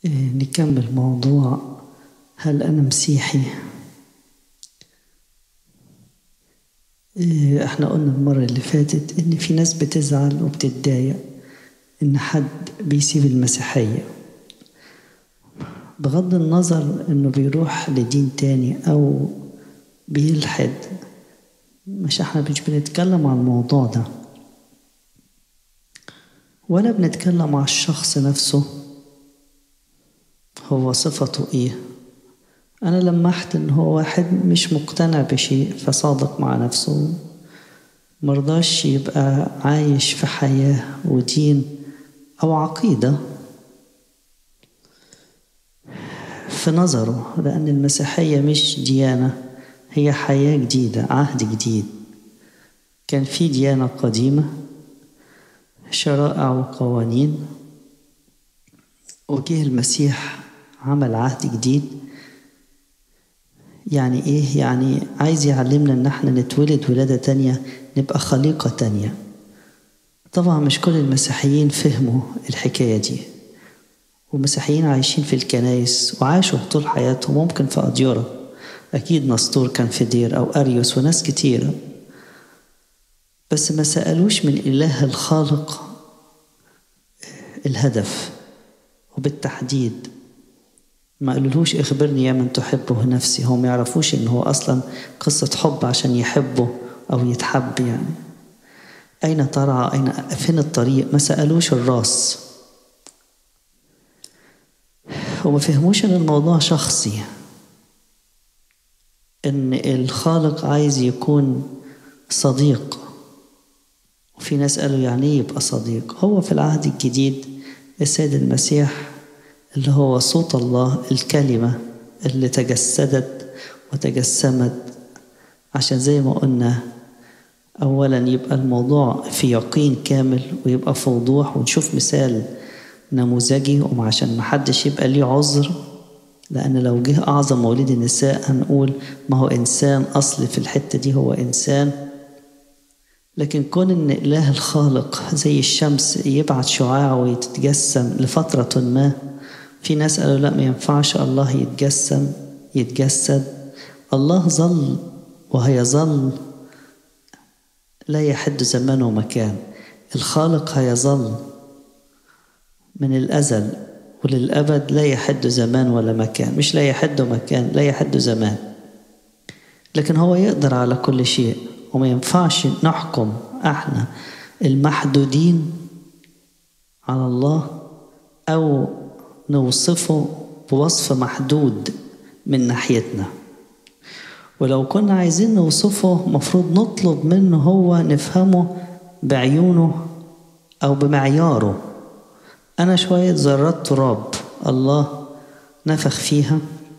إيه، نكمل موضوع هل أنا مسيحي؟ إيه، احنا قلنا المرة اللي فاتت إن في ناس بتزعل وبتتضايق إن حد بيسيب المسيحية بغض النظر إنه بيروح لدين تاني أو بيلحد مش احنا مش بنتكلم عن الموضوع ده ولا بنتكلم عن الشخص نفسه هو صفته ايه انا لمحت ان هو واحد مش مقتنع بشيء فصادق مع نفسه مرضاش يبقى عايش في حياة ودين او عقيدة في نظره لان المسيحية مش ديانة هي حياة جديدة عهد جديد كان في ديانة قديمة شرائع وقوانين وجه المسيح عمل عهد جديد يعني ايه يعني عايز يعلمنا ان احنا نتولد ولادة تانية نبقى خليقة تانية طبعا مش كل المسيحيين فهموا الحكاية دي والمسيحيين عايشين في الكنايس وعاشوا طول حياتهم ممكن في أديرة أكيد نسطور كان في دير أو أريوس وناس كتيرة بس ما سألوش من إله الخالق الهدف وبالتحديد ما قالولوش اخبرني يا من تحبه نفسي هم يعرفوش ان هو اصلا قصة حب عشان يحبه او يتحب يعني اين ترعى اين فين الطريق ما سألوش الراس وما فهموش ان الموضوع شخصي ان الخالق عايز يكون صديق وفي ناس قالوا يعني ايه يبقى صديق هو في العهد الجديد السيد المسيح اللي هو صوت الله الكلمة اللي تجسدت وتجسمت عشان زي ما قلنا أولا يبقى الموضوع في يقين كامل ويبقى في وضوح ونشوف مثال نموذجي وعشان محدش يبقى ليه عذر لأن لو جه أعظم مولد النساء هنقول ما هو إنسان أصلي في الحتة دي هو إنسان لكن كون إن إله الخالق زي الشمس يبعت شعاع ويتجسم لفترة ما في ناس قالوا لا ما ينفعش الله يتجسم يتجسد الله ظل وهيظل لا يحد زمان ومكان الخالق هيظل من الأزل وللأبد لا يحد زمان ولا مكان مش لا يحد مكان لا يحد زمان لكن هو يقدر على كل شيء وما ينفعش نحكم احنا المحدودين على الله أو نوصفه بوصف محدود من ناحيتنا ولو كنا عايزين نوصفه مفروض نطلب منه هو نفهمه بعيونه أو بمعياره أنا شوية ذرات تراب الله نفخ فيها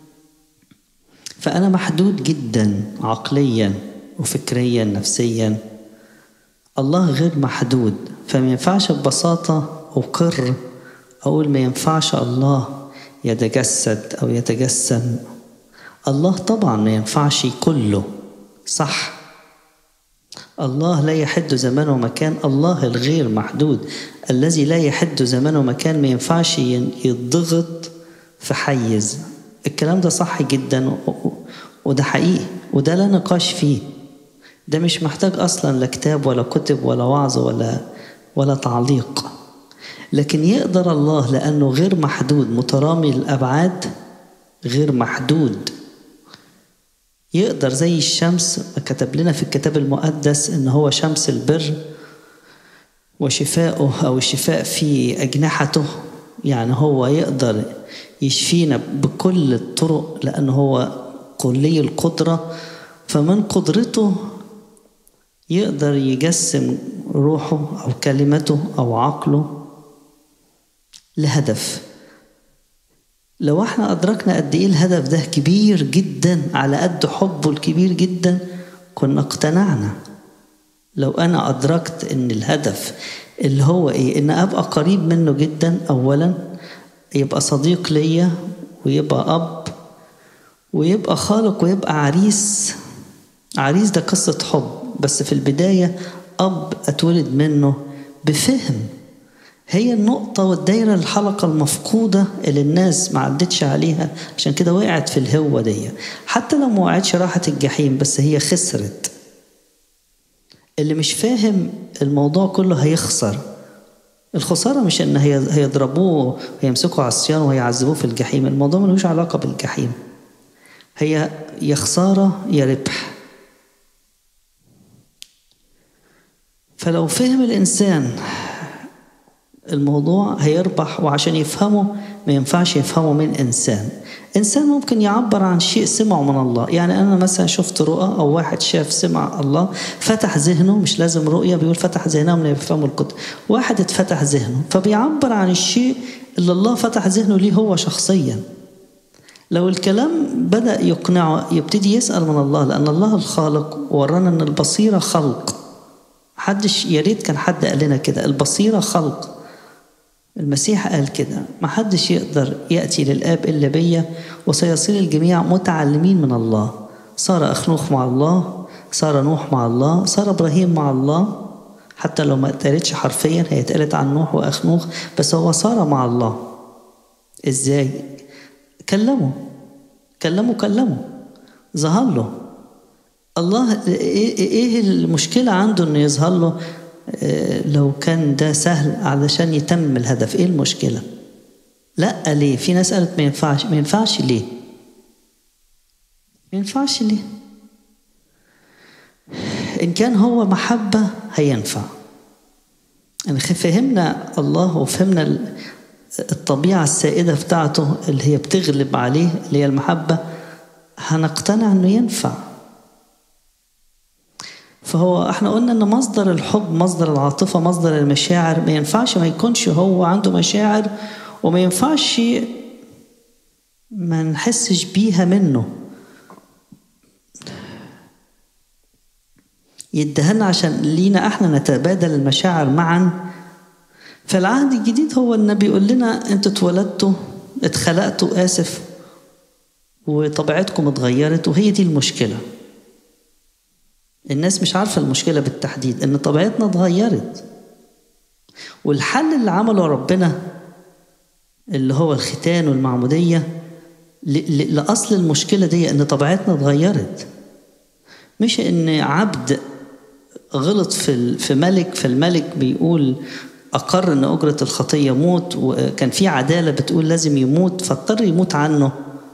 فأنا محدود جدا عقليا وفكريا نفسيا الله غير محدود فما ينفعش ببساطة أقر أقول ما ينفعش الله يتجسد أو يتجسم الله طبعا ما ينفعش كله صح الله لا يحد زمان ومكان الله الغير محدود الذي لا يحد زمان ومكان ما ينفعش يضغط في حيز الكلام ده صح جدا وده حقيقي وده لا نقاش فيه ده مش محتاج اصلا لا كتاب ولا كتب ولا وعظ ولا ولا تعليق لكن يقدر الله لانه غير محدود مترامي الابعاد غير محدود يقدر زي الشمس كتب لنا في الكتاب المقدس ان هو شمس البر وشفاؤه او الشفاء في اجنحته يعني هو يقدر يشفينا بكل الطرق لانه هو كلي القدره فمن قدرته يقدر يجسم روحه او كلمته او عقله لهدف لو احنا ادركنا قد ايه الهدف ده كبير جدا على قد حبه الكبير جدا كنا اقتنعنا لو انا ادركت ان الهدف اللي هو ايه ان ابقى قريب منه جدا اولا يبقى صديق ليا ويبقى اب ويبقى خالق ويبقى عريس عريس ده قصة حب بس في البداية أب أتولد منه بفهم هي النقطة والدايرة الحلقة المفقودة اللي الناس ما عدتش عليها عشان كده وقعت في الهوة دي حتى لو ما وقعتش راحت الجحيم بس هي خسرت اللي مش فاهم الموضوع كله هيخسر الخسارة مش إن هي هيضربوه ويمسكوا عصيان وهيعذبوه في الجحيم الموضوع ملوش علاقة بالجحيم هي يا خسارة يا ربح فلو فهم الإنسان الموضوع هيربح وعشان يفهمه ما ينفعش يفهمه من إنسان إنسان ممكن يعبر عن شيء سمعه من الله يعني أنا مثلا شفت رؤى أو واحد شاف سمع الله فتح ذهنه مش لازم رؤية بيقول فتح ذهنهم ليفهموا الكتب واحد اتفتح ذهنه فبيعبر عن الشيء اللي الله فتح ذهنه ليه هو شخصيا لو الكلام بدأ يقنعه يبتدي يسأل من الله لأن الله الخالق ورانا أن البصيرة خلق محدش يا ريت كان حد قال لنا كده البصيرة خلق المسيح قال كده ما حدش يقدر يأتي للآب إلا بيا وسيصير الجميع متعلمين من الله صار أخنوخ مع الله صار نوح مع الله صار إبراهيم مع الله حتى لو ما اتقالتش حرفيا هي اتقالت عن نوح وأخنوخ بس هو صار مع الله إزاي كلمه كلمه كلمه ظهر له الله ايه المشكلة عنده انه يظهر له لو كان ده سهل علشان يتمم الهدف ايه المشكلة لا ليه في ناس قالت ما ينفعش ما ينفعش ليه ما ينفعش ليه ان كان هو محبة هينفع ان فهمنا الله وفهمنا الطبيعة السائدة بتاعته اللي هي بتغلب عليه اللي هي المحبة هنقتنع انه ينفع فهو احنا قلنا ان مصدر الحب مصدر العاطفه مصدر المشاعر ما ينفعش ما يكونش هو عنده مشاعر وما ينفعش ما نحسش بيها منه يدهنا عشان لينا احنا نتبادل المشاعر معا فالعهد الجديد هو النبي يقول لنا انتوا اتولدتوا اتخلقتوا اسف وطبيعتكم اتغيرت وهي دي المشكله الناس مش عارفة المشكلة بالتحديد إن طبيعتنا اتغيرت والحل اللي عمله ربنا اللي هو الختان والمعمودية لأصل المشكلة دي إن طبيعتنا اتغيرت مش إن عبد غلط في في ملك فالملك بيقول أقر إن أجرة الخطية موت وكان في عدالة بتقول لازم يموت فاضطر يموت عنه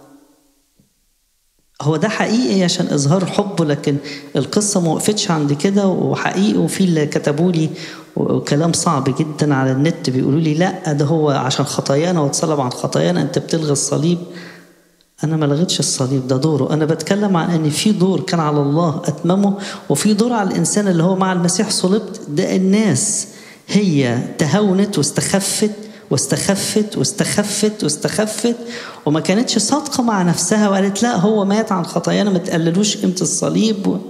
هو ده حقيقي عشان اظهار حبه لكن القصه ما وقفتش عند كده وحقيقي وفي اللي كتبوا لي وكلام صعب جدا على النت بيقولوا لي لا ده هو عشان خطايانا واتصلب عن خطايانا انت بتلغي الصليب انا ما لغيتش الصليب ده دوره انا بتكلم عن ان في دور كان على الله اتممه وفي دور على الانسان اللي هو مع المسيح صلبت ده الناس هي تهاونت واستخفت واستخفت واستخفت واستخفت وما كانتش صادقة مع نفسها وقالت لا هو مات عن خطايانا ما تقللوش قيمة الصليب و...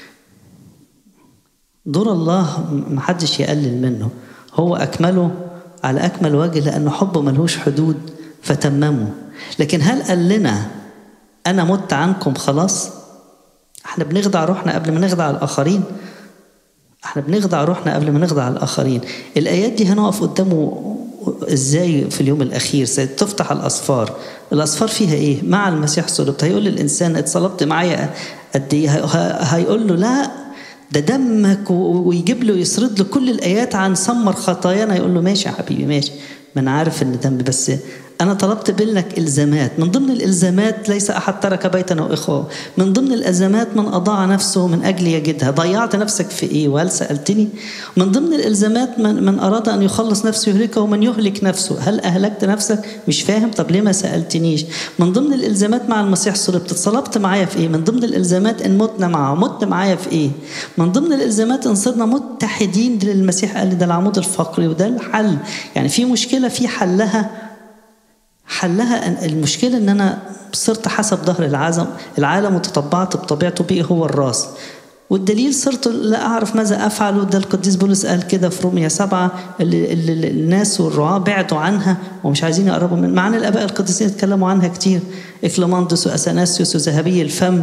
دور الله محدش يقلل منه هو أكمله على أكمل وجه لأنه حبه ملهوش حدود فتممه لكن هل قال لنا أنا مت عنكم خلاص احنا بنخدع روحنا قبل ما نخدع الآخرين احنا بنخدع روحنا قبل ما نخدع الآخرين الآيات دي هنقف قدامه ازاي في اليوم الاخير ستفتح الاسفار الاسفار فيها ايه مع المسيح صلبت هيقول للانسان اتصلبت معايا قد ايه هيقول له لا ده دمك ويجيب له يسرد له كل الايات عن سمر خطايانا يقول له ماشي يا حبيبي ماشي ما انا عارف ان دم بس انا طلبت منك الزامات من ضمن الالزامات ليس احد ترك بيتا او اخوه من ضمن الازمات من اضاع نفسه من اجل يجدها ضيعت نفسك في ايه وهل سالتني من ضمن الالزامات من, من اراد ان يخلص نفسه يهلكه ومن يهلك نفسه هل اهلكت نفسك مش فاهم طب ليه ما سالتنيش من ضمن الالزامات مع المسيح صلبت اتصلبت معايا في ايه من ضمن الالزامات ان متنا معه مت معايا في ايه من ضمن الالزامات ان صرنا متحدين للمسيح قال لي ده العمود الفقري وده الحل يعني في مشكله في حلها حلها المشكلة إن أنا صرت حسب ظهر العالم العالم وتطبعت بطبيعته بيه هو الراس والدليل صرت لا أعرف ماذا أفعل وده القديس بولس قال كده في رومية سبعة اللي, اللي الناس والرعاة بعدوا عنها ومش عايزين يقربوا من معنى الآباء القديسين اتكلموا عنها كتير إكليماندس وأثناسيوس وذهبي الفم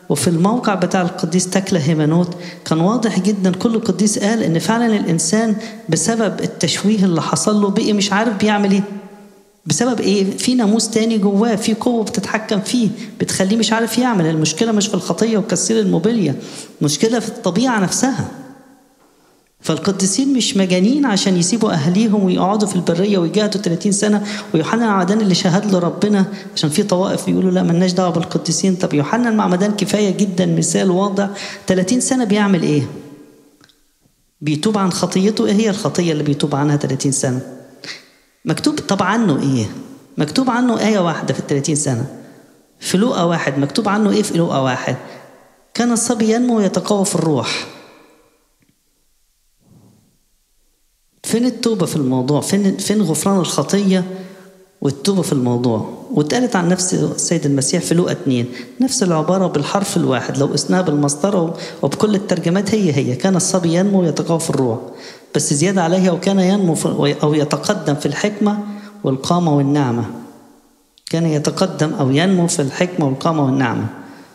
وفي الموقع بتاع القديس تكلا هيمانوت كان واضح جدا كل قديس قال ان فعلا الانسان بسبب التشويه اللي حصل له بقي مش عارف بيعمل ايه بسبب ايه في ناموس تاني جواه في قوه بتتحكم فيه بتخليه مش عارف يعمل المشكله مش في الخطيه وكسير الموبيليا المشكله في الطبيعه نفسها فالقديسين مش مجانين عشان يسيبوا اهليهم ويقعدوا في البريه ويجاهدوا 30 سنه ويوحنا المعمدان اللي شهد له ربنا عشان في طوائف يقولوا لا ملناش دعوه بالقديسين طب يوحنا المعمدان كفايه جدا مثال واضح 30 سنه بيعمل ايه؟ بيتوب عن خطيته ايه هي الخطيه اللي بيتوب عنها 30 سنه؟ مكتوب طب عنه ايه؟ مكتوب عنه آية واحدة في ال 30 سنة في لوقا واحد مكتوب عنه ايه في لوقا واحد؟ كان الصبي ينمو ويتقوى في الروح فين التوبة في الموضوع؟ فين فين غفران الخطية والتوبة في الموضوع؟ واتقالت عن نفس السيد المسيح في لوقا اتنين نفس العبارة بالحرف الواحد لو قسناها بالمسطرة وبكل الترجمات هي هي كان الصبي ينمو ويتقوى في الروح بس زيادة عليها وكان ينمو أو يتقدم في الحكمة والقامة والنعمة كان يتقدم أو ينمو في الحكمة والقامة والنعمة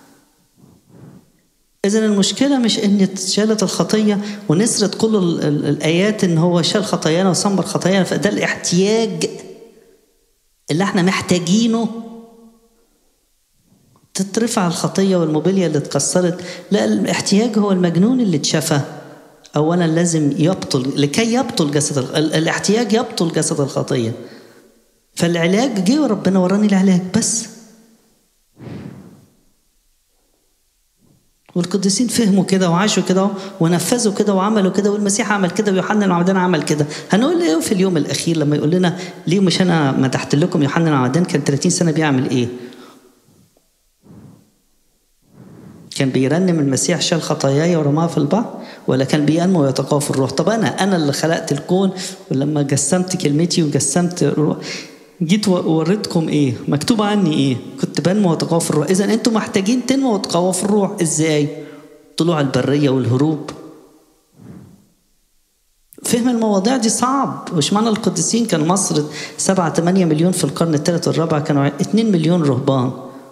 إذا المشكلة مش إن اتشالت الخطية ونسرت كل ال ال الآيات إن هو شال خطايانا وصمر خطايانا فده الاحتياج اللي احنا محتاجينه تترفع الخطية والموبيليا اللي اتكسرت لا الاحتياج هو المجنون اللي اتشفى أولا لازم يبطل لكي يبطل جسد ال الاحتياج يبطل جسد الخطية فالعلاج جه وربنا وراني العلاج بس والقديسين فهموا كده وعاشوا كده ونفذوا كده وعملوا كده والمسيح عمل كده ويوحنا المعمدان عمل كده هنقول ايه في اليوم الاخير لما يقول لنا ليه مش انا مدحت لكم يوحنا المعمدان كان 30 سنه بيعمل ايه كان بيرنم المسيح شال خطاياي ورماها في البحر ولا كان بينمو ويتقوى في الروح طب انا انا اللي خلقت الكون ولما جسمت كلمتي وجسمت الروح جيت ووريتكم ايه مكتوب عني ايه كنت بنمو واتقوى في الروح اذا انتم محتاجين تنمو وتقوى في الروح ازاي طلوع البريه والهروب فهم المواضيع دي صعب مش معنى القديسين كان مصر 7 8 مليون في القرن الثالث والرابع كانوا 2 مليون رهبان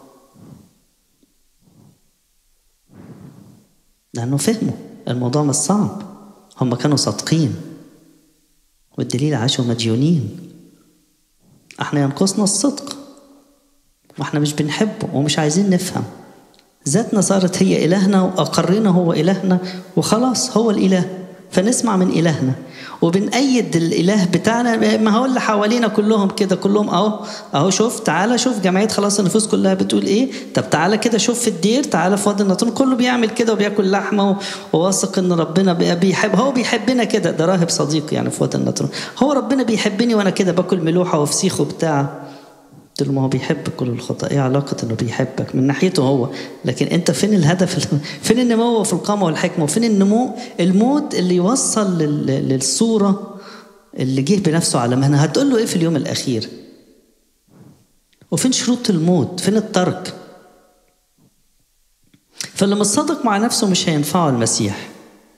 لانه فهموا الموضوع مش صعب هم كانوا صادقين والدليل عاشوا مديونين احنا ينقصنا الصدق واحنا مش بنحبه ومش عايزين نفهم ذاتنا صارت هي إلهنا وأقرنا هو إلهنا وخلاص هو الإله فنسمع من إلهنا وبنأيد الإله بتاعنا ما هو اللي حوالينا كلهم كده كلهم أهو أهو شوف تعالى شوف جمعية خلاص النفوس كلها بتقول إيه طب تعالى كده شوف في الدير تعالى في وادي النطرون كله بيعمل كده وبياكل لحمة وواثق إن ربنا بيحب هو بيحبنا كده ده راهب صديق يعني في وادي النطرون هو ربنا بيحبني وأنا كده باكل ملوحة وفسيخ وبتاع قلت له ما هو بيحب كل الخطأ ايه علاقة انه بيحبك من ناحيته هو لكن انت فين الهدف فين النمو في القامة والحكمة وفين النمو الموت اللي يوصل للصورة اللي جه بنفسه على مهنة هتقول له ايه في اليوم الاخير وفين شروط الموت فين الترك فاللي مش صادق مع نفسه مش هينفعه المسيح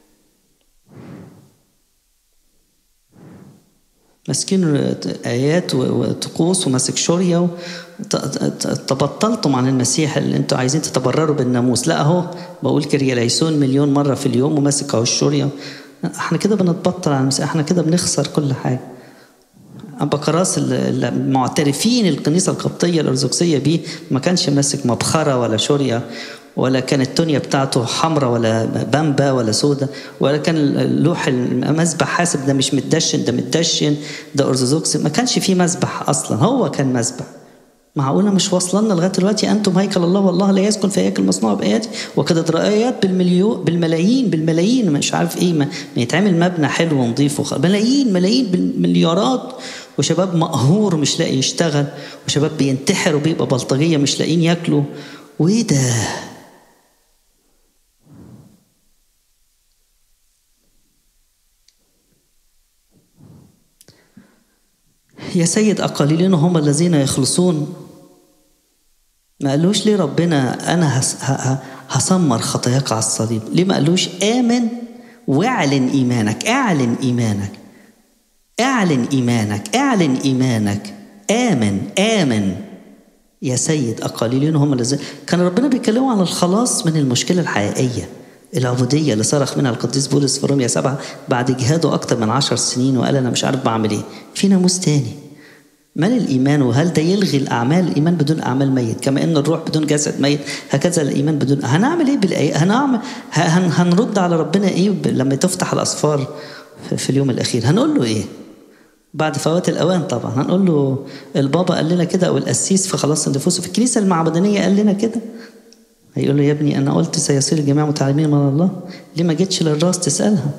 ماسكين ايات وطقوس وماسك شوريا تبطلتم عن المسيح اللي انتوا عايزين تتبرروا بالناموس لا اهو بقول كرياليسون مليون مره في اليوم وماسك اهو الشوريا احنا كده بنتبطل عن المسيح احنا كده بنخسر كل حاجه بكراس المعترفين الكنيسه القبطيه الارثوذكسيه بيه ما كانش ماسك مبخره ولا شوريا ولا كان التونيا بتاعته حمراء ولا بامبا ولا سودا ولا كان اللوح المذبح حاسب ده مش متدشن ده متدشن ده ارثوذكس ما كانش فيه مذبح اصلا هو كان مذبح معقوله مش واصلنا لغايه دلوقتي انتم هيكل الله والله لا يسكن في هيكل مصنوع باياتي وكانت رأيات بالمليون بالملايين بالملايين مش عارف ايه ما, ما يتعمل مبنى حلو ونظيف وخ... ملايين ملايين بالمليارات وشباب مقهور مش لاقي يشتغل وشباب بينتحر وبيبقى بلطجيه مش لاقيين ياكلوا وايه ده يا سيد أقليلين هم الذين يخلصون ما قالوش ليه ربنا أنا هسمر خطاياك على الصليب ليه ما قالوش آمن واعلن إيمانك اعلن إيمانك اعلن إيمانك اعلن إيمانك آمن آمن يا سيد أقاليلين هم الذين كان ربنا بيتكلموا عن الخلاص من المشكلة الحقيقية العبودية اللي صرخ منها القديس بولس في روميا سبعة بعد جهاده أكتر من عشر سنين وقال أنا مش عارف بعمل إيه في ناموس تاني مال الإيمان وهل ده يلغي الأعمال الإيمان بدون أعمال ميت كما إن الروح بدون جسد ميت هكذا الإيمان بدون هنعمل إيه بالآية هنعمل هن... هنرد على ربنا إيه لما تفتح الأسفار في اليوم الأخير هنقول له إيه بعد فوات الأوان طبعا هنقول له البابا قال لنا كده أو القسيس في خلاص النفوس في الكنيسة المعبدانية قال لنا كده هيقول له يا ابني أنا قلت سيصير الجميع متعلمين من الله ليه ما جيتش للراس تسألها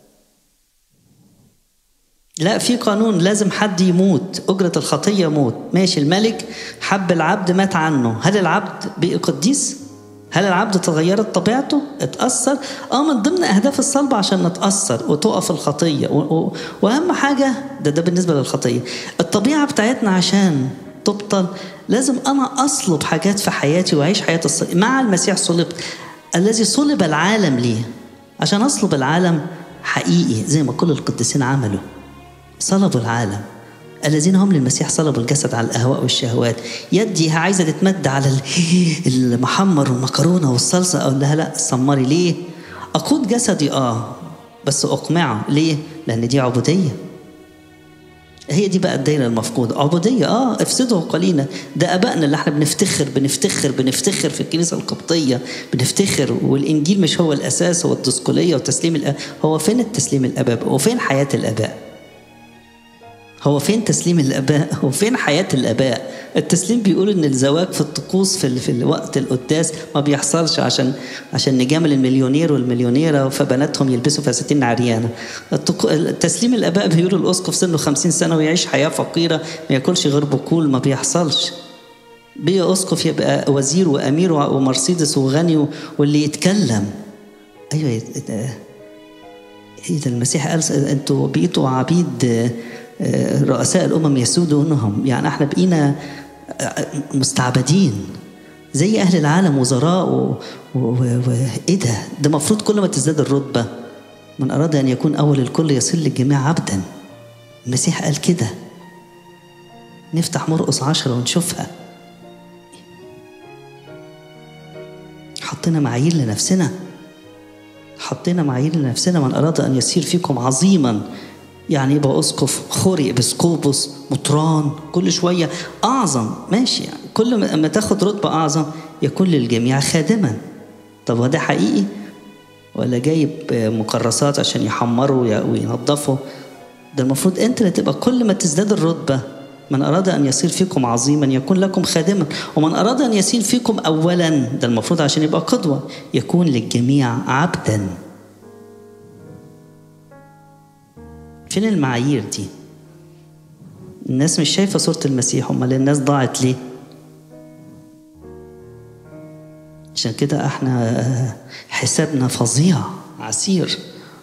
لا في قانون لازم حد يموت أجرة الخطية موت ماشي الملك حب العبد مات عنه هل العبد بقي قديس؟ هل العبد تغيرت طبيعته؟ اتأثر؟ اه من ضمن أهداف الصلب عشان نتأثر وتقف الخطية و... و... وأهم حاجة ده ده بالنسبة للخطية الطبيعة بتاعتنا عشان تبطل لازم أنا أصلب حاجات في حياتي وأعيش حياة الصلب مع المسيح صلبت الذي صلب العالم ليه عشان أصلب العالم حقيقي زي ما كل القديسين عملوا صلبوا العالم الذين هم للمسيح صلبوا الجسد على الاهواء والشهوات يدي عايزه تتمد على المحمر والمكرونه والصلصه اقول لها لا سمري ليه اقود جسدي اه بس اقمعه ليه لان دي عبوديه هي دي بقى الدايره المفقوده عبوديه اه افسدوا قليلا ده ابائنا اللي احنا بنفتخر بنفتخر بنفتخر في الكنيسه القبطيه بنفتخر والانجيل مش هو الاساس هو الدسقليه وتسليم الأ... هو فين التسليم الاباء وفين حياه الاباء هو فين تسليم الاباء هو فين حياه الاباء التسليم بيقول ان الزواج في الطقوس في, في الوقت القداس ما بيحصلش عشان عشان نجامل المليونير والمليونيره فبناتهم يلبسوا فساتين عريانه التسليم الاباء بيقولوا الاسقف سنه 50 سنه ويعيش حياه فقيره ما ياكلش غير بقول ما بيحصلش بيه اسقف يبقى وزير وامير ومرسيدس وغني واللي يتكلم ايوه ايه ده المسيح قال انتوا بقيتوا عبيد رؤساء الامم يسودونهم يعني احنا بقينا مستعبدين زي اهل العالم وزراء و... و... و... ايه ده ده المفروض كل ما تزداد الرتبه من اراد ان يكون اول الكل يصل للجميع عبدا المسيح قال كده نفتح مرقص عشرة ونشوفها حطينا معايير لنفسنا حطينا معايير لنفسنا من أراد أن يصير فيكم عظيما يعني يبقى اسقف خوري ابسكوبوس مطران كل شويه اعظم ماشي يعني كل ما تاخد رتبه اعظم يكون للجميع خادما طب وده حقيقي ولا جايب مكرسات عشان يحمروا وينظفوا ده المفروض انت اللي تبقى كل ما تزداد الرتبه من أراد أن يصير فيكم عظيما يكون لكم خادما ومن أراد أن يصير فيكم أولا ده المفروض عشان يبقى قدوة يكون للجميع عبدا فين المعايير دي الناس مش شايفة صورة المسيح أمال الناس ضاعت ليه عشان كده احنا حسابنا فظيع عسير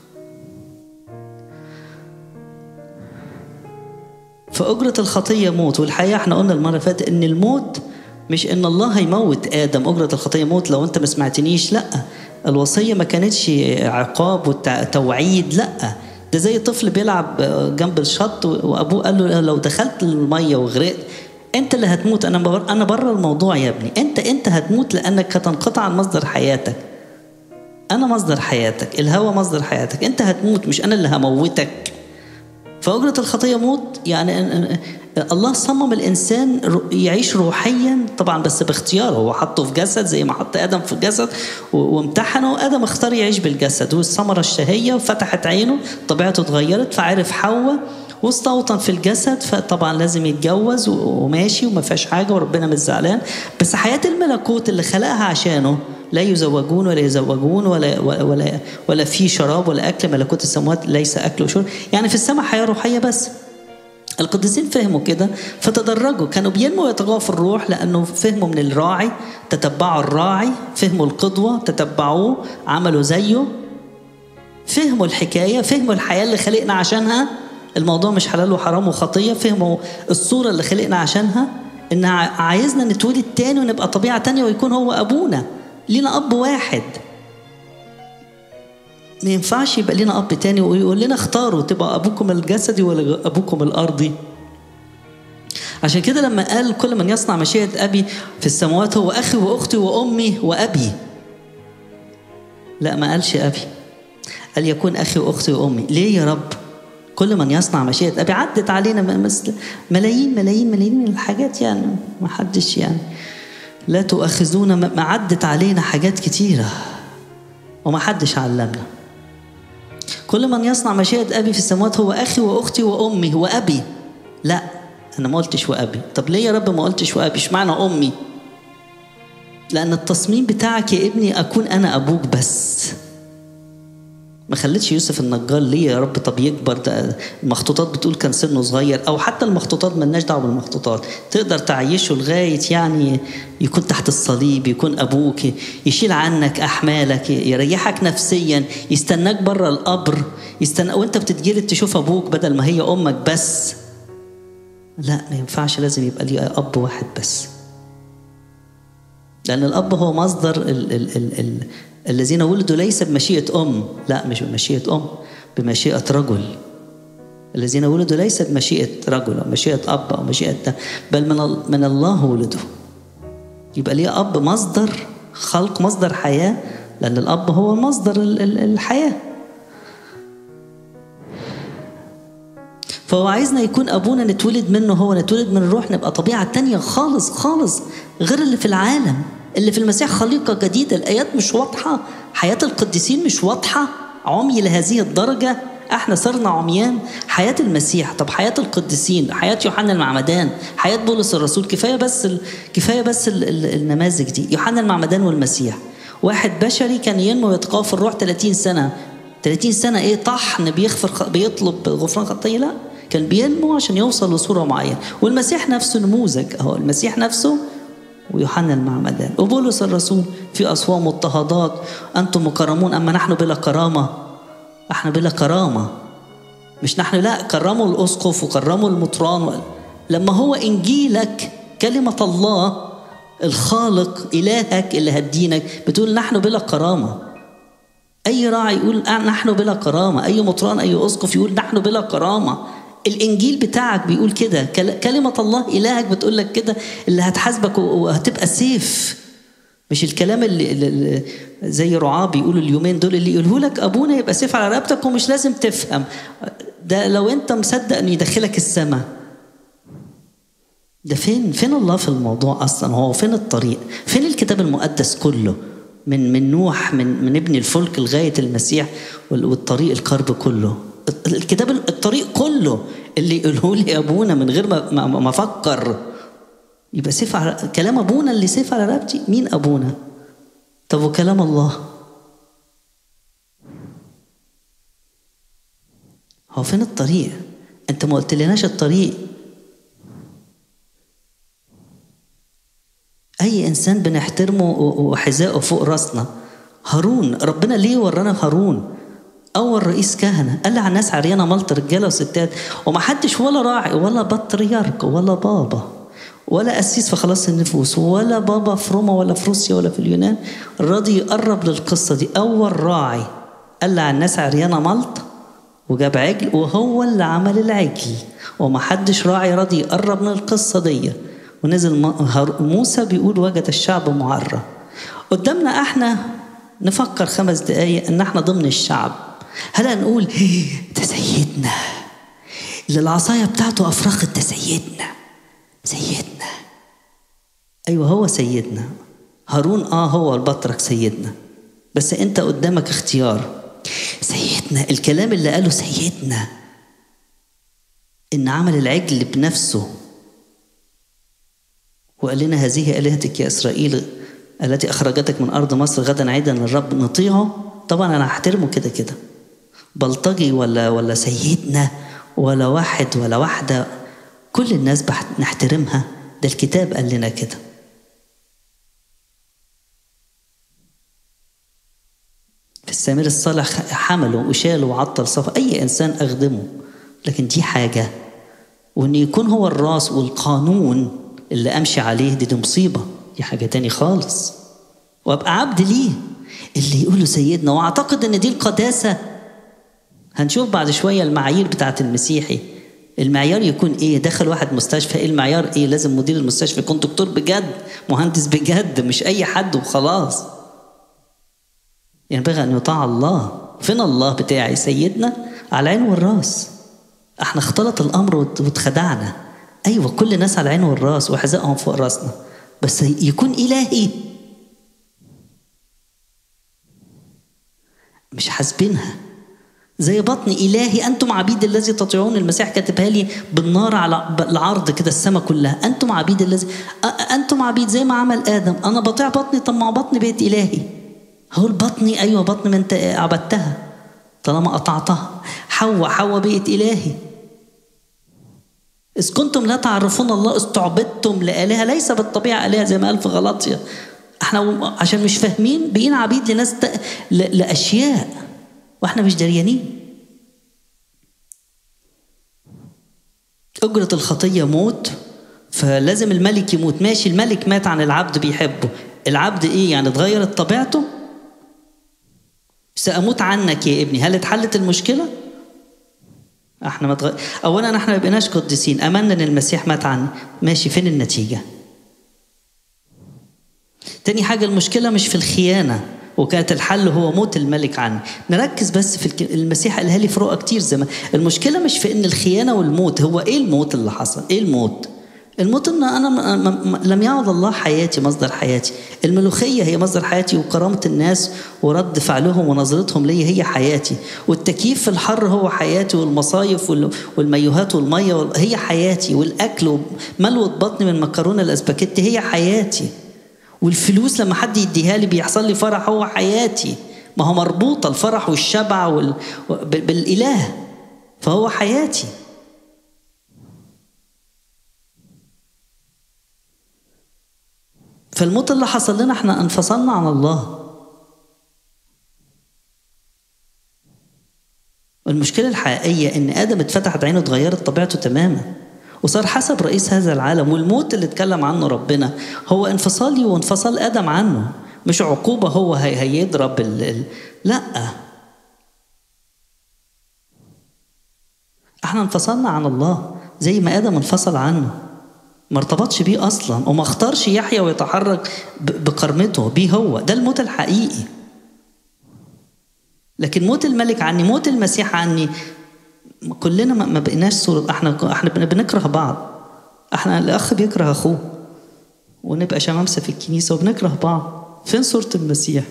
فأجرة الخطية موت والحقيقة احنا قلنا المرة اللي فاتت إن الموت مش إن الله هيموت آدم أجرة الخطية موت لو أنت ما سمعتنيش لأ الوصية ما كانتش عقاب وتوعيد لأ ده زي طفل بيلعب جنب الشط وابوه قال له لو دخلت الميه وغرقت انت اللي هتموت انا بر... انا بره الموضوع يا ابني انت انت هتموت لانك هتنقطع عن مصدر حياتك انا مصدر حياتك الهوى مصدر حياتك انت هتموت مش انا اللي هموتك فأجرة الخطية موت يعني الله صمم الإنسان يعيش روحيا طبعا بس باختياره هو حطه في جسد زي ما حط آدم في جسد وامتحنه آدم اختار يعيش بالجسد والثمرة الشهية وفتحت عينه طبيعته اتغيرت فعرف حواء واستوطن في الجسد فطبعا لازم يتجوز وماشي وما فيهاش حاجة وربنا مش زعلان بس حياة الملكوت اللي خلقها عشانه لا يزوجون ولا يزوجون ولا ولا ولا في شراب ولا اكل ملكوت السماوات ليس اكل وشرب يعني في السماء حياه روحيه بس القديسين فهموا كده فتدرجوا كانوا بينموا ويتقووا في الروح لانه فهموا من الراعي تتبعوا الراعي فهموا القدوه تتبعوه عملوا زيه فهموا الحكايه فهموا الحياه اللي خلقنا عشانها الموضوع مش حلال وحرام وخطيه فهموا الصوره اللي خلقنا عشانها ان عايزنا نتولد تاني ونبقى طبيعه تانيه ويكون هو ابونا لينا اب واحد ما ينفعش يبقى لينا اب تاني ويقول لنا اختاروا تبقى ابوكم الجسدي ولا ابوكم الارضي عشان كده لما قال كل من يصنع مشيئة أبي في السماوات هو أخي وأختي وأمي وأبي لا ما قالش أبي قال يكون أخي وأختي وأمي ليه يا رب كل من يصنع مشيئة أبي عدت علينا مثل ملايين ملايين ملايين من الحاجات يعني ما حدش يعني لا تؤاخذونا ما عدت علينا حاجات كتيرة وما حدش علمنا كل من يصنع مشيئة أبي في السماوات هو أخي وأختي وأمي وأبي لا أنا ما قلتش وأبي طب ليه يا رب ما قلتش وأبي اشمعنى أمي لأن التصميم بتاعك يا ابني أكون أنا أبوك بس ما خلتش يوسف النجار ليه يا رب طب يكبر ده المخطوطات بتقول كان سنه صغير او حتى المخطوطات ملناش دعوه بالمخطوطات تقدر تعيشه لغايه يعني يكون تحت الصليب يكون ابوك يشيل عنك احمالك يريحك نفسيا يستناك بره القبر يستنى وانت بتتجلد تشوف ابوك بدل ما هي امك بس لا ما ينفعش لازم يبقى لي اب واحد بس لأن الأب هو مصدر ال ال ال ال الذين ولدوا ليس بمشيئة أم لا مش بمشيئة أم بمشيئة رجل الذين ولدوا ليس بمشيئة رجل أو مشيئة أب أو مشيئة ده بل من, من الله ولدوا يبقى ليه أب مصدر خلق مصدر حياة لأن الأب هو مصدر الحياة فهو عايزنا يكون أبونا نتولد منه هو نتولد من الروح نبقى طبيعة تانية خالص خالص غير اللي في العالم اللي في المسيح خليقة جديدة الآيات مش واضحة حياة القديسين مش واضحة عمي لهذه الدرجة احنا صرنا عميان حياة المسيح طب حياة القديسين حياة يوحنا المعمدان حياة بولس الرسول كفاية بس ال... كفاية بس ال... ال... النماذج دي يوحنا المعمدان والمسيح واحد بشري كان ينمو ويتقوى في الروح 30 سنة 30 سنة ايه طحن بيغفر بيطلب غفران خطية لا كان بينمو عشان يوصل لصورة معينة والمسيح نفسه نموذج اهو المسيح نفسه ويوحنا المعمدان وبولس الرسول في أصوام واضطهادات أنتم مكرمون أما نحن بلا كرامة احنا بلا كرامة مش نحن لا كرموا الأسقف وكرموا المطران لما هو إنجيلك كلمة الله الخالق إلهك اللي هدينك بتقول نحن بلا كرامة أي راعي يقول نحن بلا كرامة أي مطران أي أسقف يقول نحن بلا كرامة الانجيل بتاعك بيقول كده كلمه الله الهك بتقول لك كده اللي هتحاسبك وهتبقى سيف مش الكلام اللي, اللي زي رعاه بيقولوا اليومين دول اللي يقوله لك ابونا يبقى سيف على رقبتك ومش لازم تفهم ده لو انت مصدق انه يدخلك السماء ده فين فين الله في الموضوع اصلا هو فين الطريق فين الكتاب المقدس كله من من نوح من من ابن الفلك لغايه المسيح والطريق القرب كله الكتاب الطريق كله اللي يقوله لي ابونا من غير ما ما افكر يبقى سيف على كلام ابونا اللي سيف على رقبتي مين ابونا طب وكلام الله هو فين الطريق انت ما قلتلناش الطريق اي انسان بنحترمه وحذائه فوق راسنا هارون ربنا ليه ورانا هارون اول رئيس كهنه قال على الناس عريانه ملط رجاله وستات وما حدش ولا راعي ولا بطريرك ولا بابا ولا قسيس في خلاص النفوس ولا بابا في روما ولا في روسيا ولا في اليونان راضي يقرب للقصه دي اول راعي قال على الناس عريانه ملط وجاب عجل وهو اللي عمل العجل وما حدش راعي راضي يقرب من القصه دي ونزل موسى بيقول وجد الشعب معرى قدامنا احنا نفكر خمس دقايق ان احنا ضمن الشعب هل هنقول ده سيدنا اللي العصاية بتاعته أفرخت ده سيدنا سيدنا أيوة هو سيدنا هارون آه هو البطرك سيدنا بس أنت قدامك اختيار سيدنا الكلام اللي قاله سيدنا إن عمل العجل بنفسه وقال لنا هذه آلهتك يا إسرائيل التي أخرجتك من أرض مصر غدا عيدا للرب نطيعه طبعا أنا هحترمه كده كده بلطجي ولا ولا سيدنا ولا واحد ولا واحدة كل الناس نحترمها ده الكتاب قال لنا كده في السامر الصالح حمله وشاله وعطل صف أي إنسان أخدمه لكن دي حاجة وإن يكون هو الراس والقانون اللي أمشي عليه دي, دي مصيبة دي حاجة تاني خالص وأبقى عبد ليه اللي يقوله سيدنا وأعتقد إن دي القداسة هنشوف بعد شوية المعايير بتاعت المسيحي المعيار يكون ايه دخل واحد مستشفى ايه المعيار ايه لازم مدير المستشفى يكون دكتور بجد مهندس بجد مش اي حد وخلاص ينبغي ان يطاع الله فين الله بتاعي سيدنا على العين والراس احنا اختلط الامر واتخدعنا ايوه كل الناس على العين والراس وحذائهم فوق راسنا بس يكون الهي مش حاسبينها زي بطن إلهي أنتم عبيد الذي تطيعون المسيح كاتبها لي بالنار على العرض كده السماء كلها أنتم عبيد الذي أنتم عبيد زي ما عمل آدم أنا بطيع بطني طب ما بطني بيت إلهي هقول بطني أيوة بطني ما أنت عبدتها طالما قطعتها حواء حواء بيت إلهي إذ كنتم لا تعرفون الله استعبدتم لآلهة ليس بالطبيعة آلهة زي ما قال في غلطية احنا عشان مش فاهمين بقينا عبيد لناس ت... ل... لأشياء واحنا مش دريانين أجرة الخطية موت فلازم الملك يموت ماشي الملك مات عن العبد بيحبه العبد ايه يعني اتغيرت طبيعته سأموت عنك يا ابني هل اتحلت المشكلة احنا متغ... اولا احنا ما بقيناش قديسين امنا ان المسيح مات عني ماشي فين النتيجة تاني حاجة المشكلة مش في الخيانة وكانت الحل هو موت الملك عني نركز بس في الك... المسيح قالها لي فروقة كتير زمان المشكلة مش في ان الخيانة والموت هو ايه الموت اللي حصل ايه الموت الموت ان انا م... م... لم يعد الله حياتي مصدر حياتي الملوخيه هي مصدر حياتي وكرامه الناس ورد فعلهم ونظرتهم لي هي حياتي والتكييف في الحر هو حياتي والمصايف وال... والميوهات والميه وال... هي حياتي والاكل وملوة بطني من مكرونه الاسباجيتي هي حياتي والفلوس لما حد يديها لي بيحصل لي فرح هو حياتي ما هو مربوطه الفرح والشبع وال... بالاله فهو حياتي فالموت اللي حصل لنا احنا انفصلنا عن الله المشكلة الحقيقية إن آدم اتفتحت عينه اتغيرت طبيعته تماما وصار حسب رئيس هذا العالم والموت اللي اتكلم عنه ربنا هو انفصالي وانفصال آدم عنه مش عقوبة هو هي هيضرب ال... ال... لا احنا انفصلنا عن الله زي ما آدم انفصل عنه ما ارتبطش بيه اصلا وما اختارش يحيى ويتحرك بكرمته بيه هو ده الموت الحقيقي لكن موت الملك عني موت المسيح عني كلنا ما بقيناش صورة احنا احنا بنكره بعض احنا الاخ بيكره اخوه ونبقى شمامسه في الكنيسه وبنكره بعض فين صوره المسيح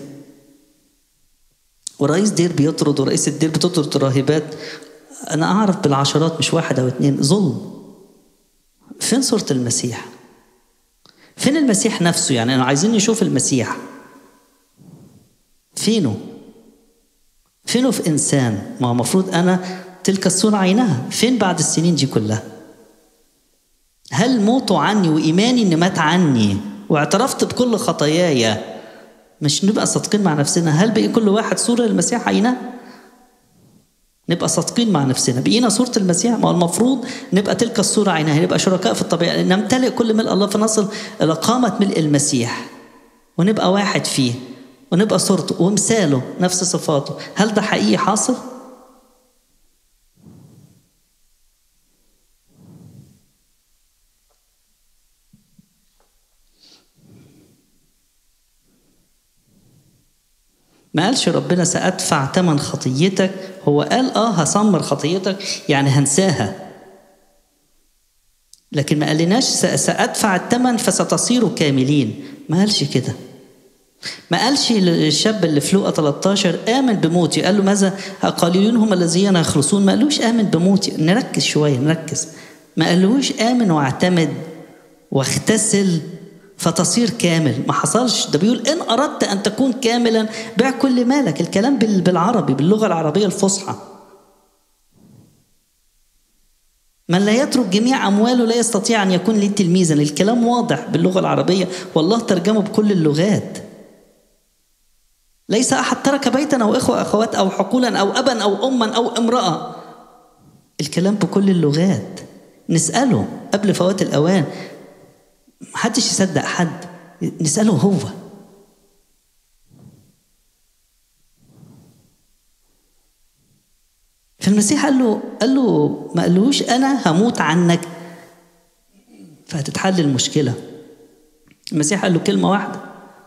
ورئيس دير بيطرد ورئيس الدير بتطرد الراهبات انا اعرف بالعشرات مش واحد او اتنين ظلم فين صورة المسيح؟ فين المسيح نفسه؟ يعني أنا عايزين نشوف المسيح فينه؟ فينه في إنسان؟ ما هو المفروض أنا تلك الصورة عينها، فين بعد السنين دي كلها؟ هل موته عني وإيماني إن مات عني واعترفت بكل خطاياي مش نبقى صادقين مع نفسنا هل بقي كل واحد صورة للمسيح عينها؟ نبقى صادقين مع نفسنا بقينا صورة المسيح ما هو المفروض نبقى تلك الصورة عينها نبقى شركاء في الطبيعة نمتلئ كل ملء الله فنصل إلى قامة ملء المسيح ونبقى واحد فيه ونبقى صورته ومثاله نفس صفاته هل ده حقيقي حاصل؟ ما قالش ربنا سأدفع ثمن خطيتك هو قال اه هسمر خطيتك يعني هنساها لكن ما قالناش سأدفع الثمن فستصيروا كاملين ما قالش كده ما قالش للشاب اللي في لوقا 13 آمن بموتي قال له ماذا قليلون هم الذين يخلصون ما قالوش آمن بموتي نركز شوية نركز ما قالوش آمن واعتمد واغتسل فتصير كامل ما حصلش ده بيقول إن أردت أن تكون كاملا بيع كل مالك الكلام بالعربي باللغة العربية الفصحى من لا يترك جميع أمواله لا يستطيع أن يكون لي تلميذا الكلام واضح باللغة العربية والله ترجمه بكل اللغات ليس أحد ترك بيتا أو إخوة أخوات أو حقولا أو أبا أو أما أو امرأة الكلام بكل اللغات نسأله قبل فوات الأوان محدش يصدق حد نسأله هو فالمسيح قال له قال له ما قالوش انا هموت عنك فهتتحل المشكله المسيح قال له كلمه واحده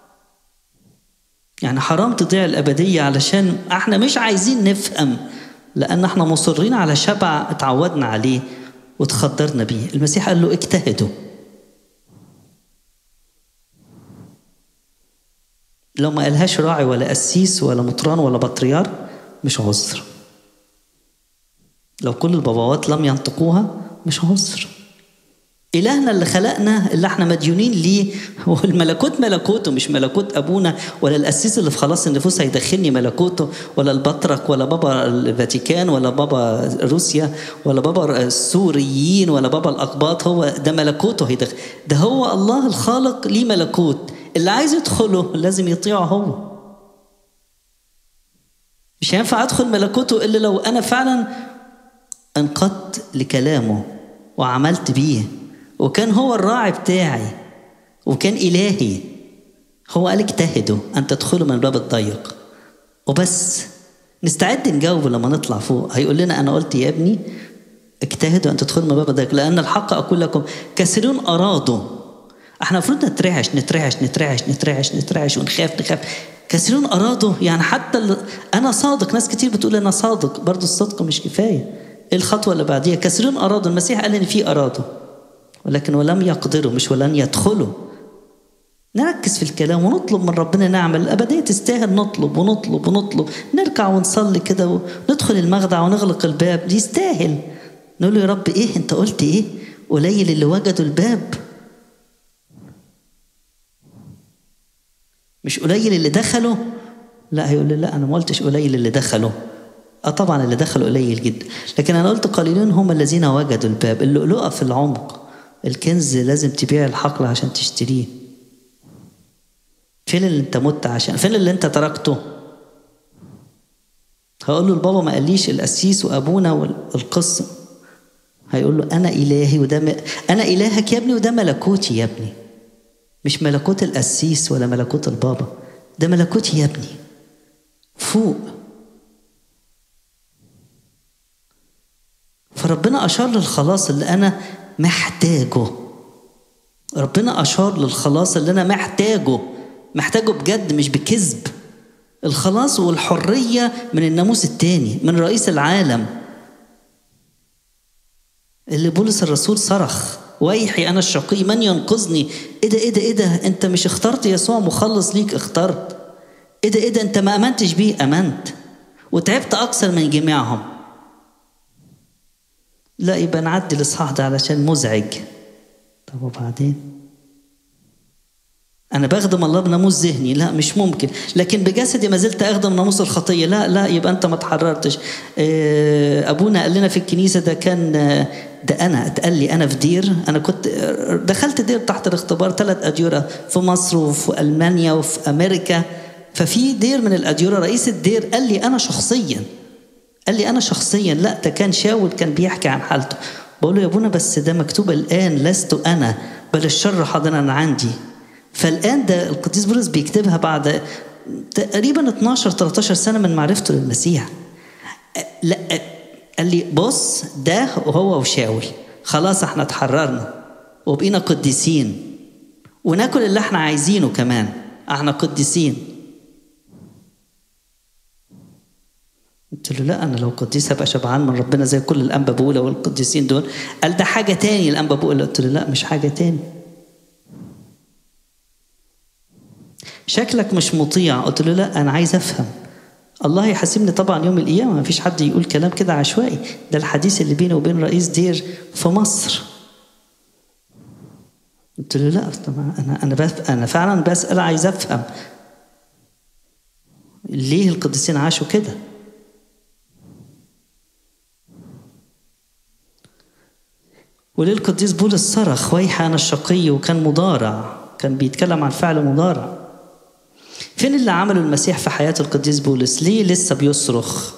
يعني حرام تضيع الابديه علشان احنا مش عايزين نفهم لان احنا مصرين على شبع اتعودنا عليه وتخدرنا بيه المسيح قال له اجتهدوا لو ما قالهاش راعي ولا قسيس ولا مطران ولا بطريار مش عذر لو كل الباباوات لم ينطقوها مش عذر إلهنا اللي خلقنا اللي احنا مديونين ليه هو الملكوت ملكوته مش ملكوت أبونا ولا القسيس اللي في خلاص النفوس هيدخلني ملكوته ولا البطرك ولا بابا الفاتيكان ولا بابا روسيا ولا بابا السوريين ولا بابا الأقباط هو ده ملكوته هيدخل ده هو الله الخالق ليه ملكوت اللي عايز يدخله لازم يطيعه هو مش هينفع أدخل ملكوته إلا لو أنا فعلا انقدت لكلامه وعملت بيه وكان هو الراعي بتاعي وكان إلهي هو قال اجتهدوا أن تدخلوا من الباب الضيق وبس نستعد نجاوب لما نطلع فوق هيقول لنا أنا قلت يا ابني اجتهدوا أن تدخلوا من الباب الضيق لأن الحق أقول لكم كثيرون أرادوا احنا المفروض نترعش نترعش نترعش نترعش نترعش ونخاف نخاف كثيرون أرادوا يعني حتى اللي أنا صادق ناس كتير بتقول أنا صادق برضو الصدق مش كفاية إيه الخطوة اللي بعديها كثيرون أرادوا المسيح قال إن في أرادوا ولكن ولم يقدروا مش ولن يدخلوا نركز في الكلام ونطلب من ربنا نعمل الأبدية تستاهل نطلب ونطلب ونطلب نركع ونصلي كده وندخل المخدع ونغلق الباب دي يستاهل نقول له يا رب إيه أنت قلت إيه قليل اللي وجدوا الباب مش قليل اللي دخلوا لا هيقول لي لا أنا ما قلتش قليل اللي دخلوا اه طبعا اللي دخلوا قليل جدا لكن انا قلت قليلون هم الذين وجدوا الباب اللؤلؤه في العمق الكنز لازم تبيع الحقل عشان تشتريه فين اللي انت مت عشان فين اللي انت تركته هقول له البابا ما قاليش القسيس وابونا والقسم هيقول له انا الهي وده م... انا الهك يا ابني وده ملكوتي يا ابني مش ملكوت القسيس ولا ملكوت البابا ده ملكوتي يا ابني فوق فربنا أشار للخلاص اللي أنا محتاجه ربنا أشار للخلاص اللي أنا محتاجه محتاجه بجد مش بكذب الخلاص والحرية من الناموس التاني من رئيس العالم اللي بولس الرسول صرخ ويحي أنا الشقي من ينقذني إيه ده إيه ده إيه ده أنت مش اخترت يسوع مخلص ليك اخترت إيه ده إيه ده أنت ما أمنتش بيه أمنت وتعبت أكثر من جميعهم لا يبقى نعدي الاصحاح ده علشان مزعج طب وبعدين انا بخدم الله بناموس ذهني لا مش ممكن لكن بجسدي ما زلت اخدم ناموس الخطيه لا لا يبقى انت ما تحررتش ابونا قال لنا في الكنيسه ده كان ده انا اتقال لي انا في دير انا كنت دخلت دير تحت الاختبار ثلاث اديره في مصر وفي المانيا وفي امريكا ففي دير من الاديره رئيس الدير قال لي انا شخصيا قال لي انا شخصيا لا ده كان شاول كان بيحكي عن حالته بقول له يا ابونا بس ده مكتوب الان لست انا بل الشر حاضرا عندي فالان ده القديس بولس بيكتبها بعد تقريبا 12 13 سنه من معرفته للمسيح لا قال لي بص ده هو وشاول خلاص احنا اتحررنا وبقينا قديسين وناكل اللي احنا عايزينه كمان احنا قديسين قلت له لا انا لو قديس هبقى شبعان من ربنا زي كل الانبا بولا والقديسين دول قال ده حاجه تاني الانبا بولا قلت له لا مش حاجه تاني شكلك مش مطيع قلت له لا انا عايز افهم الله يحاسبني طبعا يوم القيامه ما فيش حد يقول كلام كده عشوائي ده الحديث اللي بيني وبين رئيس دير في مصر قلت له لا انا انا بف... انا فعلا بسال عايز افهم ليه القديسين عاشوا كده وليه القديس بولس صرخ ويح انا الشقي وكان مضارع كان بيتكلم عن فعل مضارع فين اللي عمله المسيح في حياة القديس بولس ليه لسه بيصرخ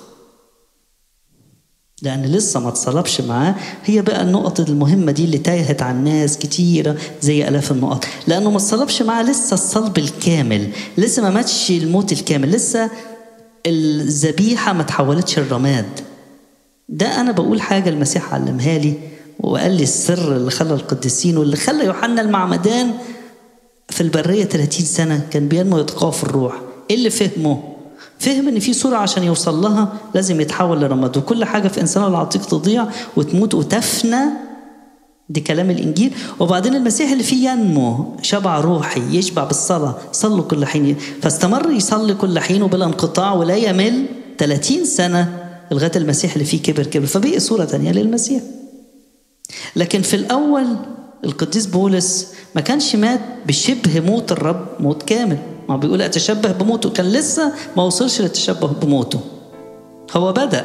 لأن لسه ما اتصلبش معاه هي بقى النقط المهمة دي اللي تاهت عن ناس كتيرة زي آلاف النقط لأنه ما اتصلبش معاه لسه الصلب الكامل لسه ما ماتش الموت الكامل لسه الذبيحة ما تحولتش الرماد ده انا بقول حاجه المسيح علمها لي وقال لي السر اللي خلى القديسين واللي خلى يوحنا المعمدان في البريه 30 سنه كان بينمو يتقوى في الروح ايه اللي فهمه فهم ان في صوره عشان يوصل لها لازم يتحول لرماد وكل حاجه في انسانه العتيق تضيع وتموت وتفنى دي كلام الانجيل وبعدين المسيح اللي فيه ينمو شبع روحي يشبع بالصلاه صلوا كل حين فاستمر يصلي كل حين وبلا انقطاع ولا يمل 30 سنه لغايه المسيح اللي فيه كبر كبر فبقي صوره تانية للمسيح لكن في الاول القديس بولس ما كانش مات بشبه موت الرب موت كامل ما بيقول اتشبه بموته كان لسه ما وصلش للتشبه بموته هو بدأ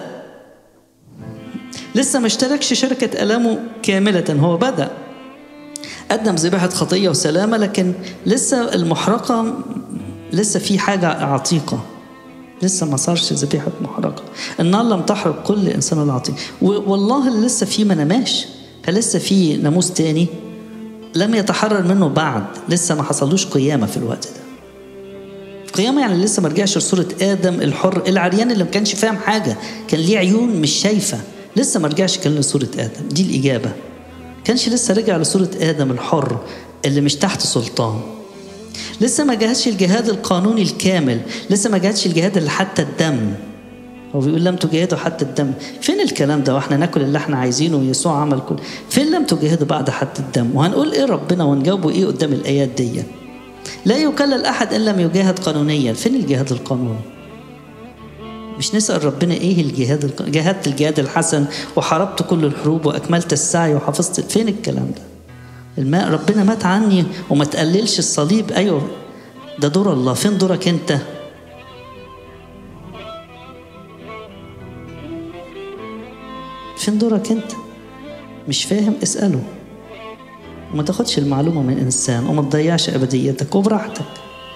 لسه ما اشتركش شركة ألامه كاملة هو بدأ قدم ذبيحة خطية وسلامة لكن لسه المحرقة لسه في حاجة عتيقة لسه ما صارش ذبيحة محرقة النار لم تحرق كل إنسان العتيق والله اللي لسه فيه ما نماش فلسه في ناموس تاني لم يتحرر منه بعد لسه ما حصلوش قيامة في الوقت ده قيامة يعني لسه ما رجعش لصورة آدم الحر العريان اللي ما كانش فاهم حاجة كان ليه عيون مش شايفة لسه ما رجعش كان لصورة آدم دي الإجابة كانش لسه رجع لصورة آدم الحر اللي مش تحت سلطان لسه ما جهزش الجهاد القانوني الكامل لسه ما جهزش الجهاد اللي حتى الدم هو بيقول لم تجاهدوا حتى الدم فين الكلام ده واحنا ناكل اللي احنا عايزينه ويسوع عمل كل فين لم تجاهدوا بعد حتى الدم وهنقول ايه ربنا ونجاوبه ايه قدام الايات دي لا يكلل احد ان لم يجاهد قانونيا فين الجهاد القانوني مش نسأل ربنا ايه الجهاد الق... جاهدت الجهاد الحسن وحاربت كل الحروب واكملت السعي وحفظت فين الكلام ده الماء ربنا مات عني وما تقللش الصليب ايوه ده دور الله فين دورك انت فين دورك انت مش فاهم اسأله وما تاخدش المعلومة من إنسان وما تضيعش أبديتك وبراحتك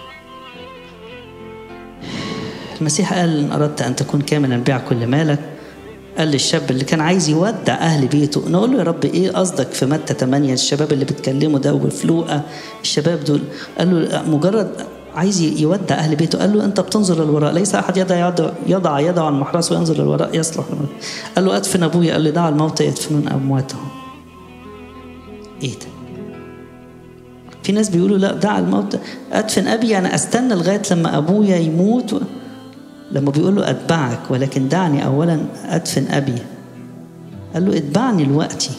المسيح قال إن أردت أن تكون كاملا بيع كل مالك قال للشاب اللي كان عايز يودع أهل بيته نقول له يا رب إيه قصدك في متى 8 الشباب اللي بتكلمه ده وفلوقة الشباب دول قال له مجرد عايز يودع أهل بيته قال له أنت بتنظر للوراء ليس أحد يضع يضع يده على المحراس وينظر للوراء يصلح قال له أدفن أبويا قال له دع الموتى يدفنون أمواتهم إيه ده؟ في ناس بيقولوا لا دع الموت أدفن أبي يعني أستنى لغاية لما أبويا يموت و... لما بيقول له أتبعك ولكن دعني أولا أدفن أبي قال له اتبعني لوقتي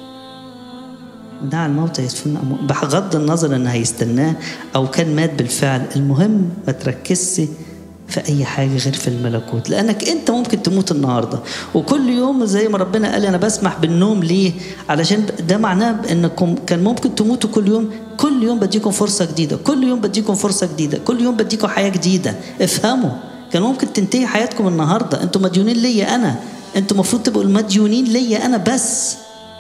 دع الموت يدفن بغض النظر ان هيستناه او كان مات بالفعل المهم ما تركزش في اي حاجه غير في الملكوت لانك انت ممكن تموت النهارده وكل يوم زي ما ربنا قال انا بسمح بالنوم ليه علشان ده معناه انكم كان ممكن تموتوا كل يوم كل يوم بديكم فرصه جديده كل يوم بديكم فرصه جديده كل يوم بديكم حياه جديده افهموا كان ممكن تنتهي حياتكم النهارده انتوا مديونين ليا انا انتوا المفروض تبقوا المديونين ليا انا بس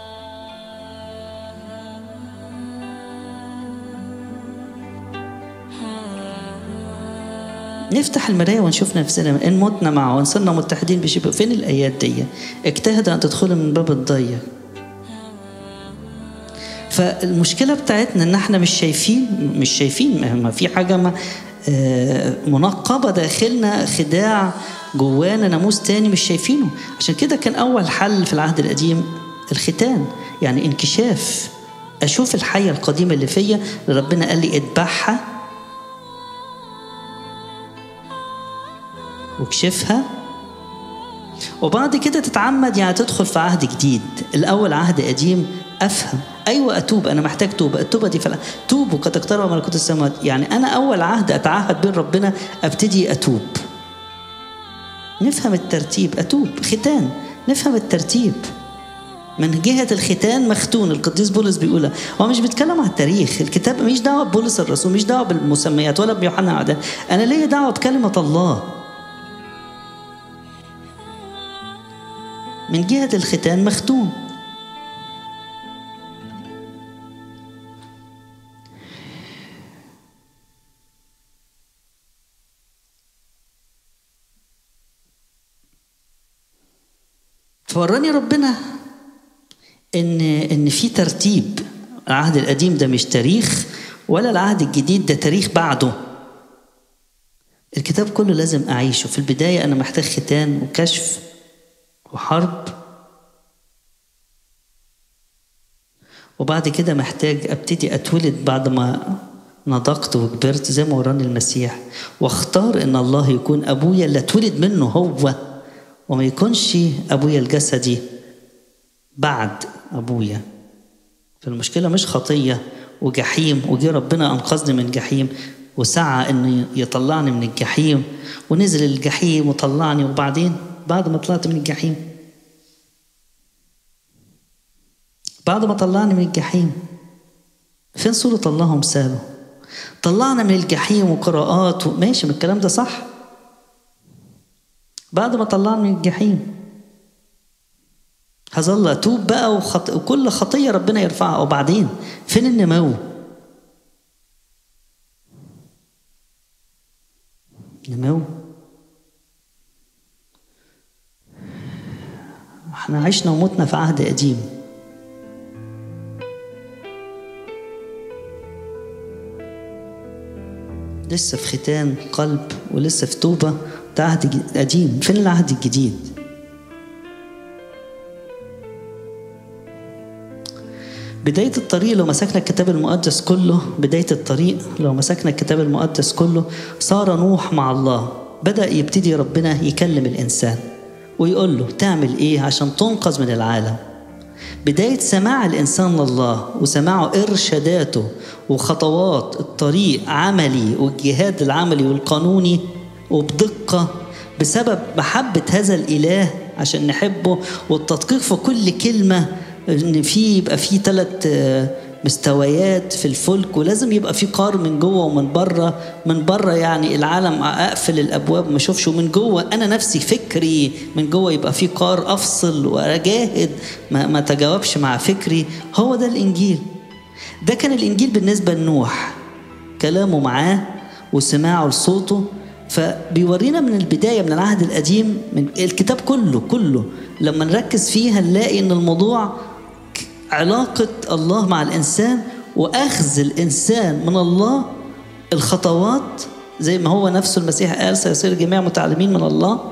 نفتح المراية ونشوف نفسنا إن متنا معه وإن صرنا متحدين بشبه فين الآيات دي اجتهد أن تدخلوا من باب الضيق فالمشكلة بتاعتنا إن إحنا مش شايفين مش شايفين ما في حاجة ما منقبة داخلنا خداع جوانا ناموس تاني مش شايفينه عشان كده كان أول حل في العهد القديم الختان يعني انكشاف أشوف الحية القديمة اللي فيا اللي ربنا قال لي اذبحها واكشفها وبعد كده تتعمد يعني تدخل في عهد جديد الأول عهد قديم أفهم أيوة أتوب أنا محتاج توبة التوبة دي فلا توبوا قد اقترب ملكوت السماوات يعني أنا أول عهد أتعهد بين ربنا أبتدي أتوب نفهم الترتيب أتوب ختان نفهم الترتيب من جهة الختان مختون القديس بولس بيقولها هو مش بيتكلم على التاريخ الكتاب مش دعوة ببولس الرسول مش دعوة بالمسميات ولا بيوحنا عدن أنا ليا دعوة بكلمة الله من جهة الختان مختون فوراني ربنا ان ان في ترتيب العهد القديم ده مش تاريخ ولا العهد الجديد ده تاريخ بعده الكتاب كله لازم اعيشه في البدايه انا محتاج ختان وكشف وحرب وبعد كده محتاج ابتدي اتولد بعد ما نضجت وكبرت زي ما وراني المسيح واختار ان الله يكون ابويا اللي اتولد منه هو وما يكونش ابويا الجسدي بعد ابويا فالمشكله مش خطيه وجحيم وجي ربنا انقذني من جحيم وسعى انه يطلعني من الجحيم ونزل الجحيم وطلعني وبعدين بعد ما طلعت من الجحيم بعد ما طلعني من الجحيم فين صورة الله ومثاله طلعنا من الجحيم وقراءات ماشي من الكلام ده صح بعد ما طلعنا من الجحيم هظل اتوب بقى وخط... وكل خطيه ربنا يرفعها وبعدين فين النمو نمو احنا عشنا ومتنا في عهد قديم لسه في ختان قلب ولسه في توبة ده عهد قديم فين العهد الجديد بداية الطريق لو مسكنا الكتاب المقدس كله بداية الطريق لو مسكنا الكتاب المقدس كله صار نوح مع الله بدأ يبتدي ربنا يكلم الإنسان ويقول له تعمل إيه عشان تنقذ من العالم بداية سماع الإنسان لله وسماعه إرشاداته وخطوات الطريق عملي والجهاد العملي والقانوني وبدقة بسبب محبة هذا الإله عشان نحبه والتدقيق في كل كلمة إن في يبقى في ثلاث مستويات في الفلك ولازم يبقى في قار من جوه ومن بره من بره يعني العالم اقفل الابواب ما اشوفش ومن جوه انا نفسي فكري من جوه يبقى في قار افصل واجاهد ما, ما تجاوبش مع فكري هو ده الانجيل ده كان الانجيل بالنسبه لنوح كلامه معاه وسماعه لصوته فبيورينا من البدايه من العهد القديم من الكتاب كله كله لما نركز فيه هنلاقي ان الموضوع علاقة الله مع الإنسان وأخذ الإنسان من الله الخطوات زي ما هو نفسه المسيح قال سيصير الجميع متعلمين من الله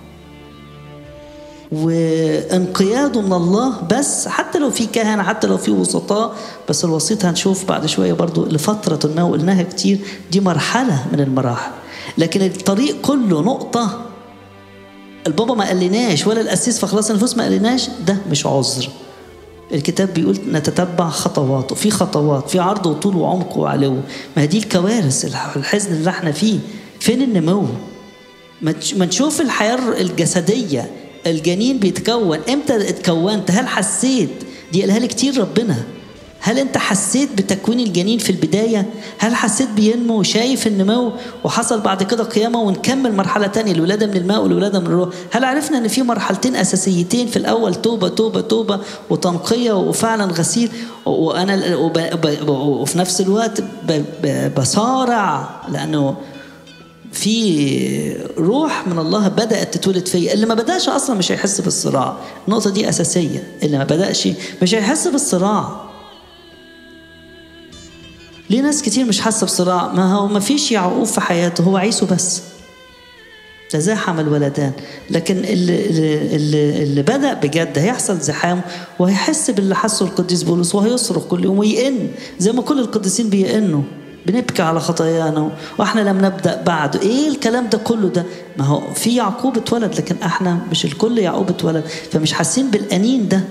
وانقياده من الله بس حتى لو في كهنة حتى لو في وسطاء بس الوسيط هنشوف بعد شوية برضو لفترة ما وقلناها كتير دي مرحلة من المراحل لكن الطريق كله نقطة البابا ما قالناش ولا القسيس في خلاص النفوس ما قالناش ده مش عذر الكتاب بيقول نتتبع خطواته في خطوات في عرض وطول وعمق وعلو ما دي الكوارث الحزن اللي احنا فيه فين النمو ما نشوف الحياة الجسدية الجنين بيتكون امتى اتكونت هل حسيت دي قالها لي كتير ربنا هل انت حسيت بتكوين الجنين في البداية هل حسيت بينمو وشايف النمو وحصل بعد كده قيامة ونكمل مرحلة تانية الولادة من الماء والولادة من الروح هل عرفنا ان في مرحلتين اساسيتين في الاول توبة توبة توبة وتنقية وفعلا غسيل وانا وفي نفس الوقت بصارع لانه في روح من الله بدأت تتولد فيا اللي ما بدأش أصلا مش هيحس بالصراع النقطة دي أساسية اللي ما بدأش مش هيحس بالصراع ليه ناس كتير مش حاسة بصراع ما هو ما فيش يعقوب في حياته هو عيسو بس تزاحم الولدان لكن اللي, اللي, اللي بدأ بجد هيحصل زحام وهيحس باللي حسه القديس بولس وهيصرخ كل يوم ويئن زي ما كل القديسين بيئنوا بنبكي على خطايانا واحنا لم نبدا بعد ايه الكلام ده كله ده ما هو في يعقوب اتولد لكن احنا مش الكل يعقوب اتولد فمش حاسين بالانين ده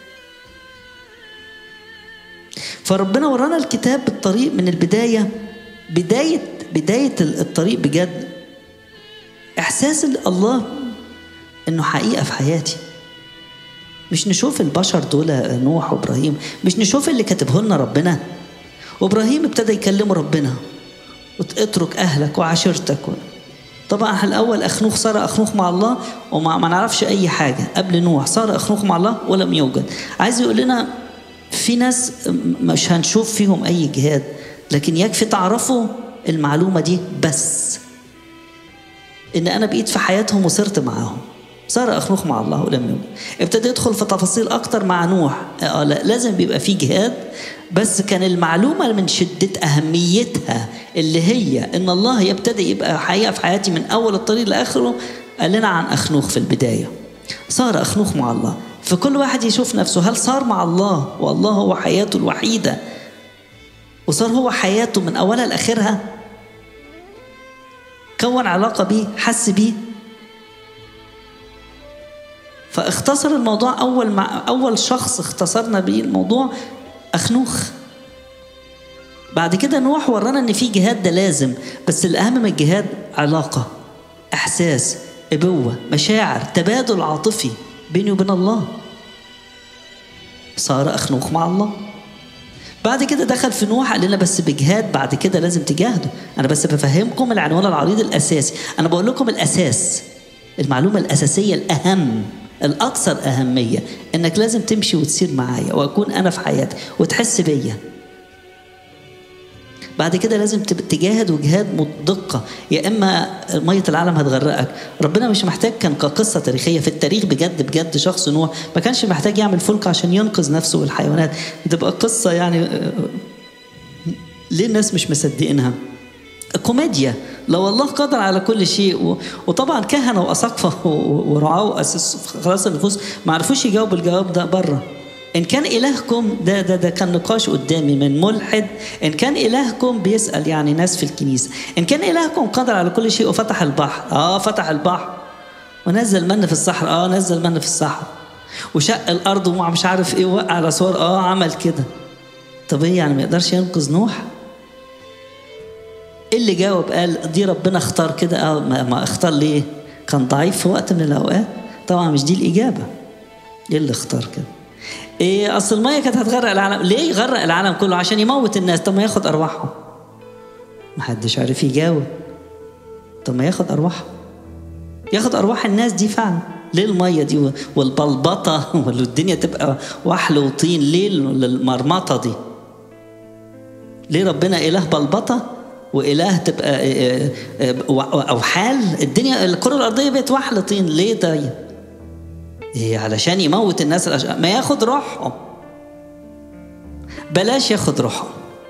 فربنا ورانا الكتاب بالطريق من البدايه بدايه بدايه الطريق بجد احساس الله انه حقيقه في حياتي مش نشوف البشر دول نوح وابراهيم مش نشوف اللي كاتبه لنا ربنا وابراهيم ابتدى يكلمه ربنا اترك اهلك وعشيرتك طبعا احنا الاول اخنوخ صار اخنوخ مع الله وما ما نعرفش اي حاجه قبل نوح صار اخنوخ مع الله ولم يوجد عايز يقول لنا في ناس مش هنشوف فيهم اي جهاد لكن يكفي تعرفوا المعلومه دي بس ان انا بقيت في حياتهم وصرت معاهم صار اخنوخ مع الله ولم يوجد ابتدى يدخل في تفاصيل اكتر مع نوح آه لا لازم بيبقى في جهاد بس كان المعلومه من شده اهميتها اللي هي ان الله يبتدي يبقى حقيقه في حياتي من اول الطريق لاخره قال لنا عن اخنوخ في البدايه صار اخنوخ مع الله فكل واحد يشوف نفسه هل صار مع الله والله هو حياته الوحيدة وصار هو حياته من أولها لآخرها كون علاقة بيه حس بيه فاختصر الموضوع أول مع أول شخص اختصرنا بيه الموضوع أخنوخ بعد كده نوح ورانا ان في جهاد ده لازم بس الاهم من الجهاد علاقه احساس ابوه مشاعر تبادل عاطفي بيني وبين الله صار اخنوخ مع الله بعد كده دخل في نوح قال لنا بس بجهاد بعد كده لازم تجاهدوا انا بس بفهمكم العنوان العريض الاساسي انا بقول لكم الاساس المعلومه الاساسيه الاهم الاكثر اهميه انك لازم تمشي وتسير معايا واكون انا في حياتك وتحس بيا بعد كده لازم تجاهد وجهاد دقه يا اما ميه العالم هتغرقك ربنا مش محتاج كان كقصه تاريخيه في التاريخ بجد بجد شخص نوح ما كانش محتاج يعمل فلك عشان ينقذ نفسه والحيوانات بتبقى قصه يعني ليه الناس مش مصدقينها كوميديا لو الله قادر على كل شيء وطبعا كهنه واساقفه ورعاه واسس خلاص النفوس ما عرفوش يجاوبوا الجواب ده بره إن كان إلهكم ده ده ده كان نقاش قدامي من ملحد إن كان إلهكم بيسأل يعني ناس في الكنيسة إن كان إلهكم قادر على كل شيء وفتح البحر آه فتح البحر ونزل من في الصحراء آه نزل من في الصحراء وشق الأرض ومش عارف إيه وقع الأسوار آه عمل كده طب إيه يعني ما يقدرش ينقذ نوح؟ إيه اللي جاوب قال دي ربنا اختار كده آه ما, ما اختار ليه؟ كان ضعيف في وقت من الأوقات طبعا مش دي الإجابة إيه اللي اختار كده؟ إيه اصل الميه كانت هتغرق العالم ليه يغرق العالم كله عشان يموت الناس طب ما ياخد ارواحهم محدش عارف يجاوب طب ما ياخد ارواحهم ياخد ارواح الناس دي فعلا ليه الميه دي والبلبطه والدنيا تبقى وحل وطين ليه المرمطه دي ليه ربنا اله بلبطه واله تبقى اوحال الدنيا الكره الارضيه بقت وحل طين ليه طيب إيه علشان يموت الناس الأش... ما ياخد روحهم بلاش ياخد روحهم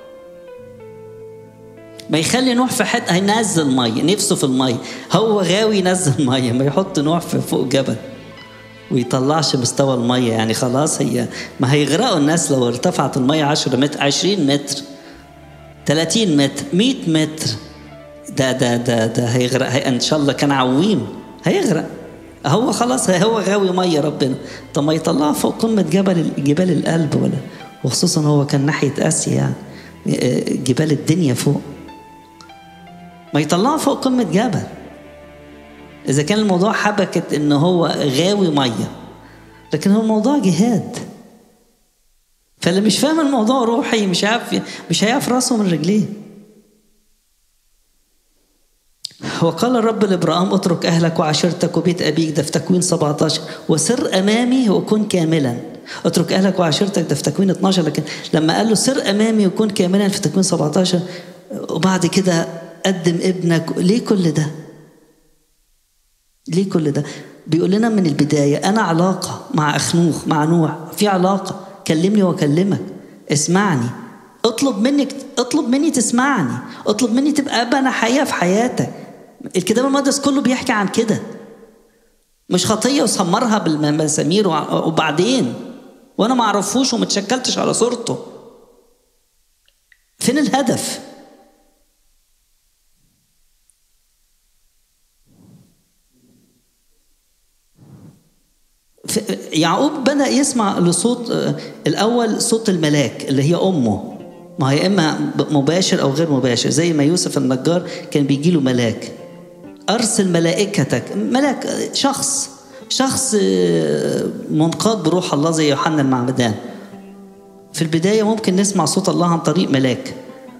ما يخلي نوح في حته هينزل ميه نفسه في الميه هو غاوي ينزل ميه ما يحط نوح في فوق جبل ويطلعش مستوى الميه يعني خلاص هي ما هيغرقوا الناس لو ارتفعت الميه 10 متر 20 متر 30 متر 100 متر ده ده ده ده هيغرق هي ان شاء الله كان عويم هيغرق هو خلاص هو غاوي ميه ربنا طب ما يطلعه فوق قمه جبل جبال القلب ولا وخصوصا هو كان ناحيه اسيا يعني جبال الدنيا فوق ما يطلعه فوق قمه جبل اذا كان الموضوع حبكت ان هو غاوي ميه لكن هو الموضوع جهاد فاللي مش فاهم الموضوع روحي مش عارف مش هيعرف راسه من رجليه وقال الرب لابراهيم اترك اهلك وعشيرتك وبيت ابيك ده في تكوين 17 وسر امامي وكن كاملا اترك اهلك وعشيرتك ده في تكوين 12 لكن لما قال له سر امامي وكن كاملا في تكوين 17 وبعد كده قدم ابنك ليه كل ده؟ ليه كل ده؟ بيقول لنا من البدايه انا علاقه مع اخنوخ مع نوح في علاقه كلمني واكلمك اسمعني اطلب منك اطلب مني تسمعني اطلب مني تبقى ابا انا حياه في حياتك الكتاب المقدس كله بيحكي عن كده مش خطيه وسمرها بالمسامير وبعدين وانا ما اعرفوش وما اتشكلتش على صورته فين الهدف يعقوب بدا يسمع لصوت الاول صوت الملاك اللي هي امه ما هي اما مباشر او غير مباشر زي ما يوسف النجار كان بيجي له ملاك ارسل ملائكتك ملاك شخص شخص منقاد بروح الله زي يوحنا المعمدان في البدايه ممكن نسمع صوت الله عن طريق ملاك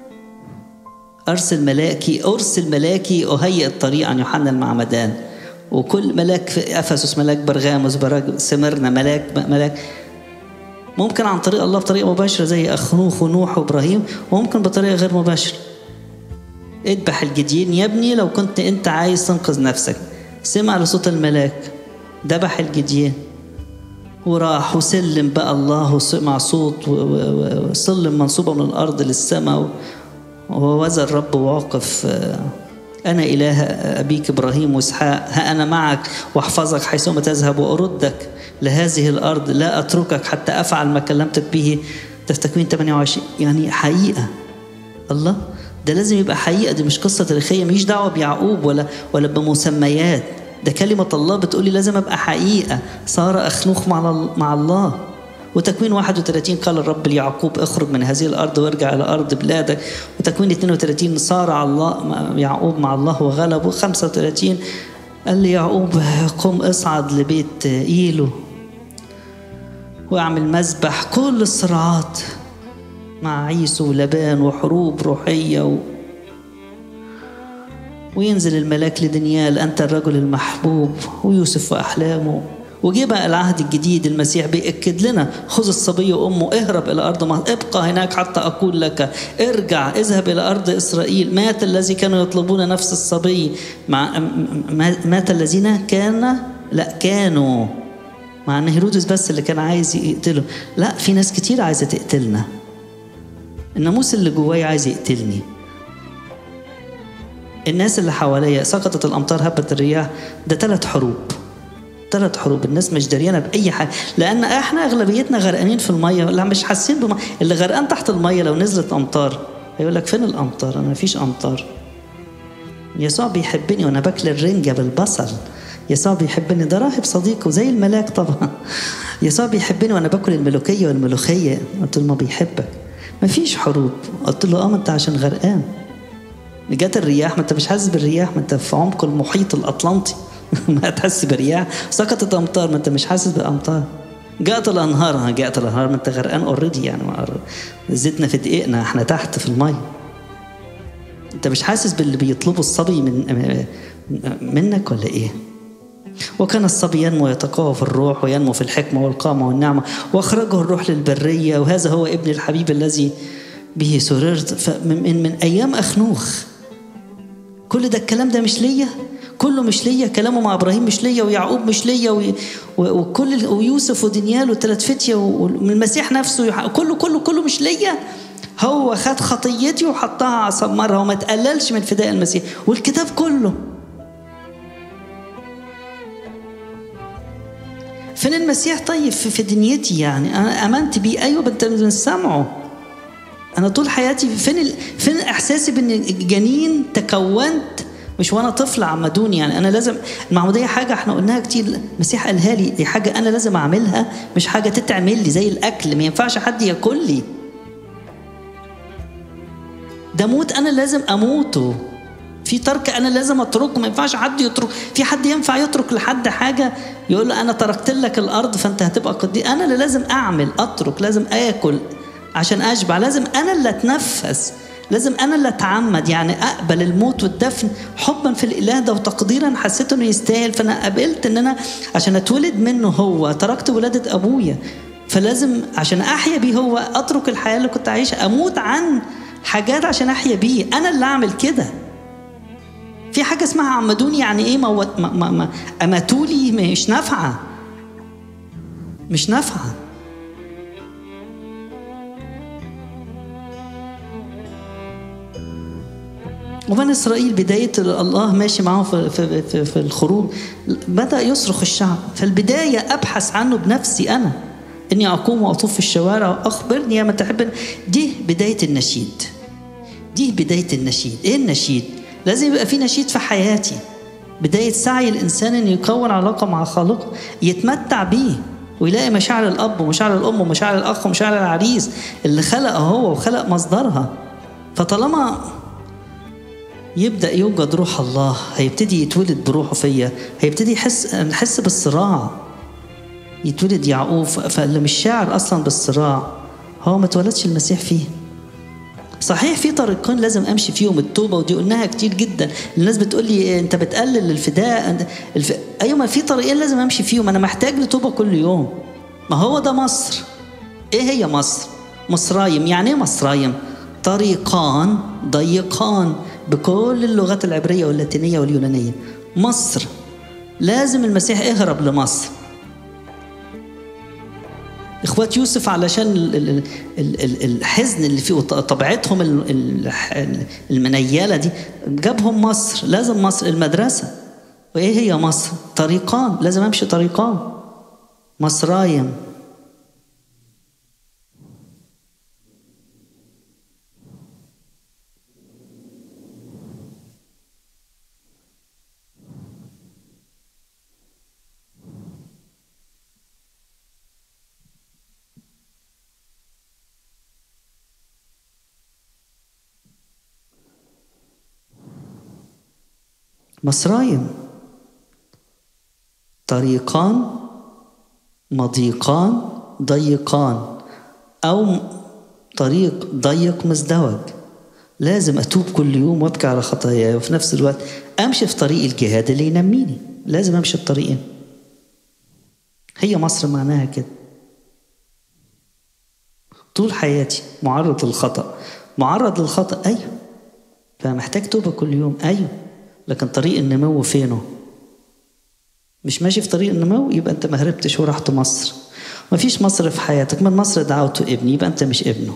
ارسل ملاكي ارسل ملاكي اهيئ الطريق عن يوحنا المعمدان وكل ملاك في افسس ملاك برغاموس سمرنا ملاك ملاك ممكن عن طريق الله بطريقه مباشره زي اخنوخ ونوح وابراهيم وممكن بطريقه غير مباشره اذبح الجديين يا ابني لو كنت انت عايز تنقذ نفسك سمع لصوت الملاك ذبح الجديين وراح وسلم بقى الله مع صوت وسلم منصوبة من الأرض للسماء ووزى الرب واقف أنا إله أبيك إبراهيم وإسحاق ها أنا معك وأحفظك حيثما تذهب وأردك لهذه الأرض لا أتركك حتى أفعل ما كلمتك به ده في تكوين 28 يعني حقيقة الله ده لازم يبقى حقيقة دي مش قصة تاريخية مش دعوة بيعقوب ولا ولا بمسميات ده كلمة الله بتقولي لازم أبقى حقيقة صار أخنوخ مع مع الله وتكوين 31 قال الرب ليعقوب اخرج من هذه الارض وارجع الى ارض بلادك وتكوين 32 صارع الله يعقوب مع الله وغلبه 35 قال لي يعقوب قم اصعد لبيت ايلو واعمل مذبح كل الصراعات مع عيسو ولبان وحروب روحيه و... وينزل الملاك لدنيال انت الرجل المحبوب ويوسف واحلامه وجه بقى العهد الجديد المسيح بيأكد لنا خذ الصبي وأمه اهرب إلى أرض مصر ابقى هناك حتى أقول لك ارجع اذهب إلى أرض إسرائيل مات الذي كانوا يطلبون نفس الصبي مع مات الذين كان لا كانوا مع ان هيرودس بس اللي كان عايز يقتله لا في ناس كتير عايزه تقتلنا الناموس اللي جوايا عايز يقتلني الناس اللي حواليا سقطت الامطار هبت الرياح ده ثلاث حروب ثلاث حروب الناس مش دريانه باي حاجه لان احنا اغلبيتنا غرقانين في الميه لا مش حاسين بما اللي غرقان تحت الميه لو نزلت امطار هيقول لك فين الامطار انا مفيش امطار يسوع بيحبني وانا باكل الرنجه بالبصل يسوع بيحبني ده راهب صديقه زي الملاك طبعا يسوع بيحبني وانا باكل الملوكيه والملوخيه قلت له ما بيحبك مفيش حروب قلت له اه ما انت عشان غرقان جت الرياح ما انت مش حاسس بالرياح ما انت في عمق المحيط الاطلنطي ما تحس برياح سقطت امطار ما انت مش حاسس بامطار جاءت الانهار ها جاءت الانهار ما انت غرقان اوريدي يعني زيتنا في دقيقنا احنا تحت في الميه انت مش حاسس باللي بيطلبه الصبي من منك ولا ايه وكان الصبي ينمو يتقوى في الروح وينمو في الحكمة والقامة والنعمة وأخرجه الروح للبرية وهذا هو ابن الحبيب الذي به سررت فمن من أيام أخنوخ كل ده الكلام ده مش ليا كله مش ليا كلامه مع ابراهيم مش ليا ويعقوب مش ليا وكل ويوسف ودانيال وثلاث فتيه والمسيح نفسه كله كله كله مش ليا هو خد خطيتي وحطها على صمرها وما تقللش من فداء المسيح والكتاب كله فين المسيح طيب في, في دنيتي يعني انا امنت بيه ايوه انت بنسمعه انا طول حياتي فين ال... فين احساسي بان جنين تكونت مش وانا طفل عمدوني يعني انا لازم المعموديه حاجه احنا قلناها كتير المسيح قالها لي دي حاجه انا لازم اعملها مش حاجه تتعمل لي زي الاكل ما ينفعش حد ياكل لي ده موت انا لازم اموته في ترك انا لازم اتركه ما ينفعش حد يترك في حد ينفع يترك لحد حاجه يقول له انا تركت لك الارض فانت هتبقى قدي انا اللي لازم اعمل اترك لازم اكل عشان اشبع لازم انا اللي اتنفس لازم انا اللي اتعمد يعني اقبل الموت والدفن حبا في الاله ده وتقديرا حسيت انه يستاهل فانا قبلت ان انا عشان اتولد منه هو تركت ولاده ابويا فلازم عشان احيا بيه هو اترك الحياه اللي كنت عايشها اموت عن حاجات عشان احيا بيه انا اللي اعمل كده في حاجه اسمها عمدوني يعني ايه موت ما ما ما اماتولي مش نافعه مش نافعه وبني اسرائيل بدايه الله ماشي معاهم في, في, في, في الخروج بدا يصرخ الشعب فالبدايه ابحث عنه بنفسي انا اني اقوم واطوف في الشوارع واخبرني يا من تحبني دي بدايه النشيد دي بدايه النشيد ايه النشيد لازم يبقى في نشيد في حياتي بدايه سعي الانسان انه يكون علاقه مع خالقه يتمتع بيه ويلاقي مشاعر الاب ومشاعر الام ومشاعر الاخ ومشاعر العريس اللي خلق هو وخلق مصدرها فطالما يبدا يوجد روح الله هيبتدي يتولد بروحه فيا هيبتدي يحس نحس بالصراع يتولد يعقوب فاللي مش شاعر اصلا بالصراع هو ما اتولدش المسيح فيه صحيح في طريقين لازم امشي فيهم التوبه ودي قلناها كتير جدا الناس بتقول لي انت بتقلل الفداء الف... ايوه ما في طريقين لازم امشي فيهم انا محتاج لتوبه كل يوم ما هو ده مصر ايه هي مصر مصرايم يعني ايه مصرايم طريقان ضيقان بكل اللغات العبريه واللاتينيه واليونانيه مصر لازم المسيح اهرب لمصر اخوات يوسف علشان ال- ال- ال- ال- الحزن اللي فيه وط- طبيعتهم ال- ال- المنيله دي جابهم مصر لازم مصر المدرسه وايه هي مصر طريقان لازم امشي طريقان مصرايم مصرايم طريقان مضيقان ضيقان أو طريق ضيق مزدوج لازم أتوب كل يوم وأبكي على خطاياي وفي نفس الوقت أمشي في طريق الجهاد اللي ينميني لازم أمشي الطريقين هي مصر معناها كده طول حياتي معرض للخطأ معرض للخطأ أيوه فمحتاج توبة كل يوم أيوه لكن طريق النمو فينه مش ماشي في طريق النمو يبقى انت ما هربتش ورحت مصر مفيش مصر في حياتك من مصر دعوته ابني يبقى انت مش ابنه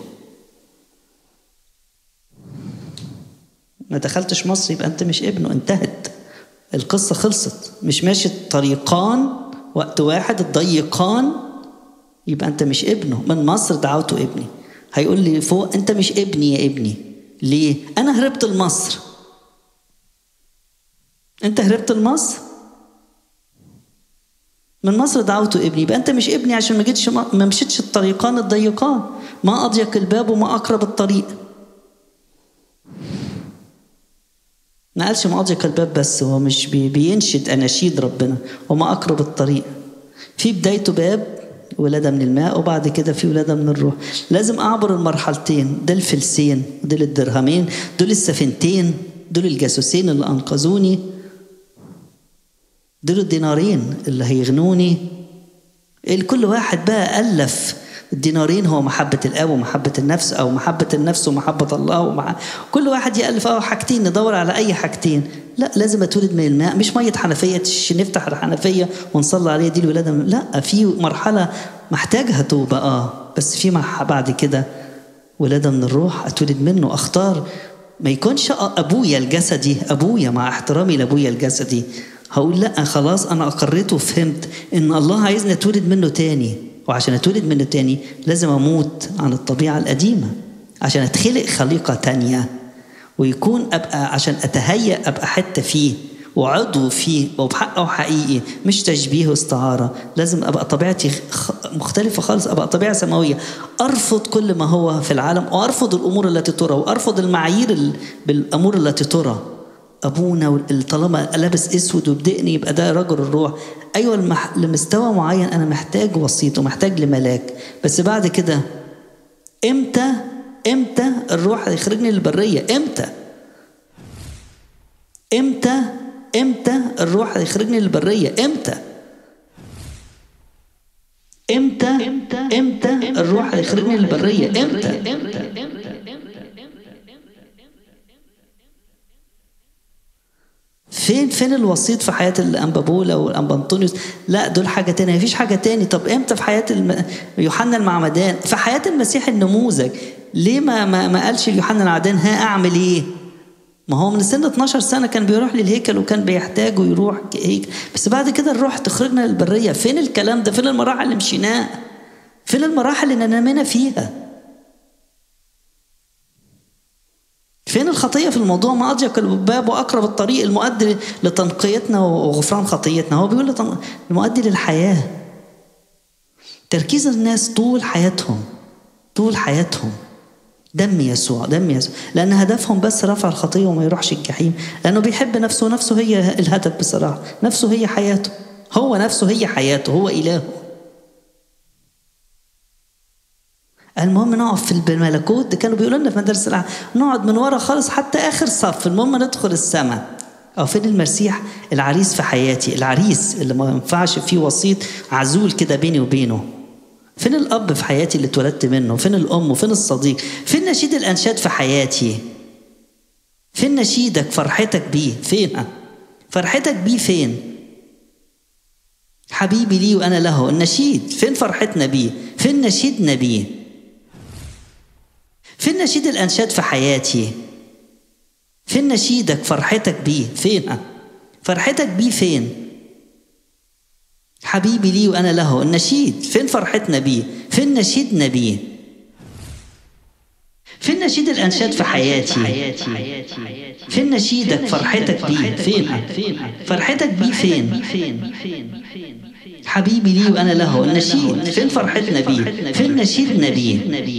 ما دخلتش مصر يبقى انت مش ابنه انتهت القصة خلصت مش ماشي الطريقان وقت واحد الضيقان يبقى انت مش ابنه من مصر دعوته ابني هيقول لي فوق انت مش ابني يا ابني ليه انا هربت لمصر انت هربت لمصر من مصر دعوته ابني يبقى انت مش ابني عشان ما جيتش ما مشيتش الطريقان الضيقان ما اضيق الباب وما اقرب الطريق ما قالش ما اضيق الباب بس هو مش بي بينشد اناشيد ربنا وما اقرب الطريق في بدايته باب ولادة من الماء وبعد كده في ولادة من الروح لازم أعبر المرحلتين دول الفلسين دول الدرهمين دول السفينتين دول الجاسوسين اللي أنقذوني دول الدينارين اللي هيغنوني كل واحد بقى ألف الدينارين هو محبة الآب ومحبة النفس أو محبة النفس ومحبة الله ومع كل واحد يألف أه حاجتين ندور على أي حاجتين لا لازم أتولد من الماء مش مية حنفية نفتح الحنفية ونصلي عليها دي الولادة لا في مرحلة محتاجها توبة أه بس في بعد كده ولادة من الروح أتولد منه أختار ما يكونش أبويا الجسدي أبويا مع احترامي لأبويا الجسدي هقول لا خلاص أنا أقريت وفهمت إن الله عايزني أتولد منه تاني وعشان اتولد منه تاني لازم اموت عن الطبيعه القديمه عشان اتخلق خليقه تانيه ويكون ابقى عشان اتهيأ ابقى حته فيه وعضو فيه وبحقه حقيقي مش تشبيه واستعاره لازم ابقى طبيعتي مختلفه خالص ابقى طبيعه سماويه ارفض كل ما هو في العالم وارفض الامور التي ترى وارفض المعايير بالامور التي ترى ابونا طالما لابس اسود وبدقني يبقى ده رجل الروح ايوه المح... لمستوى معين انا محتاج وسيط ومحتاج لملاك بس بعد كده امتى امتى الروح هيخرجني للبريه امتى امتى امتى الروح هيخرجني للبريه امتى امتى امتى امتى الروح هيخرجني للبريه امتى امتى فين فين الوسيط في حياه الانبابولا والانبا انطونيوس لا دول حاجه تانية مفيش حاجه تاني طب امتى في حياه الم... يوحنا المعمدان في حياه المسيح النموذج ليه ما ما, ما قالش يوحنا المعمدان ها اعمل ايه ما هو من سن 12 سنه كان بيروح للهيكل وكان بيحتاج ويروح هيكل بس بعد كده الروح تخرجنا للبريه فين الكلام ده فين المراحل اللي مشيناها فين المراحل اللي نمينا فيها فين الخطيه في الموضوع ما اضيق الباب واقرب الطريق المؤدي لتنقيتنا وغفران خطيتنا هو بيقول لتن... المؤدي للحياه تركيز الناس طول حياتهم طول حياتهم دم يسوع دم يسوع لان هدفهم بس رفع الخطيه وما يروحش الجحيم لانه بيحب نفسه نفسه هي الهدف بصراحه نفسه هي حياته هو نفسه هي حياته هو الهه المهم نقف في الملكوت ده كانوا بيقولوا لنا في مدارس العالم نقعد من ورا خالص حتى اخر صف المهم ندخل السماء او فين المسيح العريس في حياتي العريس اللي ما ينفعش فيه وسيط عزول كده بيني وبينه فين الاب في حياتي اللي اتولدت منه فين الام وفين الصديق فين نشيد الانشاد في حياتي فين نشيدك فرحتك بيه فين فرحتك بيه فين حبيبي لي وأنا له النشيد فين فرحتنا بيه فين نشيدنا بيه فين نشيد الأنشاد في حياتي فين نشيدك فرحتك بيه فين فرحتك بيه فين حبيبي لي وأنا له النشيد فين فرحتنا بيه فين نشيدنا بيه فين نشيد الأنشاد في حياتي فين نشيدك فرحتك بيه فين فرحتك بيه فين حبيبي لي وأنا له النشيد فين فرحتنا بيه فين نشيدنا بيه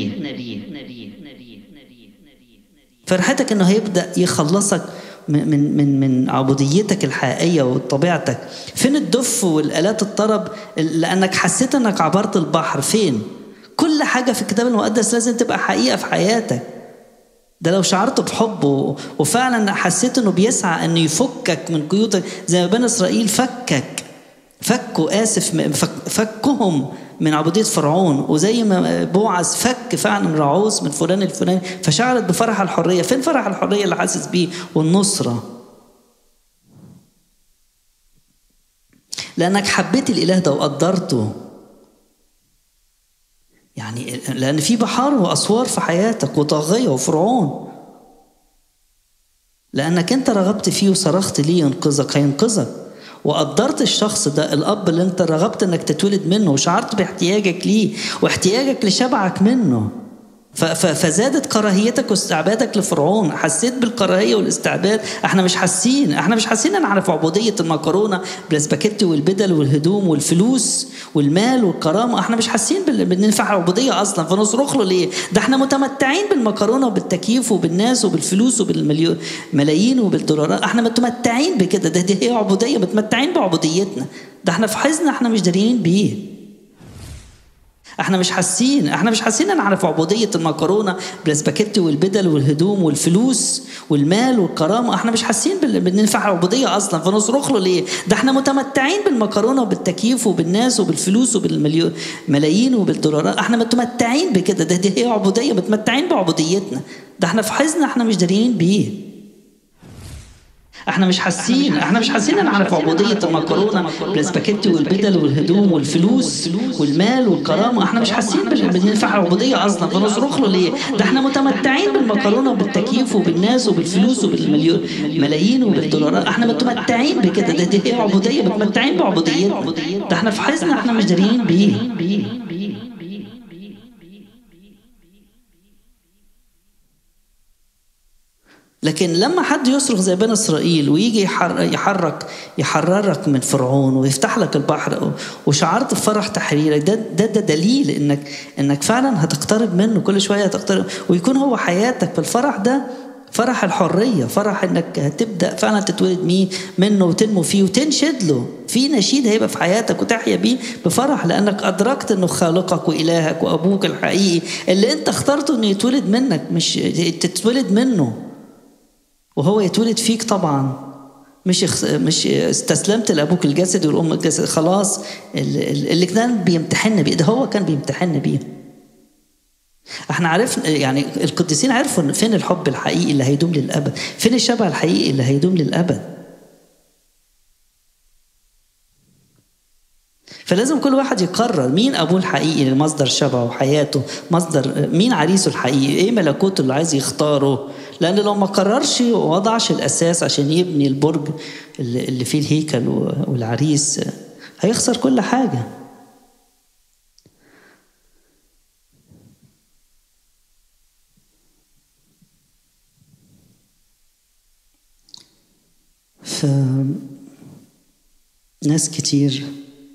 فرحتك انه هيبدا يخلصك من من من من عبوديتك الحقيقيه وطبيعتك فين الدف والالات الطرب لانك حسيت انك عبرت البحر فين كل حاجه في الكتاب المقدس لازم تبقى حقيقه في حياتك ده لو شعرت بحبه وفعلا حسيت انه بيسعى انه يفكك من قيودك زي ما بني اسرائيل فكك فكوا اسف فكهم من عبودية فرعون وزي ما بوعز فك فعلا رعوز من فلان الفلاني فشعرت بفرح الحرية فين فرح الحرية اللي حاسس بيه والنصرة لأنك حبيت الإله ده وقدرته يعني لأن في بحار وأسوار في حياتك وطاغية وفرعون لأنك أنت رغبت فيه وصرخت ليه ينقذك هينقذك وقدرت الشخص ده الاب اللي انت رغبت انك تتولد منه وشعرت باحتياجك ليه واحتياجك لشبعك منه فزادت كراهيتك واستعبادك لفرعون حسيت بالكراهيه والاستعباد احنا مش حاسين احنا مش حاسين ان في عبوديه المكرونه بالاسباجيتي والبدل والهدوم والفلوس والمال والكرامه احنا مش حاسين بننفع عبوديه اصلا فنصرخ له ليه ده احنا متمتعين بالمكرونه وبالتكييف وبالناس وبالفلوس وبالملايين وبالدولارات احنا متمتعين بكده ده دي هي عبوديه متمتعين بعبوديتنا ده احنا في حزن احنا مش داريين بيه احنا مش حاسين احنا مش حاسين ان في عبوديه المكرونه بالاسباجيتي والبدل والهدوم والفلوس والمال والكرامه احنا مش حاسين بننفع عبوديه اصلا فنصرخ له ليه ده احنا متمتعين بالمكرونه وبالتكييف وبالناس وبالفلوس وبالملايين وبالدولارات احنا متمتعين بكده ده دي هي عبوديه متمتعين بعبوديتنا ده احنا في حزن احنا مش داريين بيه احنا مش حاسين احنا مش حاسين ان في عبوديه المكرونه بالاسباجيتي والبدل والهدوم والفلوس والمال والكرامه احنا مش حاسين بننفع عبوديه اصلا فنصرخ له ليه ده احنا متمتعين بالمكرونه وبالتكييف وبالناس وبالفلوس وبالملايين وبالدولارات احنا متمتعين بكده ده دي هي عبوديه متمتعين بعبوديتنا ده احنا في حزن احنا مش داريين بيه لكن لما حد يصرخ زي بني اسرائيل ويجي يحرك يحررك من فرعون ويفتح لك البحر وشعرت بفرح تحريرك ده ده ده دليل انك انك فعلا هتقترب منه كل شويه هتقترب ويكون هو حياتك بالفرح ده فرح الحريه فرح انك هتبدا فعلا تتولد ميه منه وتنمو فيه وتنشد له في نشيد هيبقى في حياتك وتحيا بيه بفرح لانك ادركت انه خالقك والهك وابوك الحقيقي اللي انت اخترته انه يتولد منك مش تتولد منه وهو يتولد فيك طبعا مش مش استسلمت لابوك الجسد والام الجسد خلاص اللي كان بيمتحن بيه ده هو كان بيمتحن بيه احنا عرفنا يعني القديسين عرفوا فين الحب الحقيقي اللي هيدوم للابد فين الشبع الحقيقي اللي هيدوم للابد فلازم كل واحد يقرر مين ابوه الحقيقي لمصدر شبعه وحياته مصدر مين عريسه الحقيقي ايه ملكوته اللي عايز يختاره لأن لو ما قررش ووضعش الأساس عشان يبني البرج اللي فيه الهيكل والعريس هيخسر كل حاجة ف ناس كتير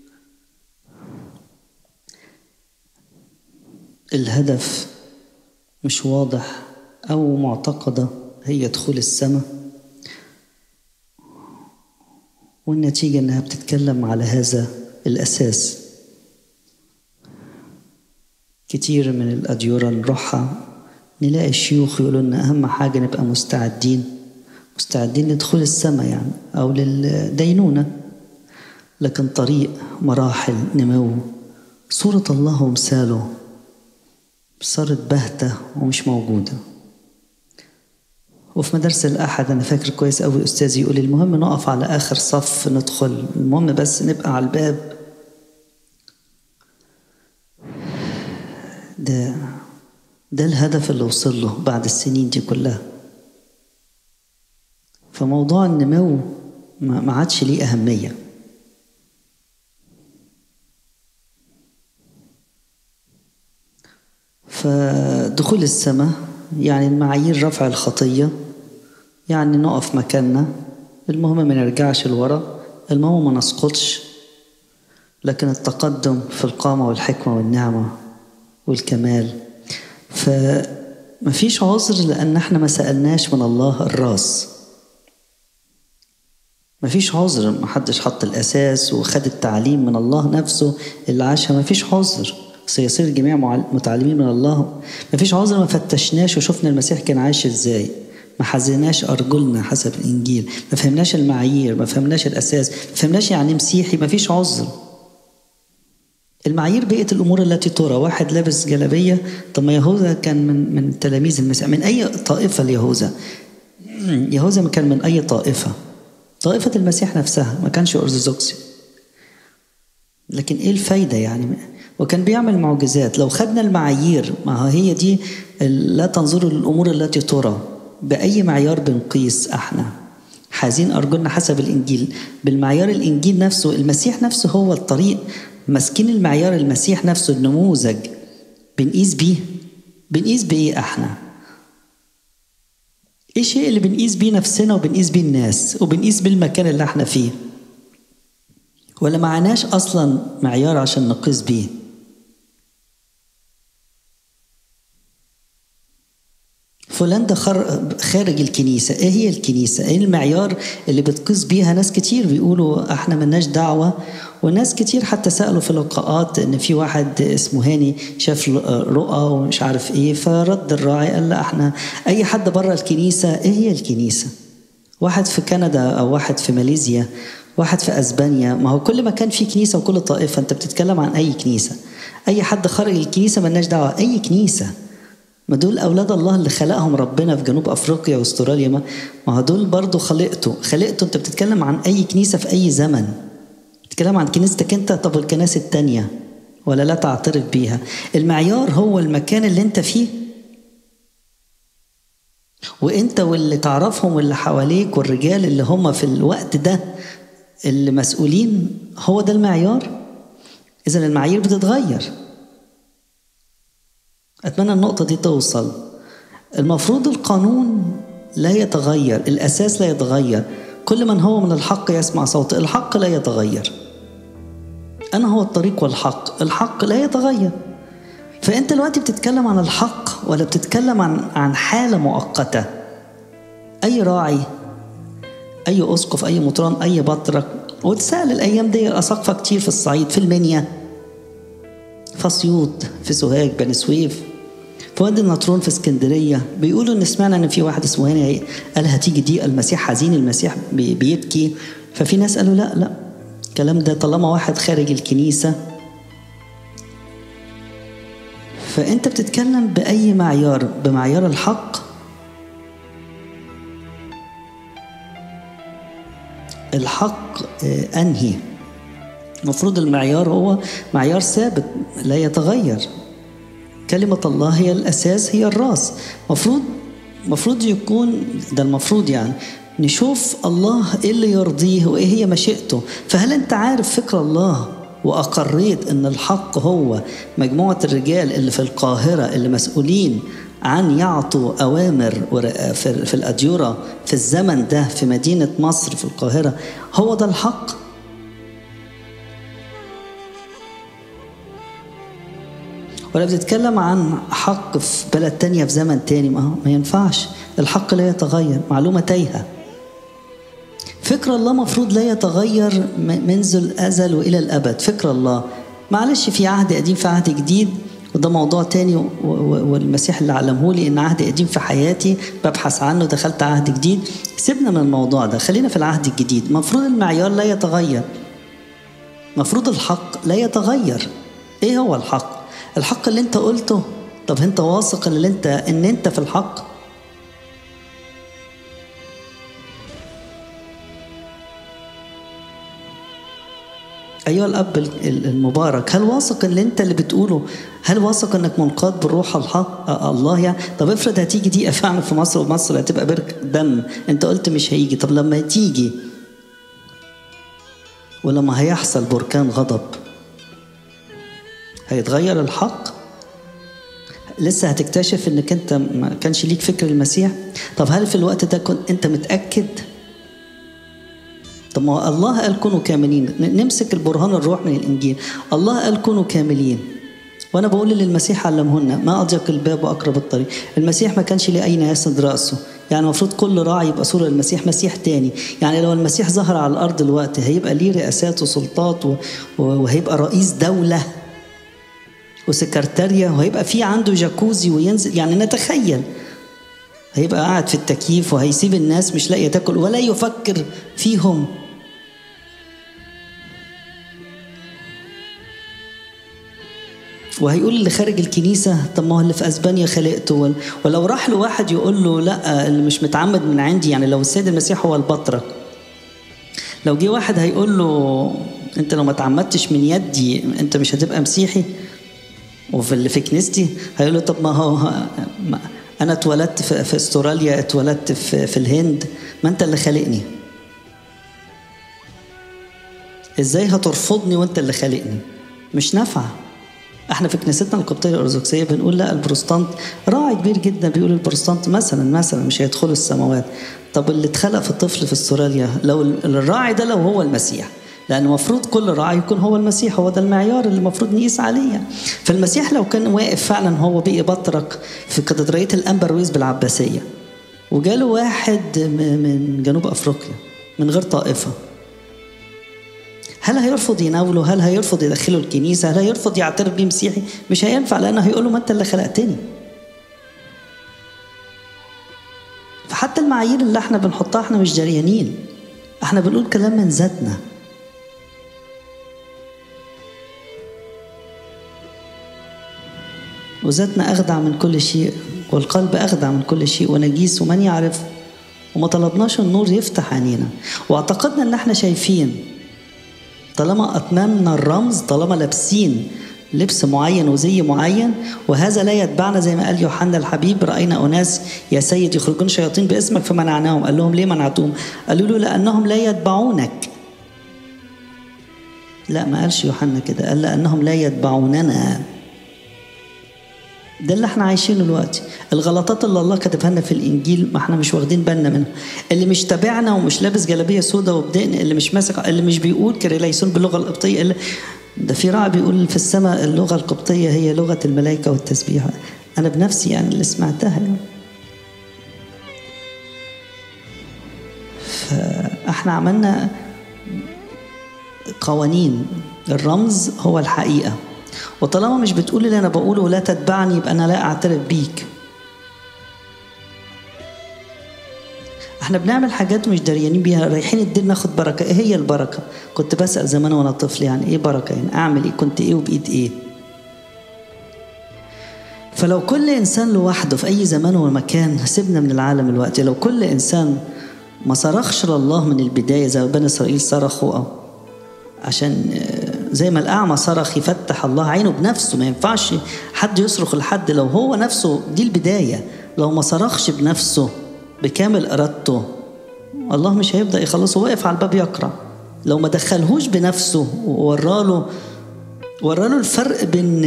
الهدف مش واضح أو معتقدة هي دخول السماء والنتيجة إنها بتتكلم على هذا الأساس كتير من الأديرة نروحها نلاقي الشيوخ يقولوا لنا أهم حاجة نبقى مستعدين مستعدين لدخول السماء يعني أو للدينونة لكن طريق مراحل نمو صورة الله ومثاله صارت باهتة ومش موجودة وفي مدرسة الأحد أنا فاكر كويس أوي أستاذي يقول المهم نقف على آخر صف ندخل المهم بس نبقى على الباب ده ده الهدف اللي وصل له بعد السنين دي كلها فموضوع النمو ما عادش ليه أهمية فدخول السماء يعني المعايير رفع الخطية يعني نقف مكاننا المهم ما نرجعش لورا المهم ما نسقطش لكن التقدم في القامة والحكمة والنعمة والكمال فمفيش عذر لأن احنا ما سألناش من الله الراس مفيش عذر محدش حط الأساس وخد التعليم من الله نفسه اللي عاشها مفيش عذر سيصير الجميع متعلمين من الله مفيش عذر ما فتشناش وشفنا المسيح كان عايش ازاي ما حزناش أرجلنا حسب الإنجيل ما فهمناش المعايير ما فهمناش الأساس ما فهمناش يعني مسيحي ما فيش عذر المعايير بقية الأمور التي ترى واحد لابس جلابية طب ما يهوذا كان من من تلاميذ المسيح من أي طائفة ليهوذا يهوذا كان من أي طائفة طائفة المسيح نفسها ما كانش أرثوذكسي لكن إيه الفايدة يعني وكان بيعمل معجزات لو خدنا المعايير ما هي دي لا تنظروا للأمور التي ترى بأي معيار بنقيس احنا حازين أرجلنا حسب الإنجيل بالمعيار الإنجيل نفسه المسيح نفسه هو الطريق ماسكين المعيار المسيح نفسه النموذج بنقيس بيه بنقيس بإيه احنا ايه الشيء اللي بنقيس بيه نفسنا وبنقيس بيه الناس وبنقيس بيه المكان اللي احنا فيه ولا معناش اصلا معيار عشان نقيس بيه فلان ده خارج الكنيسة ايه هي الكنيسة ايه المعيار اللي بتقيس بيها ناس كتير بيقولوا احنا ملناش دعوة وناس كتير حتى سألوا في لقاءات ان في واحد اسمه هاني شاف رؤى ومش عارف ايه فرد الراعي قال لا احنا اي حد بره الكنيسة ايه هي الكنيسة واحد في كندا او واحد في ماليزيا واحد في اسبانيا ما هو كل مكان فيه كنيسة وكل طائفة انت بتتكلم عن اي كنيسة اي حد خارج الكنيسة ملناش دعوة اي كنيسة ما دول أولاد الله اللي خلقهم ربنا في جنوب أفريقيا واستراليا ما هو دول برضه خلقته خلقته أنت بتتكلم عن أي كنيسة في أي زمن بتتكلم عن كنيستك أنت طب الكنائس التانية ولا لا تعترف بيها المعيار هو المكان اللي أنت فيه وانت واللي تعرفهم واللي حواليك والرجال اللي هم في الوقت ده اللي مسؤولين هو ده المعيار اذا المعايير بتتغير أتمنى النقطة دي توصل المفروض القانون لا يتغير الأساس لا يتغير كل من هو من الحق يسمع صوت الحق لا يتغير أنا هو الطريق والحق الحق لا يتغير فأنت دلوقتي بتتكلم عن الحق ولا بتتكلم عن عن حالة مؤقتة أي راعي أي أسقف أي مطران أي بطرك وتسأل الأيام دي أساقفة كتير في الصعيد في المنيا في أسيوط في سوهاج بني سويف في وادي النطرون في اسكندريه بيقولوا ان سمعنا ان في واحد اسمه هاني قال هتيجي دي المسيح حزين المسيح بيبكي ففي ناس قالوا لا لا الكلام ده طالما واحد خارج الكنيسه فانت بتتكلم باي معيار بمعيار الحق الحق انهي المفروض المعيار هو معيار ثابت لا يتغير كلمة الله هي الأساس هي الرأس مفروض مفروض يكون ده المفروض يعني نشوف الله ايه اللي يرضيه وايه هي مشيئته فهل انت عارف فكر الله واقريت ان الحق هو مجموعه الرجال اللي في القاهره اللي مسؤولين عن يعطوا اوامر في الاديره في الزمن ده في مدينه مصر في القاهره هو ده الحق ولا بتتكلم عن حق في بلد تانية في زمن تاني ما, هو ما ينفعش الحق لا يتغير معلومة تايهة فكر الله مفروض لا يتغير منذ الأزل وإلى الأبد فكر الله معلش في عهد قديم في عهد جديد وده موضوع تاني والمسيح اللي علمه لي ان عهد قديم في حياتي ببحث عنه دخلت عهد جديد سيبنا من الموضوع ده خلينا في العهد الجديد المفروض المعيار لا يتغير مفروض الحق لا يتغير ايه هو الحق الحق اللي انت قلته طب انت واثق ان انت ان انت في الحق أيها الأب المبارك هل واثق إن أنت اللي بتقوله هل واثق إنك منقاد بالروح الحق الله يعني طب افرض هتيجي دقيقة فعلا في مصر ومصر هتبقى برك دم أنت قلت مش هيجي طب لما تيجي ولما هيحصل بركان غضب هيتغير الحق لسه هتكتشف انك انت ما كانش ليك فكر المسيح طب هل في الوقت ده كنت انت متاكد طب ما الله قال كونوا كاملين نمسك البرهان الروح من الانجيل الله قال كونوا كاملين وانا بقول للمسيح علمهن ما اضيق الباب واقرب الطريق المسيح ما كانش ليه اين يسند راسه يعني المفروض كل راعي يبقى صوره المسيح مسيح تاني يعني لو المسيح ظهر على الارض دلوقتي هيبقى ليه رئاسات وسلطات وهيبقى رئيس دوله وسكرتاريا وهيبقى في عنده جاكوزي وينزل يعني نتخيل هيبقى قاعد في التكييف وهيسيب الناس مش لاقيه تاكل ولا يفكر فيهم وهيقول اللي خارج الكنيسة طب ما هو اللي في أسبانيا خلقته ولو راح له واحد يقول له لا اللي مش متعمد من عندي يعني لو السيد المسيح هو البطرك لو جه واحد هيقول له انت لو ما تعمدتش من يدي انت مش هتبقى مسيحي وفي اللي في كنيستي هيقول له طب ما هو ما انا اتولدت في, في استراليا اتولدت في, في الهند ما انت اللي خالقني ازاي هترفضني وانت اللي خالقني مش نافعه احنا في كنيستنا القبطيه الارثوذكسيه بنقول لا البروتستانت راعي كبير جدا بيقول البروتستانت مثلا مثلا مش هيدخلوا السماوات طب اللي اتخلق في الطفل في استراليا لو الراعي ده لو هو المسيح لأن المفروض كل راعي يكون هو المسيح هو ده المعيار اللي المفروض نقيس عليه يعني. فالمسيح لو كان واقف فعلا هو بقي بطرك في كاتدرائية الأنبرويز بالعباسية وجاله واحد من جنوب أفريقيا من غير طائفة هل هيرفض يناوله؟ هل هيرفض يدخله الكنيسة؟ هل هيرفض يعترف بيه مسيحي؟ مش هينفع لأنه هيقول له ما أنت اللي خلقتني. فحتى المعايير اللي احنا بنحطها احنا مش جريانين. احنا بنقول كلام من ذاتنا. وذاتنا أخدع من كل شيء والقلب أخدع من كل شيء ونجيس ومن يعرفه وما طلبناش النور يفتح عينينا واعتقدنا ان احنا شايفين طالما اتممنا الرمز طالما لابسين لبس معين وزي معين وهذا لا يتبعنا زي ما قال يوحنا الحبيب راينا اناس يا سيد يخرجون شياطين باسمك فمنعناهم قال لهم ليه منعتهم قالوا له لانهم لا يتبعونك لا ما قالش يوحنا كده قال لانهم لا يتبعوننا ده اللي احنا عايشينه دلوقتي الغلطات اللي الله كتبها لنا في الانجيل ما احنا مش واخدين بالنا منها اللي مش تابعنا ومش لابس جلابيه سوداء وبدقن اللي مش ماسك اللي مش بيقول كريليسون باللغه القبطيه اللي ده في راعي بيقول في السماء اللغه القبطيه هي لغه الملائكه والتسبيح انا بنفسي يعني اللي سمعتها يعني. فاحنا عملنا قوانين الرمز هو الحقيقه وطالما مش بتقول اللي انا بقوله ولا تتبعني يبقى انا لا اعترف بيك احنا بنعمل حاجات مش دريانين بيها رايحين الدين ناخد بركه ايه هي البركه كنت بسال زمان وانا طفل يعني ايه بركه يعني اعمل ايه كنت ايه وبايد ايه فلو كل انسان لوحده في اي زمان ومكان سيبنا من العالم الوقت لو كل انسان ما صرخش لله من البدايه زي ما بني اسرائيل صرخوا أو عشان زي ما الأعمى صرخ يفتح الله عينه بنفسه ما ينفعش حد يصرخ لحد لو هو نفسه دي البداية لو ما صرخش بنفسه بكامل إرادته الله مش هيبدأ يخلصه واقف على الباب يقرأ لو ما دخلهوش بنفسه ووراله وراله الفرق بين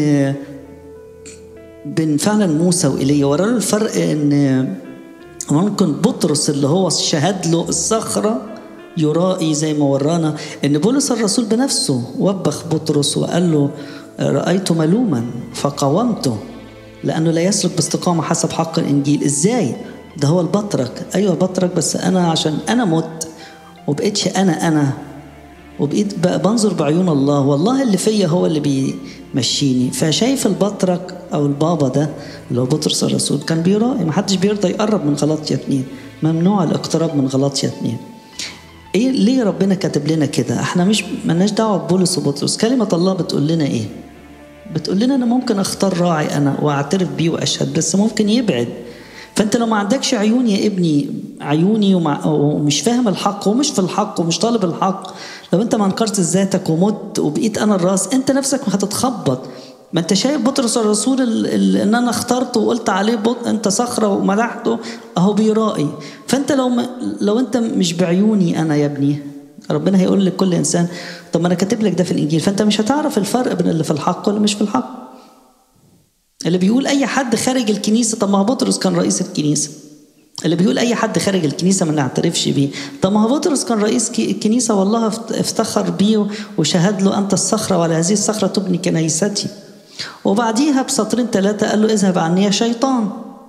بين فعلا موسى وإيليا وراله الفرق إن ممكن بطرس اللي هو شهد له الصخره يرائي زي ما ورانا ان بولس الرسول بنفسه وبخ بطرس وقال له رايت ملوما فقاومته لانه لا يسلك باستقامه حسب حق الانجيل ازاي ده هو البطرك ايوه بطرك بس انا عشان انا مت وبقيتش انا انا وبقيت بنظر بعيون الله والله اللي فيا هو اللي بيمشيني فشايف البطرك او البابا ده اللي هو بطرس الرسول كان بيرائي محدش بيرضى يقرب من غلطية اتنين ممنوع الاقتراب من غلطية اتنين ايه ليه ربنا كاتب لنا كده احنا مش ملناش دعوه ببولس وبطرس كلمه الله بتقول لنا ايه بتقول لنا انا ممكن اختار راعي انا واعترف بيه واشهد بس ممكن يبعد فانت لو ما عندكش عيون يا ابني عيوني ومع ومش فاهم الحق ومش في الحق ومش طالب الحق لو انت ما انكرت ذاتك ومت وبقيت انا الراس انت نفسك هتتخبط ما انت شايف بطرس الرسول ان انا اخترته وقلت عليه بط... انت صخره ومدحته اهو بيرائي فانت لو ما... لو انت مش بعيوني انا يا ابني ربنا هيقول لكل انسان طب ما انا كاتب لك ده في الانجيل فانت مش هتعرف الفرق بين اللي في الحق واللي مش في الحق اللي بيقول اي حد خارج الكنيسه طب ما هو بطرس كان رئيس الكنيسه اللي بيقول اي حد خارج الكنيسه ما نعترفش بيه طب ما هو بطرس كان رئيس الكنيسه والله افتخر بيه وشهد له انت الصخره وعلى هذه الصخره تبني كنيستي وبعديها بسطرين ثلاثه قال له اذهب عني يا شيطان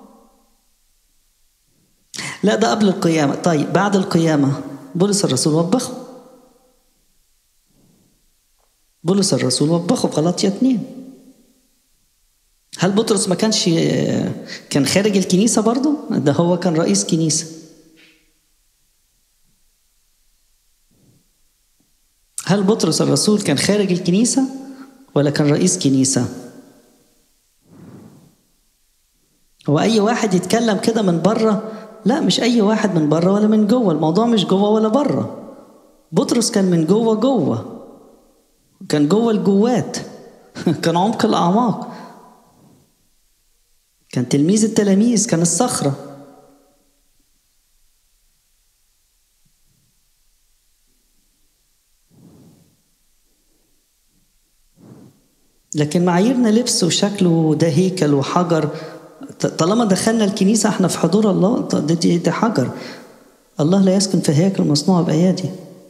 لا ده قبل القيامه طيب بعد القيامه بولس الرسول وبخه بولس الرسول وبخه في غلطيه اتنين هل بطرس ما كانش كان خارج الكنيسه برضه ده هو كان رئيس كنيسه هل بطرس الرسول كان خارج الكنيسه ولا كان رئيس كنيسه هو اي واحد يتكلم كده من بره لا مش اي واحد من بره ولا من جوه الموضوع مش جوه ولا بره بطرس كان من جوه جوه كان جوه الجوات كان عمق الاعماق كان تلميذ التلاميذ كان الصخرة لكن معاييرنا لبس وشكله ده هيكل وحجر طالما دخلنا الكنيسة احنا في حضور الله ده, دي, ده حجر الله لا يسكن في هيكل مصنوع بأيادي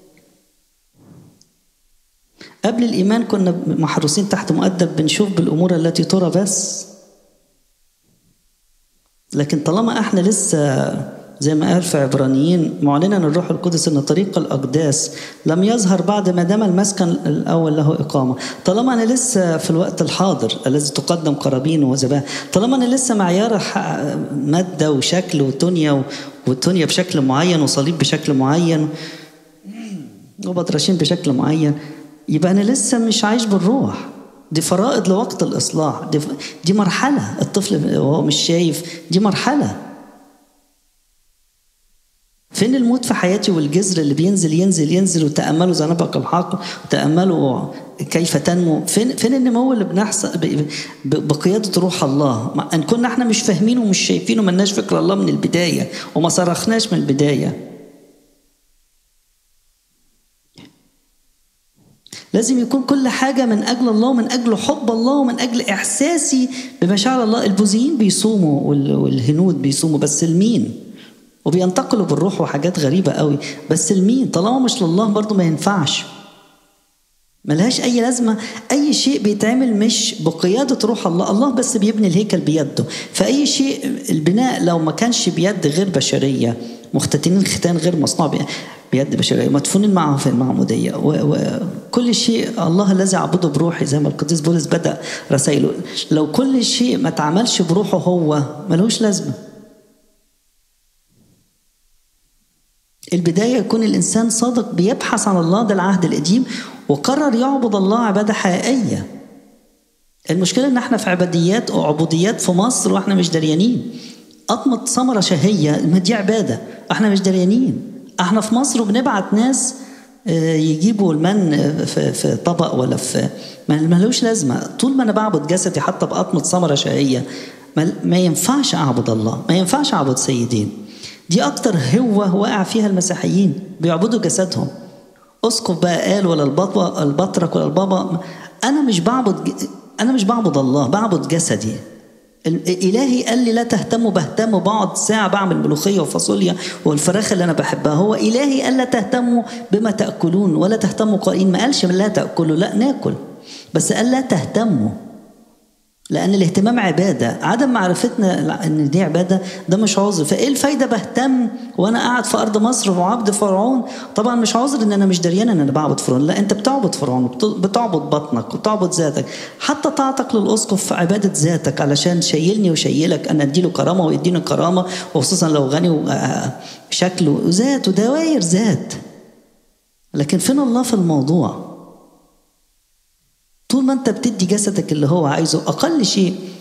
قبل الإيمان كنا محروسين تحت مؤدب بنشوف بالأمور التي ترى بس لكن طالما احنا لسه زي ما قال في عبرانيين معلنا الروح القدس ان طريق الاقداس لم يظهر بعد ما دام المسكن الاول له اقامه طالما انا لسه في الوقت الحاضر الذي تقدم قرابين وذبائح طالما انا لسه معيار ماده وشكل وتونيا والتونيا بشكل معين وصليب بشكل معين وبطرشين بشكل معين يبقى انا لسه مش عايش بالروح دي فرائض لوقت الإصلاح دي, دي مرحلة الطفل وهو مش شايف دي مرحلة فين الموت في حياتي والجذر اللي بينزل ينزل ينزل وتأملوا زنبق الحق وتأملوا كيف تنمو فين فين النمو اللي بنحصل بقيادة روح الله ان كنا احنا مش فاهمين ومش شايفين وملناش فكر الله من البداية وما صرخناش من البداية لازم يكون كل حاجة من أجل الله ومن أجل حب الله ومن أجل إحساسي بمشاعر الله البوذيين بيصوموا والهنود بيصوموا بس لمين وبينتقلوا بالروح وحاجات غريبة قوي بس لمين طالما مش لله برضو ما ينفعش ملهاش أي لازمة أي شيء بيتعمل مش بقيادة روح الله الله بس بيبني الهيكل بيده فأي شيء البناء لو ما كانش بيد غير بشرية مختتنين ختان غير مصنوع بيد بشرية مدفونين معه في المعمودية وكل شيء الله الذي أعبده بروحي زي ما القديس بولس بدأ رسائله لو كل شيء ما اتعملش بروحه هو ملوش لازمة البداية يكون الإنسان صادق بيبحث عن الله ده العهد القديم وقرر يعبد الله عبادة حقيقية المشكلة إن إحنا في عباديات أو عبوديات في مصر وإحنا مش دريانين أطمط ثمرة شهية ما دي عبادة إحنا مش دريانين احنا في مصر وبنبعت ناس يجيبوا المن في طبق ولا في ملوش لازمه طول ما انا بعبد جسدي حتى بقطمة ثمره شهيه ما ينفعش اعبد الله ما ينفعش اعبد سيدين دي اكتر هوه وقع فيها المسيحيين بيعبدوا جسدهم اسقف بقى قال ولا البطوة البطرك ولا البابا انا مش بعبد انا مش بعبد الله بعبد جسدي إلهي قال لي لا تهتموا بهتم بقعد ساعة بعمل ملوخية وفاصوليا والفراخ اللي أنا بحبها هو إلهي قال لا تهتموا بما تأكلون ولا تهتموا قائلين ما قالش لا تأكلوا لا ناكل بس قال لا تهتموا لأن الاهتمام عبادة عدم معرفتنا إن دي عبادة ده مش عذر فإيه الفايدة بهتم وأنا قاعد في أرض مصر وعبد فرعون طبعا مش عذر إن أنا مش دريان إن أنا بعبد فرعون لا أنت بتعبد فرعون بتعبد بطنك وبتعبد ذاتك حتى طاعتك للأسقف في عبادة ذاتك علشان شيلني وشيلك أنا أديله كرامة ويديني كرامة وخصوصا لو غني شكله ذات ودواير ذات لكن فين الله في الموضوع؟ طول ما انت بتدي جسدك اللي هو عايزه اقل شيء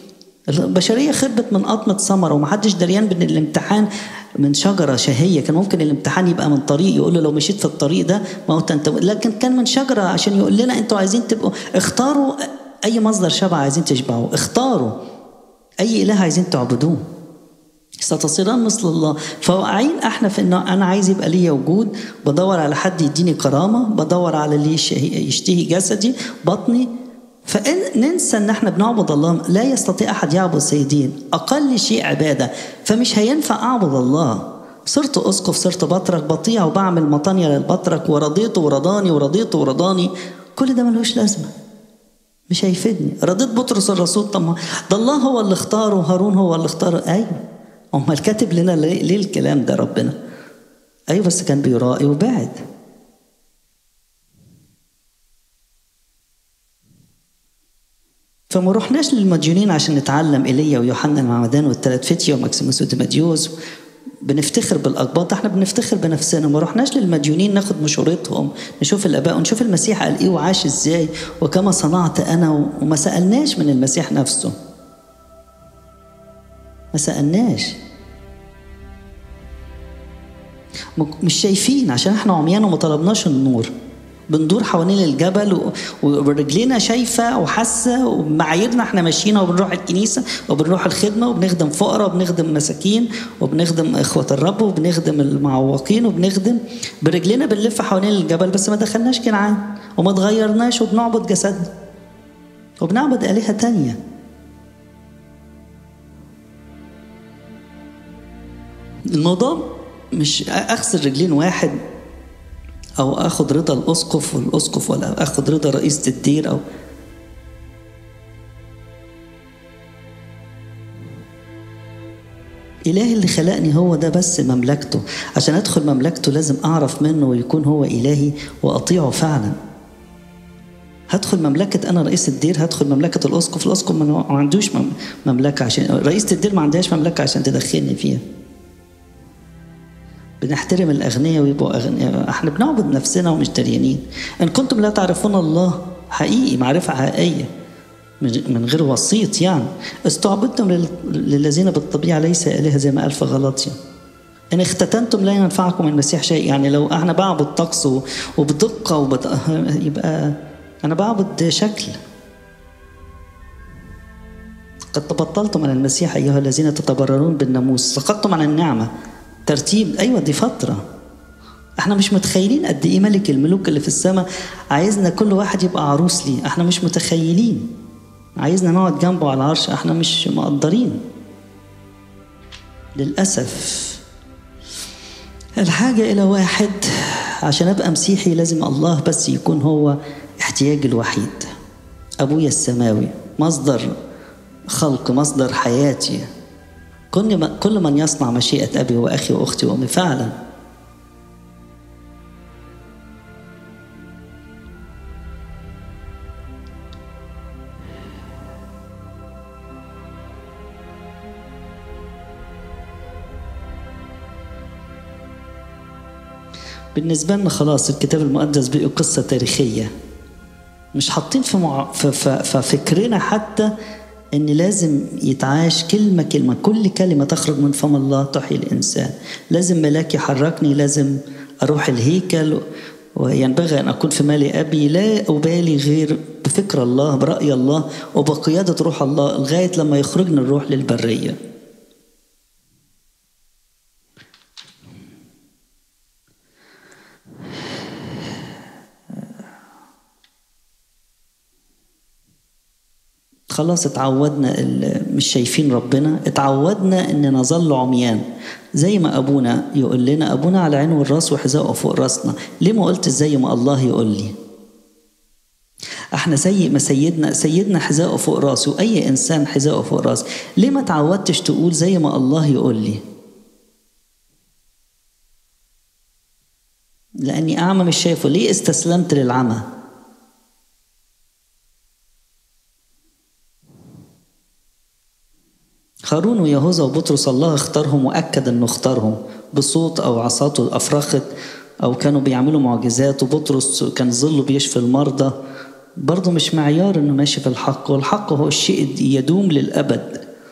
البشرية خربت من قطمة ثمرة ومحدش دريان بأن الامتحان من شجرة شهية كان ممكن الامتحان يبقى من طريق يقول له لو مشيت في الطريق ده ما هو انت لكن كان من شجرة عشان يقول لنا انتوا عايزين تبقوا اختاروا أي مصدر شبع عايزين تشبعوا اختاروا أي إله عايزين تعبدوه ستصيران مثل الله فواقعين احنا في انه انا عايز يبقى ليا وجود بدور على حد يديني كرامه بدور على اللي يشتهي جسدي بطني فننسى ان احنا بنعبد الله لا يستطيع احد يعبد سيدين اقل شيء عباده فمش هينفع اعبد الله صرت اسقف صرت بطرك بطيع وبعمل مطانية للبطرك ورضيته ورضاني ورضيته ورضاني كل ده ملوش لازمه مش هيفيدني رضيت بطرس الرسول طب ده الله هو اللي اختاره وهارون هو اللي اختاره ايوه امال كاتب لنا ليه الكلام ده ربنا ايوه بس كان بيرائي وبعد فما رحناش للمديونين عشان نتعلم ايليا ويوحنا المعمدان والثلاث فتية وماكسيموس وديماديوس بنفتخر بالاقباط احنا بنفتخر بنفسنا ما رحناش للمديونين ناخد مشورتهم نشوف الاباء ونشوف المسيح قال ايه وعاش ازاي وكما صنعت انا وما سالناش من المسيح نفسه ما سالناش مش شايفين عشان احنا عميان وما طلبناش النور بندور حوالين الجبل ورجلينا شايفة وحاسة ومعاييرنا احنا ماشيين وبنروح الكنيسة وبنروح الخدمة وبنخدم فقراء وبنخدم مساكين وبنخدم إخوة الرب وبنخدم المعوقين وبنخدم برجلينا بنلف حوالين الجبل بس ما دخلناش كنعان وما تغيرناش وبنعبد جسدنا وبنعبد آلهة تانية الموضوع مش اغسل رجلين واحد او اخد رضا الاسقف والاسقف ولا اخد رضا رئيسة الدير او إله اللي خلقني هو ده بس مملكته عشان أدخل مملكته لازم أعرف منه ويكون هو إلهي وأطيعه فعلا هدخل مملكة أنا رئيس الدير هدخل مملكة الأسقف الأسقف ما عندوش مملكة عشان رئيسة الدير ما عندهاش مملكة عشان تدخلني فيها بنحترم الأغنياء ويبقوا أغنياء احنا بنعبد نفسنا ومش دريانين إن كنتم لا تعرفون الله حقيقي معرفة حقيقية من غير وسيط يعني استعبدتم للذين بالطبيعة ليس إله زي ما قال في غلطيا إن اختتنتم لا ينفعكم المسيح شيء يعني لو أنا بعبد طقس وبدقة وبد... يبقى أنا بعبد شكل قد تبطلتم عن المسيح أيها الذين تتبررون بالناموس سقطتم عن النعمة ترتيب ايوه دي فتره احنا مش متخيلين قد ايه ملك الملوك اللي في السماء عايزنا كل واحد يبقى عروس ليه احنا مش متخيلين عايزنا نقعد جنبه على العرش احنا مش مقدرين للاسف الحاجه الى واحد عشان ابقى مسيحي لازم الله بس يكون هو احتياجي الوحيد ابويا السماوي مصدر خلق مصدر حياتي كل كل من يصنع مشيئة أبي وأخي وأختي وأمي فعلا بالنسبة لنا خلاص الكتاب المقدس بقى قصة تاريخية مش حاطين في, مع... في, في, في فكرنا حتى ان لازم يتعاش كلمة كلمة كل كلمة تخرج من فم الله تحيي الإنسان لازم ملاك يحركني لازم أروح الهيكل وينبغي أن أكون في مال أبي لا أبالي غير بفكر الله برأي الله وبقيادة روح الله لغاية لما يخرجنا الروح للبرية خلاص اتعودنا مش شايفين ربنا اتعودنا ان نظل عميان زي ما ابونا يقول لنا ابونا على عينه والراس وحذاءه فوق راسنا ليه ما قلت زي ما الله يقول لي احنا زي ما سيدنا سيدنا حذاءه فوق راسه واي انسان حذاءه فوق راسه ليه ما تعودتش تقول زي ما الله يقول لي لاني اعمى مش شايفه ليه استسلمت للعمى هارون ويهوذا وبطرس الله اختارهم واكد انه اختارهم بصوت او عصاته افرخت او كانوا بيعملوا معجزات وبطرس كان ظله بيشفي المرضى برضه مش معيار انه ماشي في الحق والحق هو الشيء يدوم للابد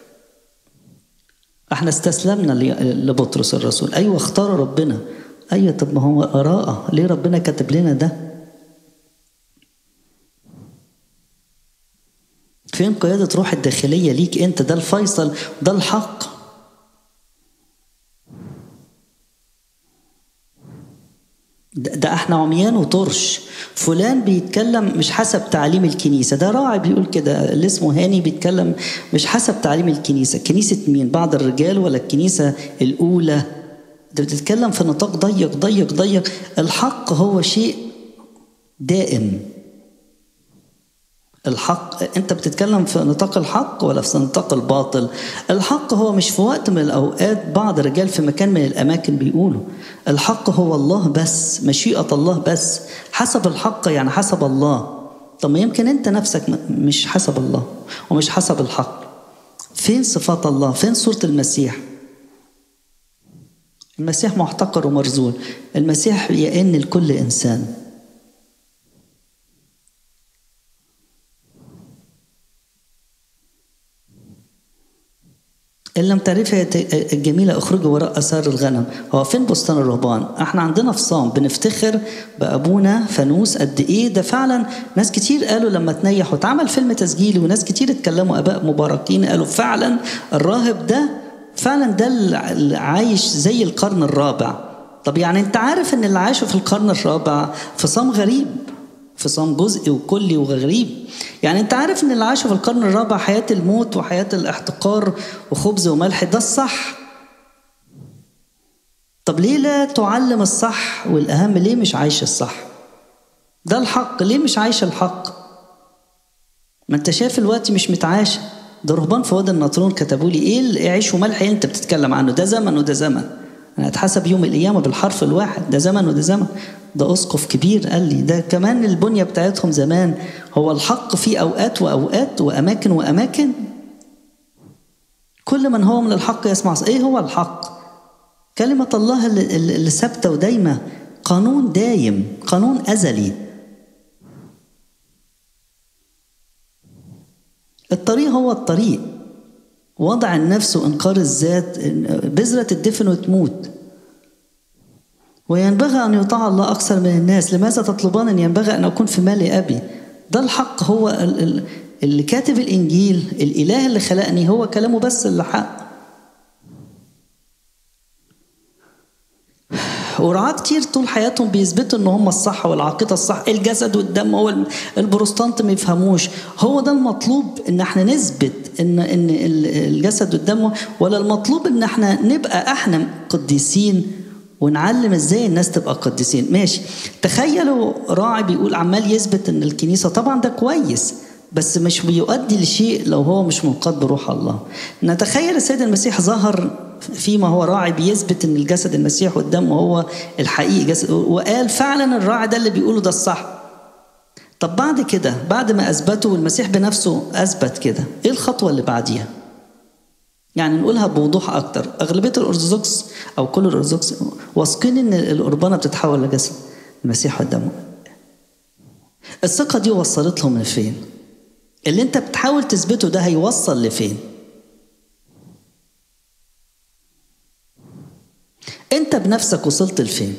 احنا استسلمنا لبطرس الرسول ايوه اختار ربنا ايوه طب ما هو اراءه ليه ربنا كاتب لنا ده فين قيادة روح الداخلية ليك انت ده الفيصل ده الحق ده احنا عميان وطرش فلان بيتكلم مش حسب تعليم الكنيسة ده راعي بيقول كده اللي اسمه هاني بيتكلم مش حسب تعليم الكنيسة كنيسة مين بعض الرجال ولا الكنيسة الأولى ده بتتكلم في نطاق ضيق ضيق ضيق الحق هو شيء دائم الحق انت بتتكلم في نطاق الحق ولا في نطاق الباطل الحق هو مش في وقت من الاوقات بعض الرجال في مكان من الاماكن بيقولوا الحق هو الله بس مشيئه الله بس حسب الحق يعني حسب الله طب ما يمكن انت نفسك مش حسب الله ومش حسب الحق فين صفات الله فين صوره المسيح المسيح محتقر ومرزول المسيح يئن لكل انسان إن لم تعرفها الجميلة اخرجوا وراء أثار الغنم هو فين بستان الرهبان احنا عندنا فصام بنفتخر بأبونا فانوس قد إيه ده فعلا ناس كتير قالوا لما تنيح واتعمل فيلم تسجيلي وناس كتير اتكلموا أباء مباركين قالوا فعلا الراهب ده فعلا ده اللي عايش زي القرن الرابع طب يعني انت عارف ان اللي عايشه في القرن الرابع فصام غريب فصام جزئي وكلي وغريب يعني انت عارف ان اللي عاشوا في القرن الرابع حياة الموت وحياة الاحتقار وخبز وملح ده الصح طب ليه لا تعلم الصح والأهم ليه مش عايش الصح ده الحق ليه مش عايش الحق ما انت شايف الوقت مش متعاش ده رهبان في وادي النطرون كتبوا لي ايه عيش وملح انت بتتكلم عنه ده زمن وده زمن انا اتحسب يوم القيامه بالحرف الواحد ده زمن وده زمن ده اسقف كبير قال لي ده كمان البنيه بتاعتهم زمان هو الحق في اوقات واوقات واماكن واماكن كل من هو من الحق يسمع ايه هو الحق كلمه الله اللي, اللي ثابته ودايمه قانون دايم قانون ازلي الطريق هو الطريق وضع النفس وانكار الذات بذره الدفن وتموت وينبغي أن يطاع الله أكثر من الناس لماذا تطلبان أن ينبغي أن أكون في مال أبي ده الحق هو اللي كاتب الإنجيل الإله اللي خلقني هو كلامه بس اللي حق ورعاة كتير طول حياتهم بيثبتوا ان هم الصح والعقيده الصح الجسد والدم هو البروستانت ما يفهموش هو ده المطلوب ان احنا نثبت ان ان الجسد والدم ولا المطلوب ان احنا نبقى احنا قديسين ونعلم ازاي الناس تبقى قديسين ماشي تخيلوا راعي بيقول عمال يثبت ان الكنيسه طبعا ده كويس بس مش بيؤدي لشيء لو هو مش منقاد بروح الله نتخيل السيد المسيح ظهر فيما هو راعي بيثبت ان الجسد المسيح والدم هو الحقيقي جسد وقال فعلا الراعي ده اللي بيقوله ده الصح طب بعد كده بعد ما اثبته والمسيح بنفسه اثبت كده ايه الخطوه اللي بعديها يعني نقولها بوضوح اكتر اغلبيه الارثوذكس او كل الارثوذكس واثقين ان القربانه بتتحول لجسد المسيح ودمه الثقه دي وصلت لهم لفين اللي انت بتحاول تثبته ده هيوصل لفين انت بنفسك وصلت لفين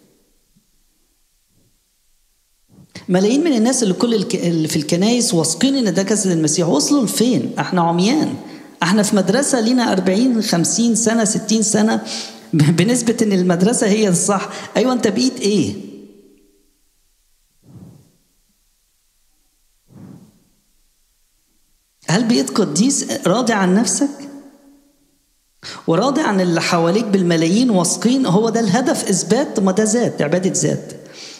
ملايين من الناس اللي كل اللي في الكنايس واثقين ان ده جسد المسيح وصلوا لفين احنا عميان احنا في مدرسه لينا 40 50 سنه 60 سنه بنسبه ان المدرسه هي الصح ايوه انت بقيت ايه هل بقيت قديس راضي عن نفسك وراضي عن اللي حواليك بالملايين واثقين هو ده الهدف اثبات ما ده ذات عباده ذات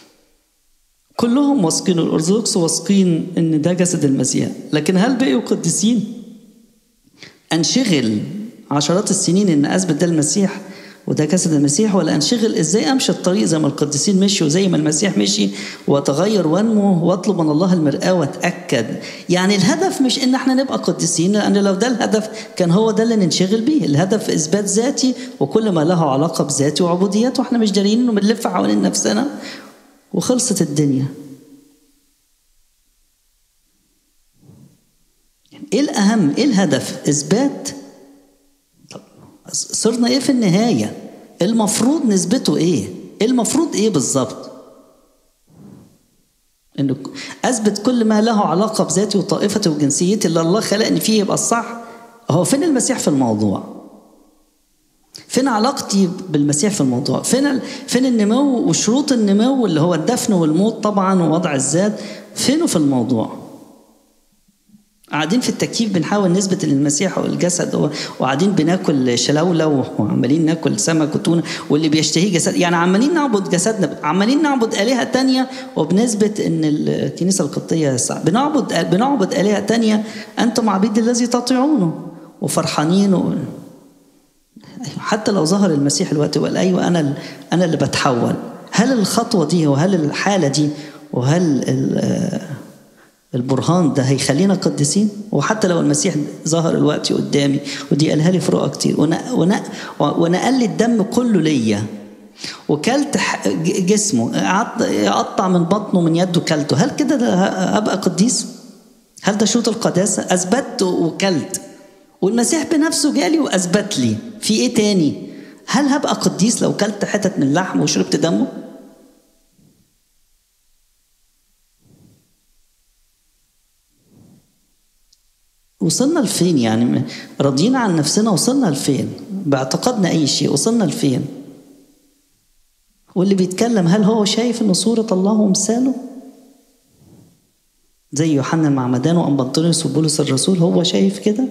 كلهم واثقين الارثوذكس واثقين ان ده جسد المسيح لكن هل بقوا قديسين انشغل عشرات السنين ان اثبت ده المسيح وده جسد المسيح ولا انشغل ازاي امشي الطريق زي ما القديسين مشوا وزي ما المسيح مشي واتغير وانمو واطلب من الله المرآة واتاكد يعني الهدف مش ان احنا نبقى قديسين لان لو ده الهدف كان هو ده اللي ننشغل بيه الهدف اثبات ذاتي وكل ما له علاقه بذاتي وعبوديات واحنا مش دارين انه بنلف حوالين نفسنا وخلصت الدنيا ايه الاهم ايه الهدف اثبات طب صرنا ايه في النهايه المفروض نسبته ايه المفروض ايه بالظبط انه اثبت كل ما له علاقه بذاتي وطائفتي وجنسيتي اللي الله خلقني فيه يبقى الصح هو فين المسيح في الموضوع فين علاقتي بالمسيح في الموضوع فين فين النمو وشروط النمو اللي هو الدفن والموت طبعا ووضع الذات فينه في الموضوع قاعدين في التكييف بنحاول نثبت ان المسيح هو الجسد هو وقاعدين بناكل شلاوله وعمالين ناكل سمك وتونه واللي بيشتهيه جسد يعني عمالين نعبد جسدنا عمالين نعبد الهه تانية وبنثبت ان الكنيسه القبطيه صح بنعبد بنعبد الهه تانية انتم عبيد الذي تطيعونه وفرحانين و... حتى لو ظهر المسيح الوقت وقال ايوه انا انا اللي بتحول هل الخطوه دي وهل الحاله دي وهل البرهان ده هيخلينا قديسين وحتى لو المسيح ظهر الوقت قدامي ودي قالها لي فروقه كتير ونقل لي الدم كله ليا وكلت جسمه قطع من بطنه من يده كلته هل كده ابقى قديس هل ده شروط القداسه اثبت وكلت والمسيح بنفسه جالي واثبت لي في ايه تاني هل هبقى قديس لو كلت حتت من لحم وشربت دمه وصلنا لفين يعني راضيين عن نفسنا وصلنا لفين باعتقادنا اي شيء وصلنا لفين واللي بيتكلم هل هو شايف ان صورة الله ومثاله زي يوحنا المعمدان وأنبطونيوس وبولس الرسول هو شايف كده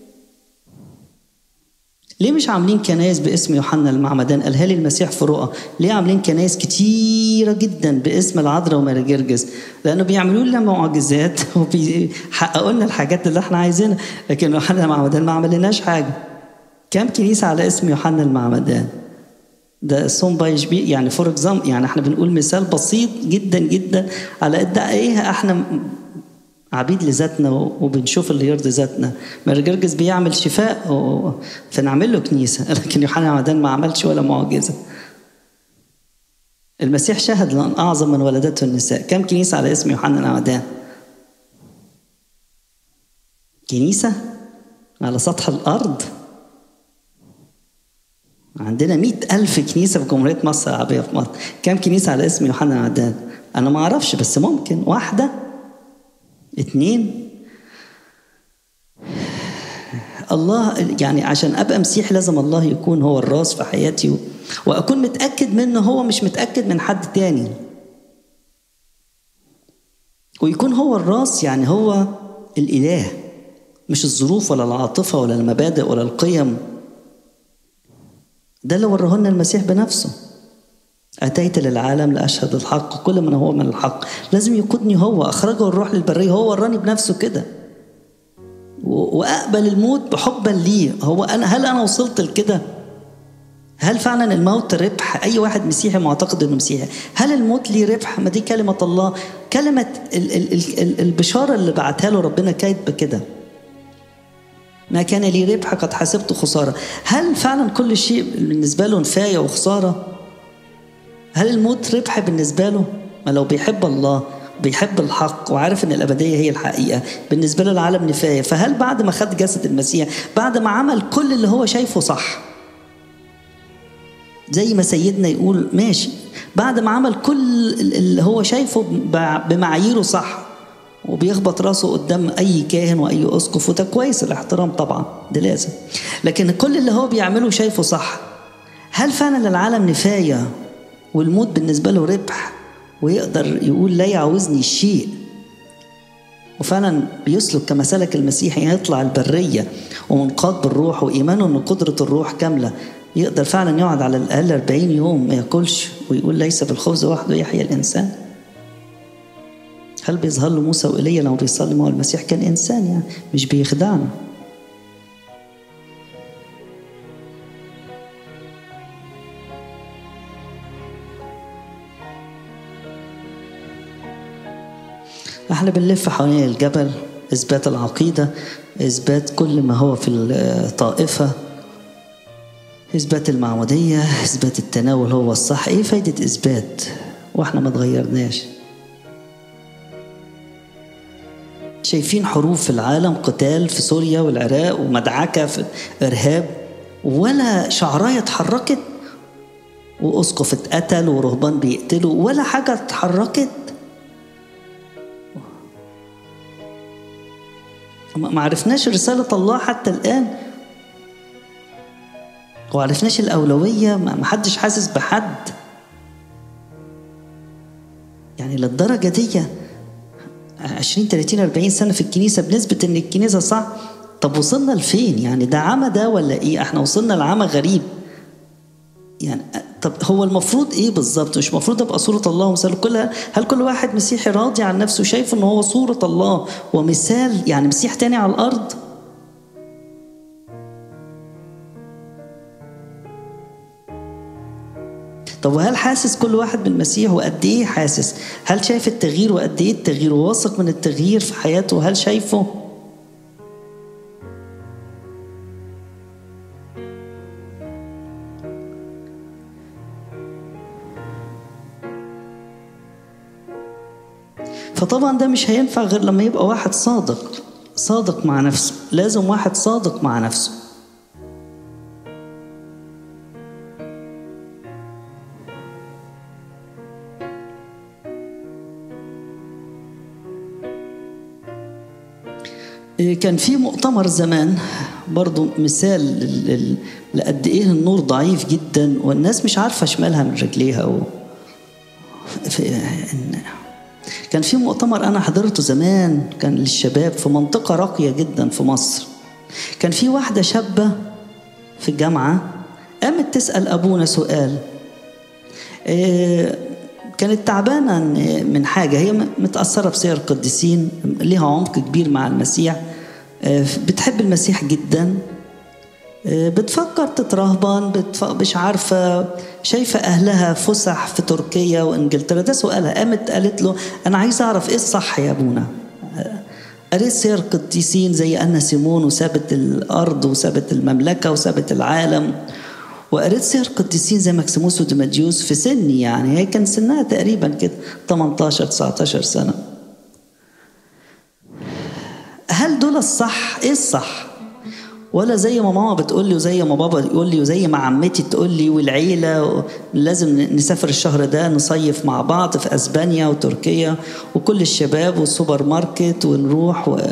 ليه مش عاملين كنايس باسم يوحنا المعمدان قالها لي المسيح في رؤى ليه عاملين كنايس كتيرة جدا باسم العذراء وماري جرجس لأنه بيعملوا لنا معجزات وبيحققوا لنا الحاجات اللي احنا عايزينها لكن يوحنا المعمدان ما عملناش حاجة كام كنيسة على اسم يوحنا المعمدان ده صوم بايش بي يعني فور اكزامبل يعني احنا بنقول مثال بسيط جدا جدا على قد ايه احنا عبيد لذاتنا وبنشوف اللي يرضي ذاتنا مرجرجس بيعمل شفاء و... فنعمل له كنيسة لكن يوحنا عمدان ما عملش ولا معجزة المسيح شهد لأن أعظم من ولدته النساء كم كنيسة على اسم يوحنا العمدان كنيسة على سطح الأرض عندنا مئة ألف كنيسة في جمهورية مصر العربية في مصر كم كنيسة على اسم يوحنا العمدان أنا ما أعرفش بس ممكن واحدة اتنين الله يعني عشان ابقى مسيحي لازم الله يكون هو الراس في حياتي واكون متاكد منه هو مش متاكد من حد تاني ويكون هو الراس يعني هو الاله مش الظروف ولا العاطفه ولا المبادئ ولا القيم ده اللي وراه لنا المسيح بنفسه أتيت للعالم لأشهد الحق كل من هو من الحق لازم يقودني هو أخرجه الروح للبرية هو وراني بنفسه كده وأقبل الموت بحبا ليه هو أنا هل أنا وصلت لكده هل فعلا الموت ربح أي واحد مسيحي معتقد أنه مسيحي هل الموت ليه ربح ما دي كلمة الله كلمة ال ال ال البشارة اللي بعتها له ربنا كاتبة كده ما كان لي ربح قد حسبته خسارة هل فعلا كل شيء بالنسبة له نفاية وخسارة هل الموت ربح بالنسبة له؟ ما لو بيحب الله بيحب الحق وعارف ان الابديه هي الحقيقه بالنسبه له العالم نفايه فهل بعد ما خد جسد المسيح بعد ما عمل كل اللي هو شايفه صح زي ما سيدنا يقول ماشي بعد ما عمل كل اللي هو شايفه بمعاييره صح وبيخبط راسه قدام اي كاهن واي اسقف وده كويس الاحترام طبعا ده لازم لكن كل اللي هو بيعمله شايفه صح هل فعلا العالم نفايه والموت بالنسبه له ربح ويقدر يقول لا يعوزني شيء وفعلا بيسلك كما سلك المسيح يطلع البريه ومنقاد بالروح وايمانه ان قدره الروح كامله يقدر فعلا يقعد على الاقل 40 يوم ما ياكلش ويقول ليس بالخبز وحده يحيى الانسان هل بيظهر له موسى وايليا لما بيصلي ما هو المسيح كان انسان يعني مش بيخدعنا احنا بنلف حوالين الجبل اثبات العقيده اثبات كل ما هو في الطائفه اثبات المعموديه اثبات التناول هو الصح ايه فايده اثبات واحنا ما اتغيرناش شايفين حروب في العالم قتال في سوريا والعراق ومدعكه في ارهاب ولا شعرايه اتحركت واسقف اتقتل ورهبان بيقتلوا ولا حاجه اتحركت ما عرفناش رسالة الله حتى الآن وعرفناش الأولوية ما حدش حاسس بحد يعني للدرجة دي 20 30 40 سنة في الكنيسة بنسبة إن الكنيسة صح طب وصلنا لفين يعني ده عمى ده ولا إيه إحنا وصلنا لعمى غريب يعني طب هو المفروض ايه بالظبط مش المفروض ابقى صوره الله ومثال كلها هل كل واحد مسيحي راضي عن نفسه شايف ان هو صوره الله ومثال يعني مسيح تاني على الارض طب وهل حاسس كل واحد بالمسيح وقد ايه حاسس هل شايف التغيير وقد ايه التغيير وواثق من التغيير في حياته هل شايفه فطبعا ده مش هينفع غير لما يبقى واحد صادق صادق مع نفسه لازم واحد صادق مع نفسه كان في مؤتمر زمان برضو مثال لقد ايه النور ضعيف جدا والناس مش عارفه شمالها من رجليها و... في... كان في مؤتمر انا حضرته زمان كان للشباب في منطقه راقيه جدا في مصر كان في واحده شابه في الجامعه قامت تسال ابونا سؤال كانت تعبانه من حاجه هي متاثره بسير القديسين ليها عمق كبير مع المسيح بتحب المسيح جدا بتفكر تترهبن بتف... مش عارفة شايفة أهلها فسح في تركيا وإنجلترا ده سؤالها قامت قالت له أنا عايزة أعرف إيه الصح يا أبونا قريت سير قديسين زي أنا سيمون وسابت الأرض وسابت المملكة وسابت العالم وقريت سير قديسين زي مكسيموس وديماديوس في سني يعني هي كان سنها تقريبا كده 18 19 سنة هل دول الصح؟ إيه الصح؟ ولا زي ما ماما بتقول لي وزي ما بابا يقول لي وزي ما عمتي تقول لي والعيله لازم نسافر الشهر ده نصيف مع بعض في اسبانيا وتركيا وكل الشباب والسوبر ماركت ونروح و...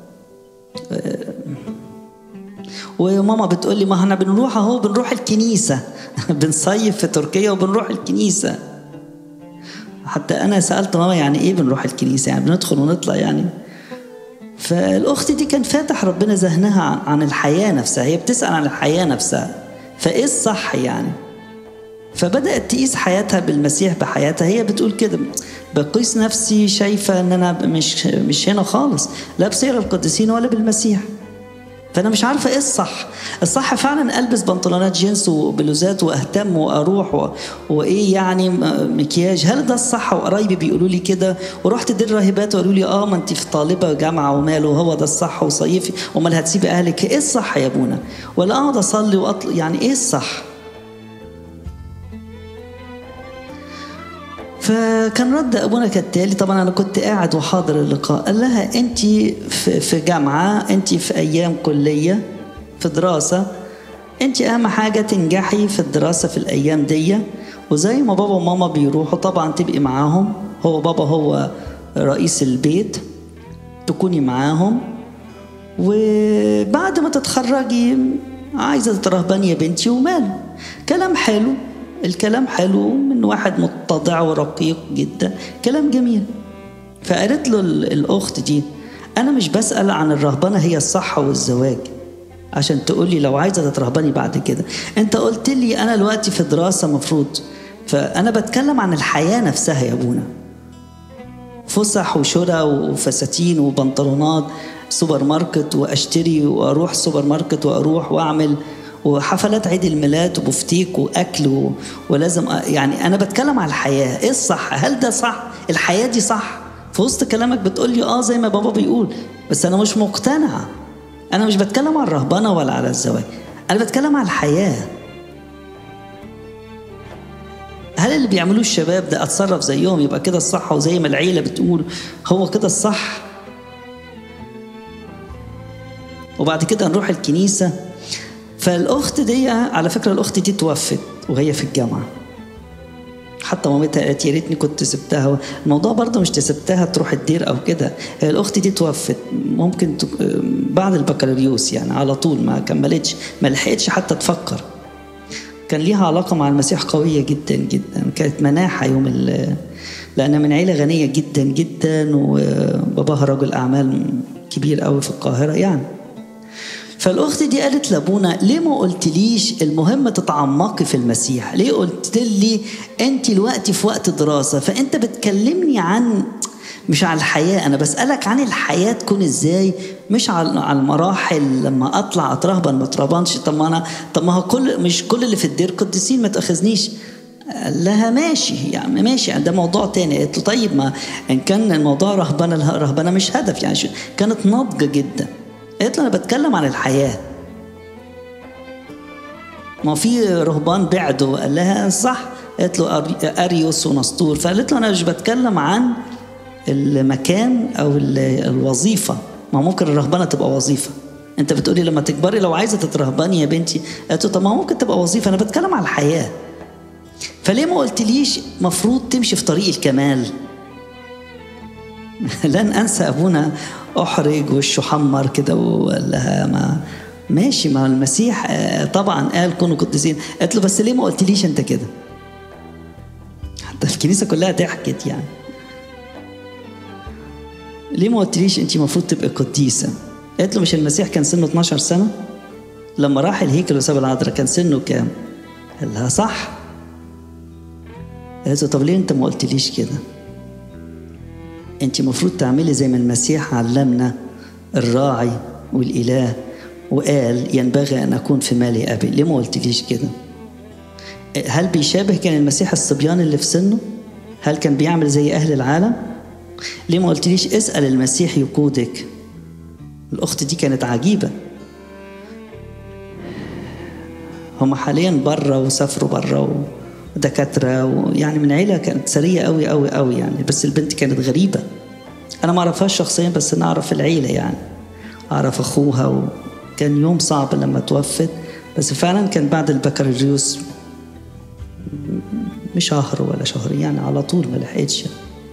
وماما بتقول لي ما احنا بنروح اهو بنروح الكنيسه بنصيف في تركيا وبنروح الكنيسه حتى انا سالت ماما يعني ايه بنروح الكنيسه يعني بندخل ونطلع يعني فالاخت دي كان فاتح ربنا ذهنها عن الحياه نفسها هي بتسال عن الحياه نفسها فايه الصح يعني فبدات تقيس حياتها بالمسيح بحياتها هي بتقول كده بقيس نفسي شايفه ان انا مش مش هنا خالص لا بسير القديسين ولا بالمسيح فانا مش عارفه ايه الصح الصح فعلا البس بنطلونات جينز وبلوزات واهتم واروح و... وايه يعني مكياج هل ده الصح وقرايبي بيقولوا لي كده ورحت دير راهبات وقالوا لي اه ما انت في طالبه جامعه وماله هو ده الصح وصيفي امال هتسيبي اهلك ايه الصح يا ابونا ولا اقعد اصلي واطلع يعني ايه الصح فكان رد ابونا كالتالي طبعا انا كنت قاعد وحاضر اللقاء قال لها انت في جامعه انت في ايام كليه في دراسه انت اهم حاجه تنجحي في الدراسه في الايام دي وزي ما بابا وماما بيروحوا طبعا تبقي معاهم هو بابا هو رئيس البيت تكوني معاهم وبعد ما تتخرجي عايزه تترهبني يا بنتي ومال كلام حلو الكلام حلو من واحد متضع ورقيق جدا كلام جميل فقالت له الأخت دي أنا مش بسأل عن الرهبنة هي الصح والزواج عشان تقول لي لو عايزة تترهبني بعد كده أنت قلت لي أنا دلوقتي في دراسة مفروض فأنا بتكلم عن الحياة نفسها يا أبونا فسح وشراء وفساتين وبنطلونات سوبر ماركت واشتري واروح سوبر ماركت واروح واعمل وحفلات عيد الميلاد وبفتيك واكل و... ولازم أ... يعني انا بتكلم على الحياه ايه الصح هل ده صح الحياه دي صح في وسط كلامك بتقول لي اه زي ما بابا بيقول بس انا مش مقتنع انا مش بتكلم على الرهبنه ولا على الزواج انا بتكلم على الحياه هل اللي بيعملوه الشباب ده اتصرف زيهم يبقى كده الصح وزي ما العيله بتقول هو كده الصح وبعد كده نروح الكنيسه فالاخت دي على فكره الاخت دي توفت وهي في الجامعه حتى مامتها قالت يا ريتني كنت سبتها الموضوع برضه مش تسبتها تروح الدير او كده هي الاخت دي توفت ممكن تك... بعد البكالوريوس يعني على طول ما كملتش ما لحقتش حتى تفكر كان ليها علاقة مع المسيح قوية جدا جدا كانت مناحة يوم ال لأنها من عيلة غنية جدا جدا وباباها رجل أعمال كبير قوي في القاهرة يعني فالاخت دي قالت لابونا ليه ما قلتليش المهم تتعمقي في المسيح ليه قلت لي انت دلوقتي في وقت دراسه فانت بتكلمني عن مش على الحياه انا بسالك عن الحياه تكون ازاي مش على المراحل لما اطلع اترهبن ما اترهبنش طب ما انا طب ما هو كل مش كل اللي في الدير قديسين ما تاخذنيش قال لها ماشي يعني ماشي ده موضوع تاني قالت له طيب ما ان كان الموضوع رهبنه رهبنه مش هدف يعني كانت ناضجه جدا قالت له انا بتكلم عن الحياه ما في رهبان بعدوا قال لها صح قالت له اريوس ونسطور فقالت له انا مش بتكلم عن المكان او الوظيفه ما ممكن الرهبنه تبقى وظيفه انت بتقولي لما تكبري لو عايزه تترهبني يا بنتي قالت له طب ما ممكن تبقى وظيفه انا بتكلم على الحياه فليه ما قلتليش مفروض تمشي في طريق الكمال لن انسى ابونا احرج وشه حمر كده وقال لها ما ماشي ما المسيح طبعا قال كونوا قديسين قالت له بس ليه ما قلتليش انت كده حتى الكنيسه كلها ضحكت يعني ليه ما قلتليش انت المفروض تبقى قديسه قالت له مش المسيح كان سنه 12 سنه لما راح الهيكل وساب العذراء كان سنه كام قال لها صح قالت له طب ليه انت ما قلتليش كده انت المفروض تعملي زي ما المسيح علمنا الراعي والاله وقال ينبغي ان اكون في مالي ابي ليه ما قلتليش كده هل بيشابه كان المسيح الصبيان اللي في سنه هل كان بيعمل زي اهل العالم ليه ما قلتليش اسال المسيح يقودك الاخت دي كانت عجيبه هم حاليا بره وسافروا بره ودكاتره ويعني من عيله كانت ثريه قوي قوي قوي يعني بس البنت كانت غريبه انا ما اعرفهاش شخصيا بس انا اعرف العيله يعني اعرف اخوها وكان يوم صعب لما توفت بس فعلا كان بعد البكالوريوس مش شهر ولا شهرين يعني على طول ما لحقتش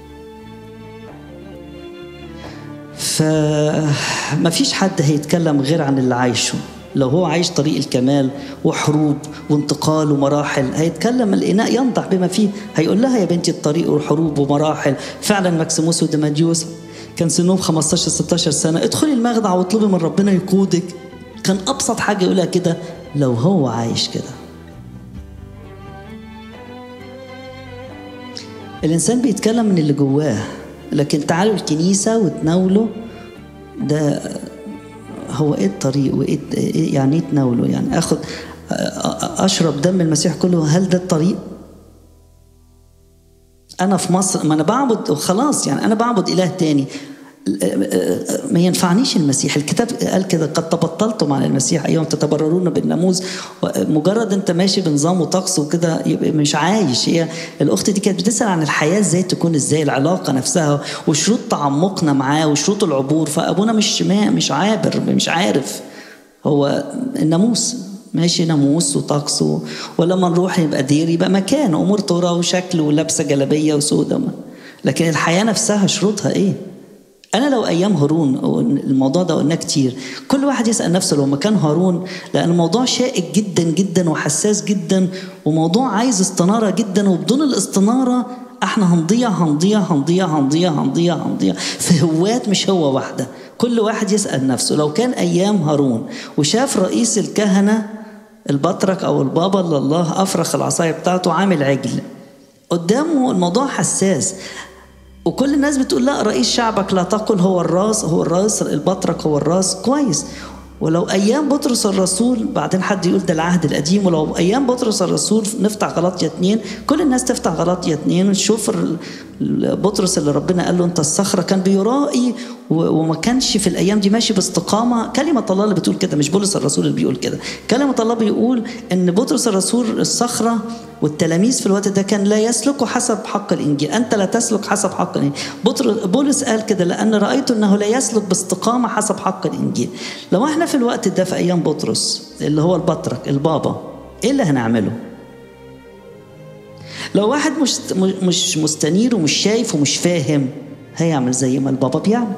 فما فيش حد هيتكلم غير عن اللي عايشه لو هو عايش طريق الكمال وحروب وانتقال ومراحل هيتكلم الإناء ينضح بما فيه هيقول لها يا بنتي الطريق وحروب ومراحل فعلا ماكسيموس وديماديوس كان سنهم 15 16 سنة ادخلي المخدع واطلبي من ربنا يقودك كان أبسط حاجة يقولها كده لو هو عايش كده الإنسان بيتكلم من اللي جواه لكن تعالوا الكنيسة وتناولوا ده هو ايه الطريق وايه يعني ايه تناوله يعني اخد اشرب دم المسيح كله هل ده الطريق انا في مصر ما انا بعبد وخلاص يعني انا بعبد اله تاني ما ينفعنيش المسيح الكتاب قال كده قد تبطلتم عن المسيح ايهم تتبررون بالناموس مجرد انت ماشي بنظام وطقس وكده يبقى مش عايش هي الاخت دي كانت بتسال عن الحياه ازاي تكون ازاي العلاقه نفسها وشروط تعمقنا معاه وشروط العبور فابونا مش ما مش عابر مش عارف هو الناموس ماشي ناموس وطقس ولما نروح يبقى دير يبقى مكان امور ترى وشكل ولابسه جلابيه وسودة لكن الحياه نفسها شروطها ايه؟ أنا لو أيام هارون الموضوع ده قلناه كتير كل واحد يسأل نفسه لو مكان هارون لأن الموضوع شائك جدا جدا وحساس جدا وموضوع عايز استنارة جدا وبدون الاستنارة احنا هنضيع هنضيع هنضيع هنضيع هنضيع هنضيع في هوات مش هو واحدة كل واحد يسأل نفسه لو كان أيام هارون وشاف رئيس الكهنة البطرك أو البابا اللي الله أفرخ العصاية بتاعته عامل عجل قدامه الموضوع حساس وكل الناس بتقول لا رئيس شعبك لا تقل هو الراس هو الراس البطرك هو الراس كويس ولو ايام بطرس الرسول بعدين حد يقول ده العهد القديم ولو ايام بطرس الرسول نفتح غلطية اتنين كل الناس تفتح غلطية اتنين ونشوف بطرس اللي ربنا قال له انت الصخره كان بيرائي وما كانش في الايام دي ماشي باستقامه كلمه الله اللي بتقول كده مش بولس الرسول اللي بيقول كده كلمه الله بيقول ان بطرس الرسول الصخره والتلاميذ في الوقت ده كان لا يسلكوا حسب حق الانجيل انت لا تسلك حسب حق الانجيل بولس قال كده لان رايت انه لا يسلك باستقامه حسب حق الانجيل لو احنا في الوقت ده في ايام بطرس اللي هو البطرك البابا ايه اللي هنعمله لو واحد مش مش مستنير ومش شايف ومش فاهم هيعمل زي ما البابا بيعمل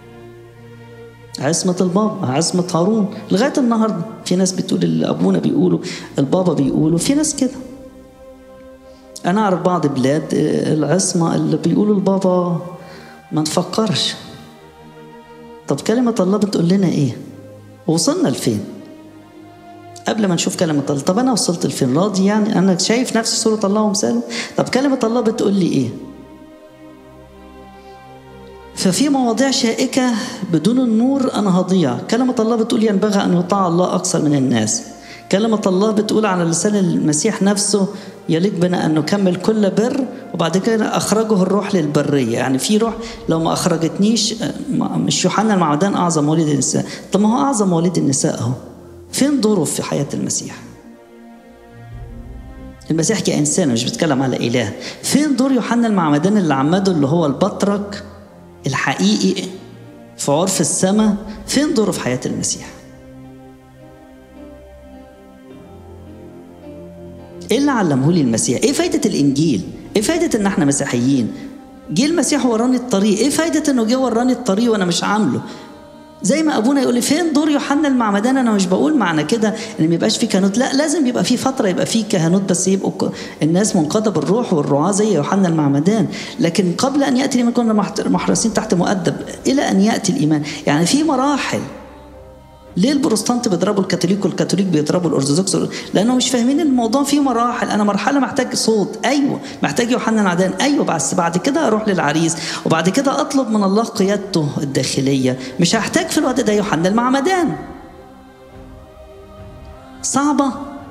عصمة البابا عصمة هارون لغاية النهاردة في ناس بتقول اللي أبونا بيقولوا البابا بيقولوا في ناس كده أنا أعرف بعض بلاد العصمة اللي بيقولوا البابا ما نفكرش طب كلمة الله بتقول لنا إيه؟ وصلنا لفين؟ قبل ما نشوف كلمة الله طب أنا وصلت لفين؟ راضي يعني أنا شايف نفسي صورة الله ومثاله؟ طب كلمة الله بتقول لي إيه؟ ففي مواضيع شائكة بدون النور أنا هضيع كلمة الله بتقول ينبغي أن يطاع الله أكثر من الناس كلمة الله بتقول على لسان المسيح نفسه يليق بنا أن نكمل كل بر وبعد كده أخرجه الروح للبرية يعني في روح لو ما أخرجتنيش مش يوحنا المعدان أعظم وليد النساء طب ما هو أعظم وليد النساء أهو فين دوره في حياة المسيح المسيح كإنسان مش بيتكلم على إله فين دور يوحنا المعمدان اللي عمده اللي هو البطرك الحقيقي في عرف السماء فين دوره في حياة المسيح ايه اللي علمه لي المسيح ايه فايدة الانجيل ايه فايدة ان احنا مسيحيين جه المسيح وراني الطريق ايه فايدة انه جه وراني الطريق وانا مش عامله زي ما ابونا يقول لي فين دور يوحنا المعمدان انا مش بقول معنى كده ان ما يبقاش في كهنوت لا لازم يبقى في فتره يبقى في كهنوت بس يبقوا الناس منقاده بالروح والرعاه زي يوحنا المعمدان لكن قبل ان ياتي الايمان كنا محرسين تحت مؤدب الى ان ياتي الايمان يعني في مراحل ليه البروتستانت بيضربوا الكاثوليك والكاثوليك بيضربوا الارثوذكس لانهم مش فاهمين الموضوع فيه مراحل انا مرحله محتاج صوت ايوه محتاج يوحنا العدان ايوه بس بعد كده اروح للعريس وبعد كده اطلب من الله قيادته الداخليه مش هحتاج في الوقت ده يوحنا المعمدان صعبه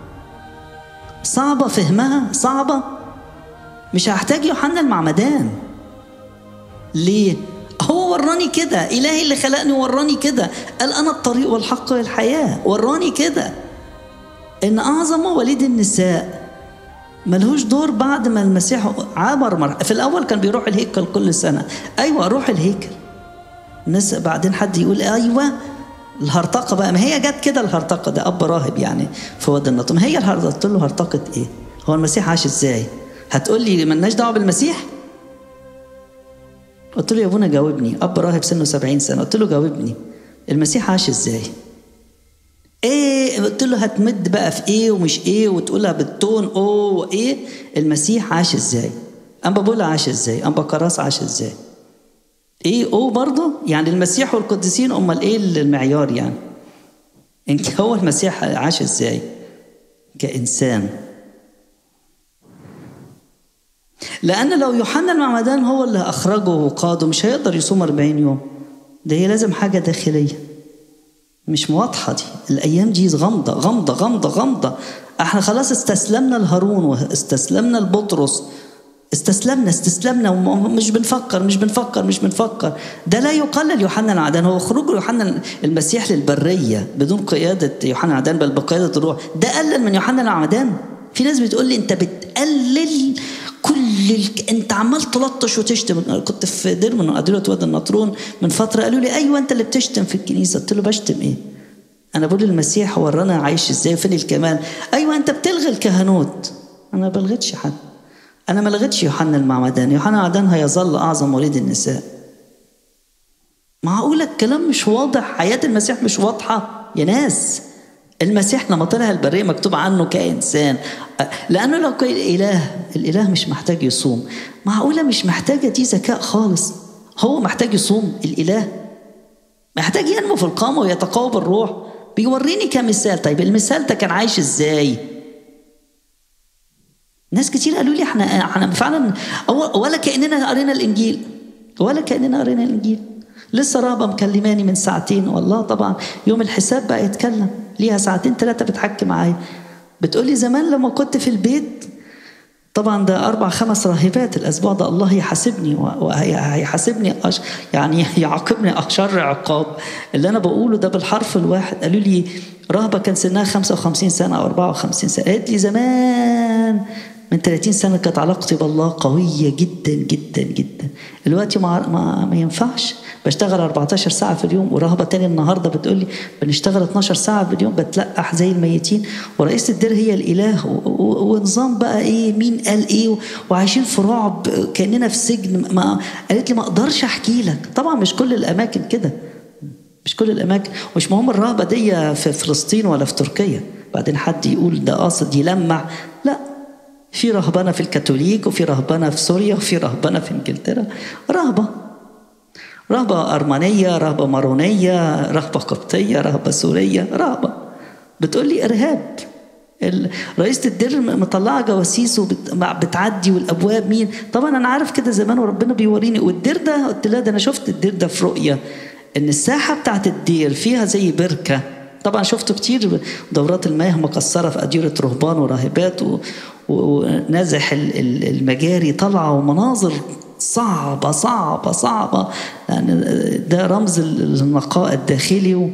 صعبه فهمها صعبه مش هحتاج يوحنا المعمدان ليه هو وراني كده إلهي اللي خلقني وراني كده قال أنا الطريق والحق والحياة وراني كده إن أعظم وليد النساء ملهوش دور بعد ما المسيح عبر مرحلة في الأول كان بيروح الهيكل كل سنة أيوة أروح الهيكل الناس بعدين حد يقول أيوة الهرطقة بقى ما هي جت كده الهرطقة ده أب راهب يعني في وادي النطم هي الهرطقة قلت له هرطقة إيه؟ هو المسيح عاش إزاي؟ هتقول لي ملناش دعوة بالمسيح؟ قلت له يا ابونا جاوبني اب راهب سنه 70 سنه قلت له جاوبني المسيح عاش ازاي ايه قلت له هتمد بقى في ايه ومش ايه وتقولها بالتون اوه وايه المسيح عاش ازاي ام بقول عاش ازاي ام بكراس عاش ازاي ايه او برضه يعني المسيح والقديسين امال ايه المعيار يعني انت هو المسيح عاش ازاي كانسان لأن لو يوحنا المعمدان هو اللي أخرجه وقاده مش هيقدر يصوم 40 يوم ده هي لازم حاجة داخلية مش واضحة دي الأيام دي غامضة غامضة غامضة غامضة احنا خلاص استسلمنا لهارون واستسلمنا لبطرس استسلمنا استسلمنا ومش بنفكر مش بنفكر مش بنفكر ده لا يقلل يوحنا العدان هو خروج يوحنا المسيح للبرية بدون قيادة يوحنا العدان بل بقيادة الروح ده قلل من يوحنا العدان في ناس بتقول لي انت بتقلل كل الك... انت عمال تلطش وتشتم كنت في دير من اديره واد النطرون من فتره قالوا لي ايوه انت اللي بتشتم في الكنيسه قلت له بشتم ايه انا بقول المسيح ورانا عايش ازاي فين الكمال ايوه انت بتلغي الكهنوت انا ما بلغتش حد انا ما لغيتش يوحنا المعمدان يوحنا المعمدان هيظل اعظم وليد النساء معقولة الكلام مش واضح حياة المسيح مش واضحة يا ناس المسيح لما طلع البرية مكتوب عنه كإنسان لأنه لو كان إله الإله مش محتاج يصوم معقولة مش محتاجة دي ذكاء خالص هو محتاج يصوم الإله محتاج ينمو في القامة ويتقوى بالروح بيوريني كمثال طيب المثال ده كان عايش ازاي ناس كتير قالوا لي احنا احنا فعلا ولا كاننا قرينا الانجيل ولا كاننا قرينا الانجيل لسه رهبه مكلماني من ساعتين والله طبعا يوم الحساب بقى يتكلم ليها ساعتين ثلاثه بتحكي معايا بتقولي زمان لما كنت في البيت طبعا ده أربع خمس راهبات الأسبوع ده الله يحاسبني وهيحاسبني أش يعني يعاقبني أشر عقاب اللي أنا بقوله ده بالحرف الواحد قالوا لي رهبة كان سنها 55 سنة أو 54 سنة قالت لي زمان 30 سنة كانت علاقتي بالله قوية جدا جدا جدا دلوقتي ما, ما, ما ينفعش بشتغل 14 ساعة في اليوم ورهبة تاني النهاردة بتقول لي بنشتغل 12 ساعة في اليوم بتلقح زي الميتين ورئيسة الدير هي الإله ونظام بقى إيه مين قال إيه وعايشين في رعب كأننا في سجن ما قالت لي ما أقدرش أحكي لك طبعا مش كل الأماكن كده مش كل الأماكن مش مهم الرهبة دي في فلسطين ولا في تركيا بعدين حد يقول ده قاصد يلمع لا في رهبنه في الكاثوليك وفي رهبنه في سوريا وفي رهبنه في انجلترا رهبه رهبه ارمنيه رهبه مارونيه رهبه قبطيه رهبه سوريه رهبه بتقول لي ارهاب رئيسة الدير مطلعة جواسيس وبتعدي والابواب مين طبعا انا عارف كده زمان وربنا بيوريني والدير ده قلت لها ده انا شفت الدير ده في رؤيه ان الساحه بتاعت الدير فيها زي بركه طبعا شفته كتير دورات المياه مكسرة في أديرة رهبان وراهبات ونازح المجاري طالعة ومناظر صعبة صعبة صعبة يعني ده رمز النقاء الداخلي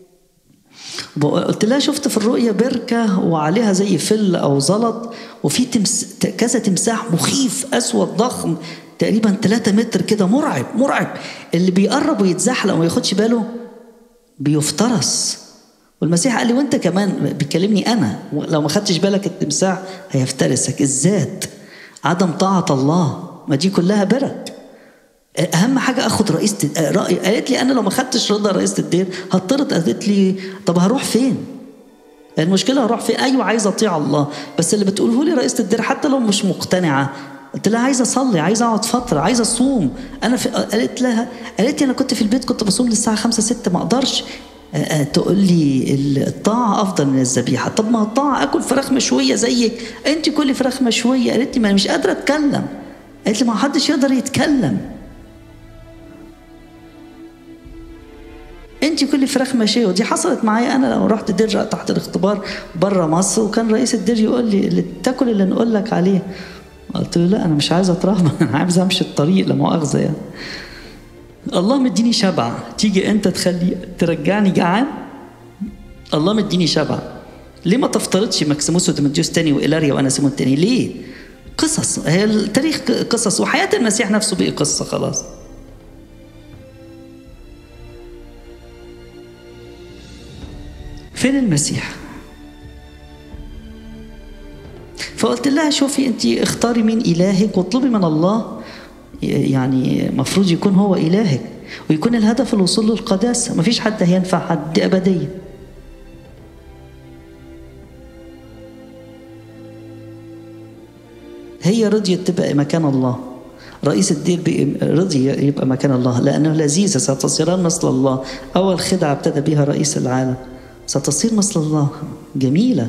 قلت لها شفت في الرؤية بركة وعليها زي فل أو زلط وفي تمس... كذا تمساح مخيف أسود ضخم تقريبا 3 متر كده مرعب مرعب اللي بيقرب ويتزحلق وما ياخدش باله بيفترس والمسيح قال لي وانت كمان بيكلمني انا لو ما خدتش بالك التمساح هيفترسك الذات عدم طاعة الله ما دي كلها برك اهم حاجه اخد رئيس راي قالت لي انا لو ما خدتش رضا رئيسه الدير هضطرد قالت لي طب هروح فين المشكله هروح فين ايوه عايز اطيع الله بس اللي بتقوله لي رئيسه الدير حتى لو مش مقتنعه قلت لها عايزه اصلي عايزه اقعد فتره عايزه اصوم انا في قالت لها قالت لي انا كنت في البيت كنت بصوم للساعه 5 6 ما اقدرش تقول لي الطاعة أفضل من الذبيحة طب ما الطاعة أكل فراخ مشوية زيك أنت كلي فراخ مشوية قالت لي ما أنا مش قادرة أتكلم قالت لي ما حدش يقدر يتكلم انت كل فراخ مشويه ودي حصلت معايا انا لو رحت دير تحت الاختبار بره مصر وكان رئيس الدير يقول لي اللي تاكل اللي نقول لك عليه قلت له لا انا مش عايز اترهبن انا عايز امشي الطريق لا مؤاخذه يعني الله مديني شبع تيجي انت تخلي ترجعني جعان الله مديني شبع ليه ما تفترضش مكسيموس وديمتريوس تاني وإيلاريا وأنا سيمون تاني ليه قصص هي التاريخ قصص وحياة المسيح نفسه بقي قصة خلاص فين المسيح فقلت لها شوفي انت اختاري مين الهك واطلبي من الله يعني مفروض يكون هو إلهك ويكون الهدف الوصول للقداسة مفيش حد هينفع حد دي أبدية هي رضيت تبقى مكان الله رئيس الدير رضي يبقى مكان الله لأنه لذيذة ستصيران مثل الله أول خدعة ابتدى بها رئيس العالم ستصير مثل الله جميلة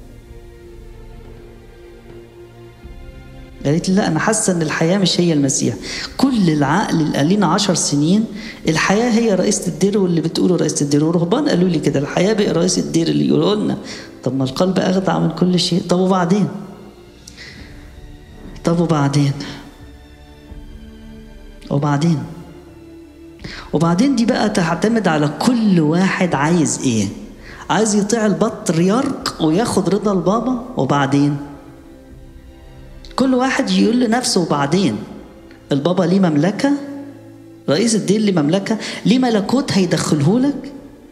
قالت لي لا انا حاسه ان الحياه مش هي المسيح كل العقل اللي قال لنا 10 سنين الحياه هي رئيسه الدير واللي بتقوله رئيسه الدير ورهبان قالوا لي كده الحياه بقى رئيس الدير اللي يقولوا لنا طب ما القلب اخدع من كل شيء طب وبعدين طب وبعدين وبعدين وبعدين دي بقى تعتمد على كل واحد عايز ايه عايز يطيع البطريرك وياخد رضا البابا وبعدين كل واحد يقول لنفسه وبعدين البابا ليه مملكة رئيس الدين ليه مملكة ليه ملكوت هيدخله لك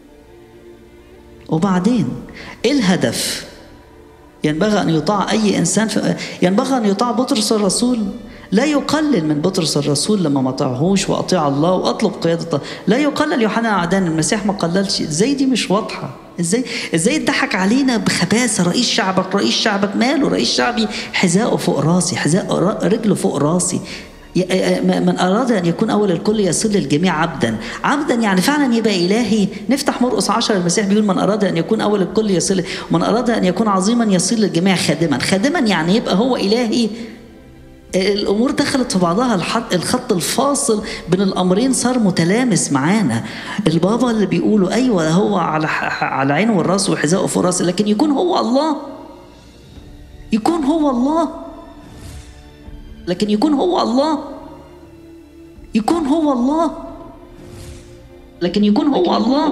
وبعدين ايه الهدف ينبغي ان يطاع اي انسان في ينبغي ان يطاع بطرس الرسول لا يقلل من بطرس الرسول لما ما طاعهوش واطيع الله واطلب قياده الله لا يقلل يوحنا عدان المسيح ما قللش ازاي دي مش واضحه ازاي ازاي اتضحك علينا بخباثه رئيس شعبك رئيس شعبك ماله رئيس شعبي حذاءه فوق راسي حذاء رجله فوق راسي من أراد أن يكون أول الكل يصير للجميع عبدا عبدا يعني فعلا يبقى إلهي نفتح مرقس عشر المسيح بيقول من أراد أن يكون أول الكل يصير من أراد أن يكون عظيما يصير للجميع خادما خادما يعني يبقى هو إلهي الامور دخلت في بعضها الحط الخط الفاصل بين الامرين صار متلامس معانا البابا اللي بيقولوا ايوه هو على على عينه والراس وحذائه فوق راسه لكن يكون هو الله يكون هو الله لكن يكون هو الله يكون هو الله لكن يكون هو الله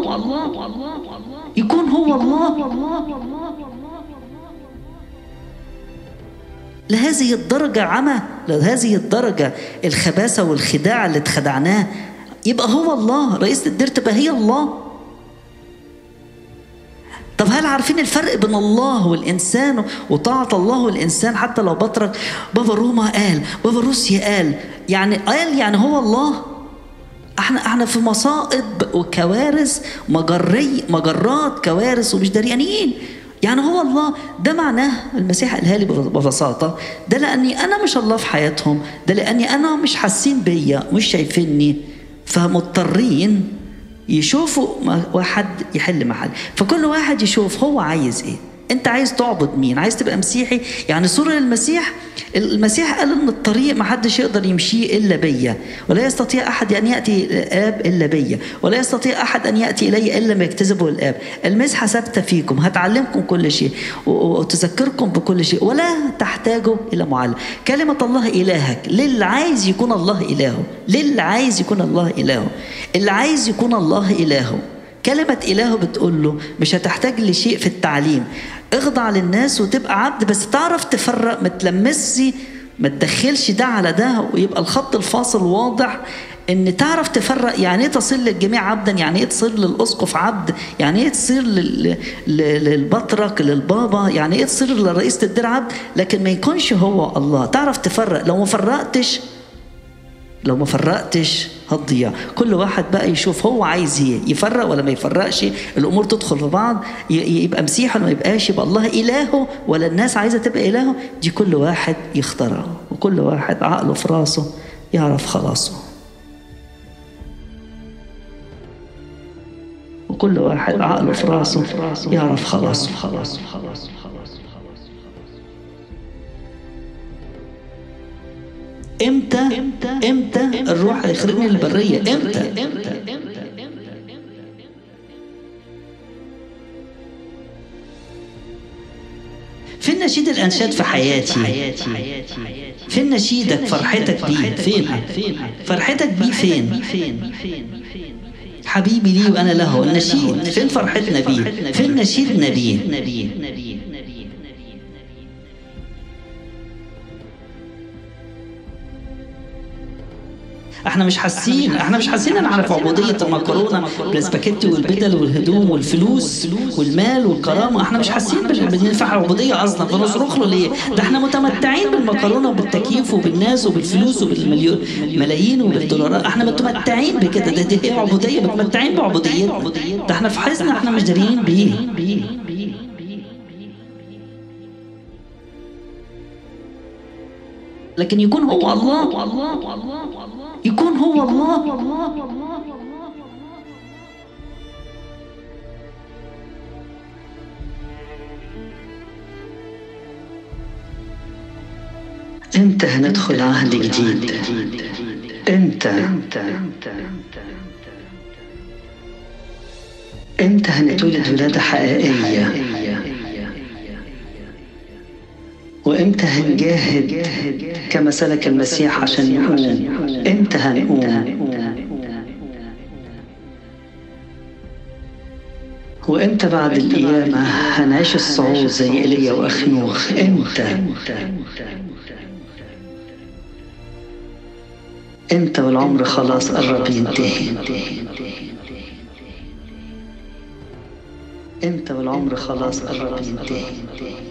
يكون هو الله لهذه الدرجة عمى لهذه الدرجة الخباثة والخداع اللي اتخدعناه يبقى هو الله رئيسة الدير تبقى هي الله طب هل عارفين الفرق بين الله والإنسان وطاعة الله والإنسان حتى لو بطرك بابا روما قال بابا روسيا قال يعني قال يعني هو الله احنا احنا في مصائب وكوارث مجري مجرات كوارث ومش دريانين يعني هو الله ده معناه المسيح قالها لي ببساطه ده لاني انا مش الله في حياتهم ده لاني انا مش حاسين بيا مش شايفيني فمضطرين يشوفوا واحد يحل محل فكل واحد يشوف هو عايز ايه انت عايز تعبد مين عايز تبقى مسيحي يعني صورة المسيح المسيح قال ان الطريق ما حدش يقدر يمشيه الا بيا ولا يستطيع احد ان ياتي الاب الا بيا ولا يستطيع احد ان ياتي الي الا ما يكتسبه الاب المسحه ثابته فيكم هتعلمكم كل شيء وتذكركم بكل شيء ولا تحتاجوا الى معلم كلمه الله الهك للي عايز يكون الله الهه للي عايز يكون الله الهه اللي عايز يكون الله الهه كلمة إلهه بتقول له مش هتحتاج لشيء في التعليم اخضع للناس وتبقى عبد بس تعرف تفرق ما تلمسي ما تدخلش ده على ده ويبقى الخط الفاصل واضح ان تعرف تفرق يعني ايه تصير للجميع عبدا يعني ايه تصير للاسقف عبد يعني ايه تصير للبطرك للبابا يعني ايه تصير لرئيس الدير عبد لكن ما يكونش هو الله تعرف تفرق لو ما فرقتش لو ما فرقتش هتضيع كل واحد بقى يشوف هو عايز ايه يفرق ولا ما يفرقش الامور تدخل في بعض يبقى مسيح ولا ما يبقاش يبقى الله الهه ولا الناس عايزه تبقى الهه دي كل واحد يختارها وكل واحد عقله في راسه يعرف خلاصه وكل واحد عقله في راسه يعرف خلاصه خلاص خلاص امتى امتى الروح هيخرجني للبريه امتى فين نشيد الانشاد في حياتي فين نشيدك فرحتك بيه فين فرحتك بيه فين حبيبي لي وانا له النشيد فين فرحتنا بيه فين نشيدنا بيه احنا مش حاسين احنا مش حاسين ان احنا في عبوديه المكرونه بالسباكيتي والبدل والهدوم والفلوس والمال والكرامه احنا مش حاسين بننفع العبوديه اصلا فنصرخ له ليه؟ ده احنا متمتعين بالمكرونه وبالتكييف وبالناس وبالفلوس وبالمليون ملايين وبالدولارات احنا متمتعين بكده ده دي هي عبوديه متمتعين بعبوديتنا ده احنا في حزن احنا مش داريين بيه لكن يكون هو الله يكون هو الله امتى هندخل عهد جديد امتى امتى هنتولد ولادة حقيقية وامتى هنجاهد كما سلك المسيح عشان نقوم امتى هنقوم وامتى بعد القيامة هنعيش الصعود زي ايليا واخنوخ امتى امتى والعمر خلاص قرب ينتهي امتى والعمر خلاص قرب ينتهي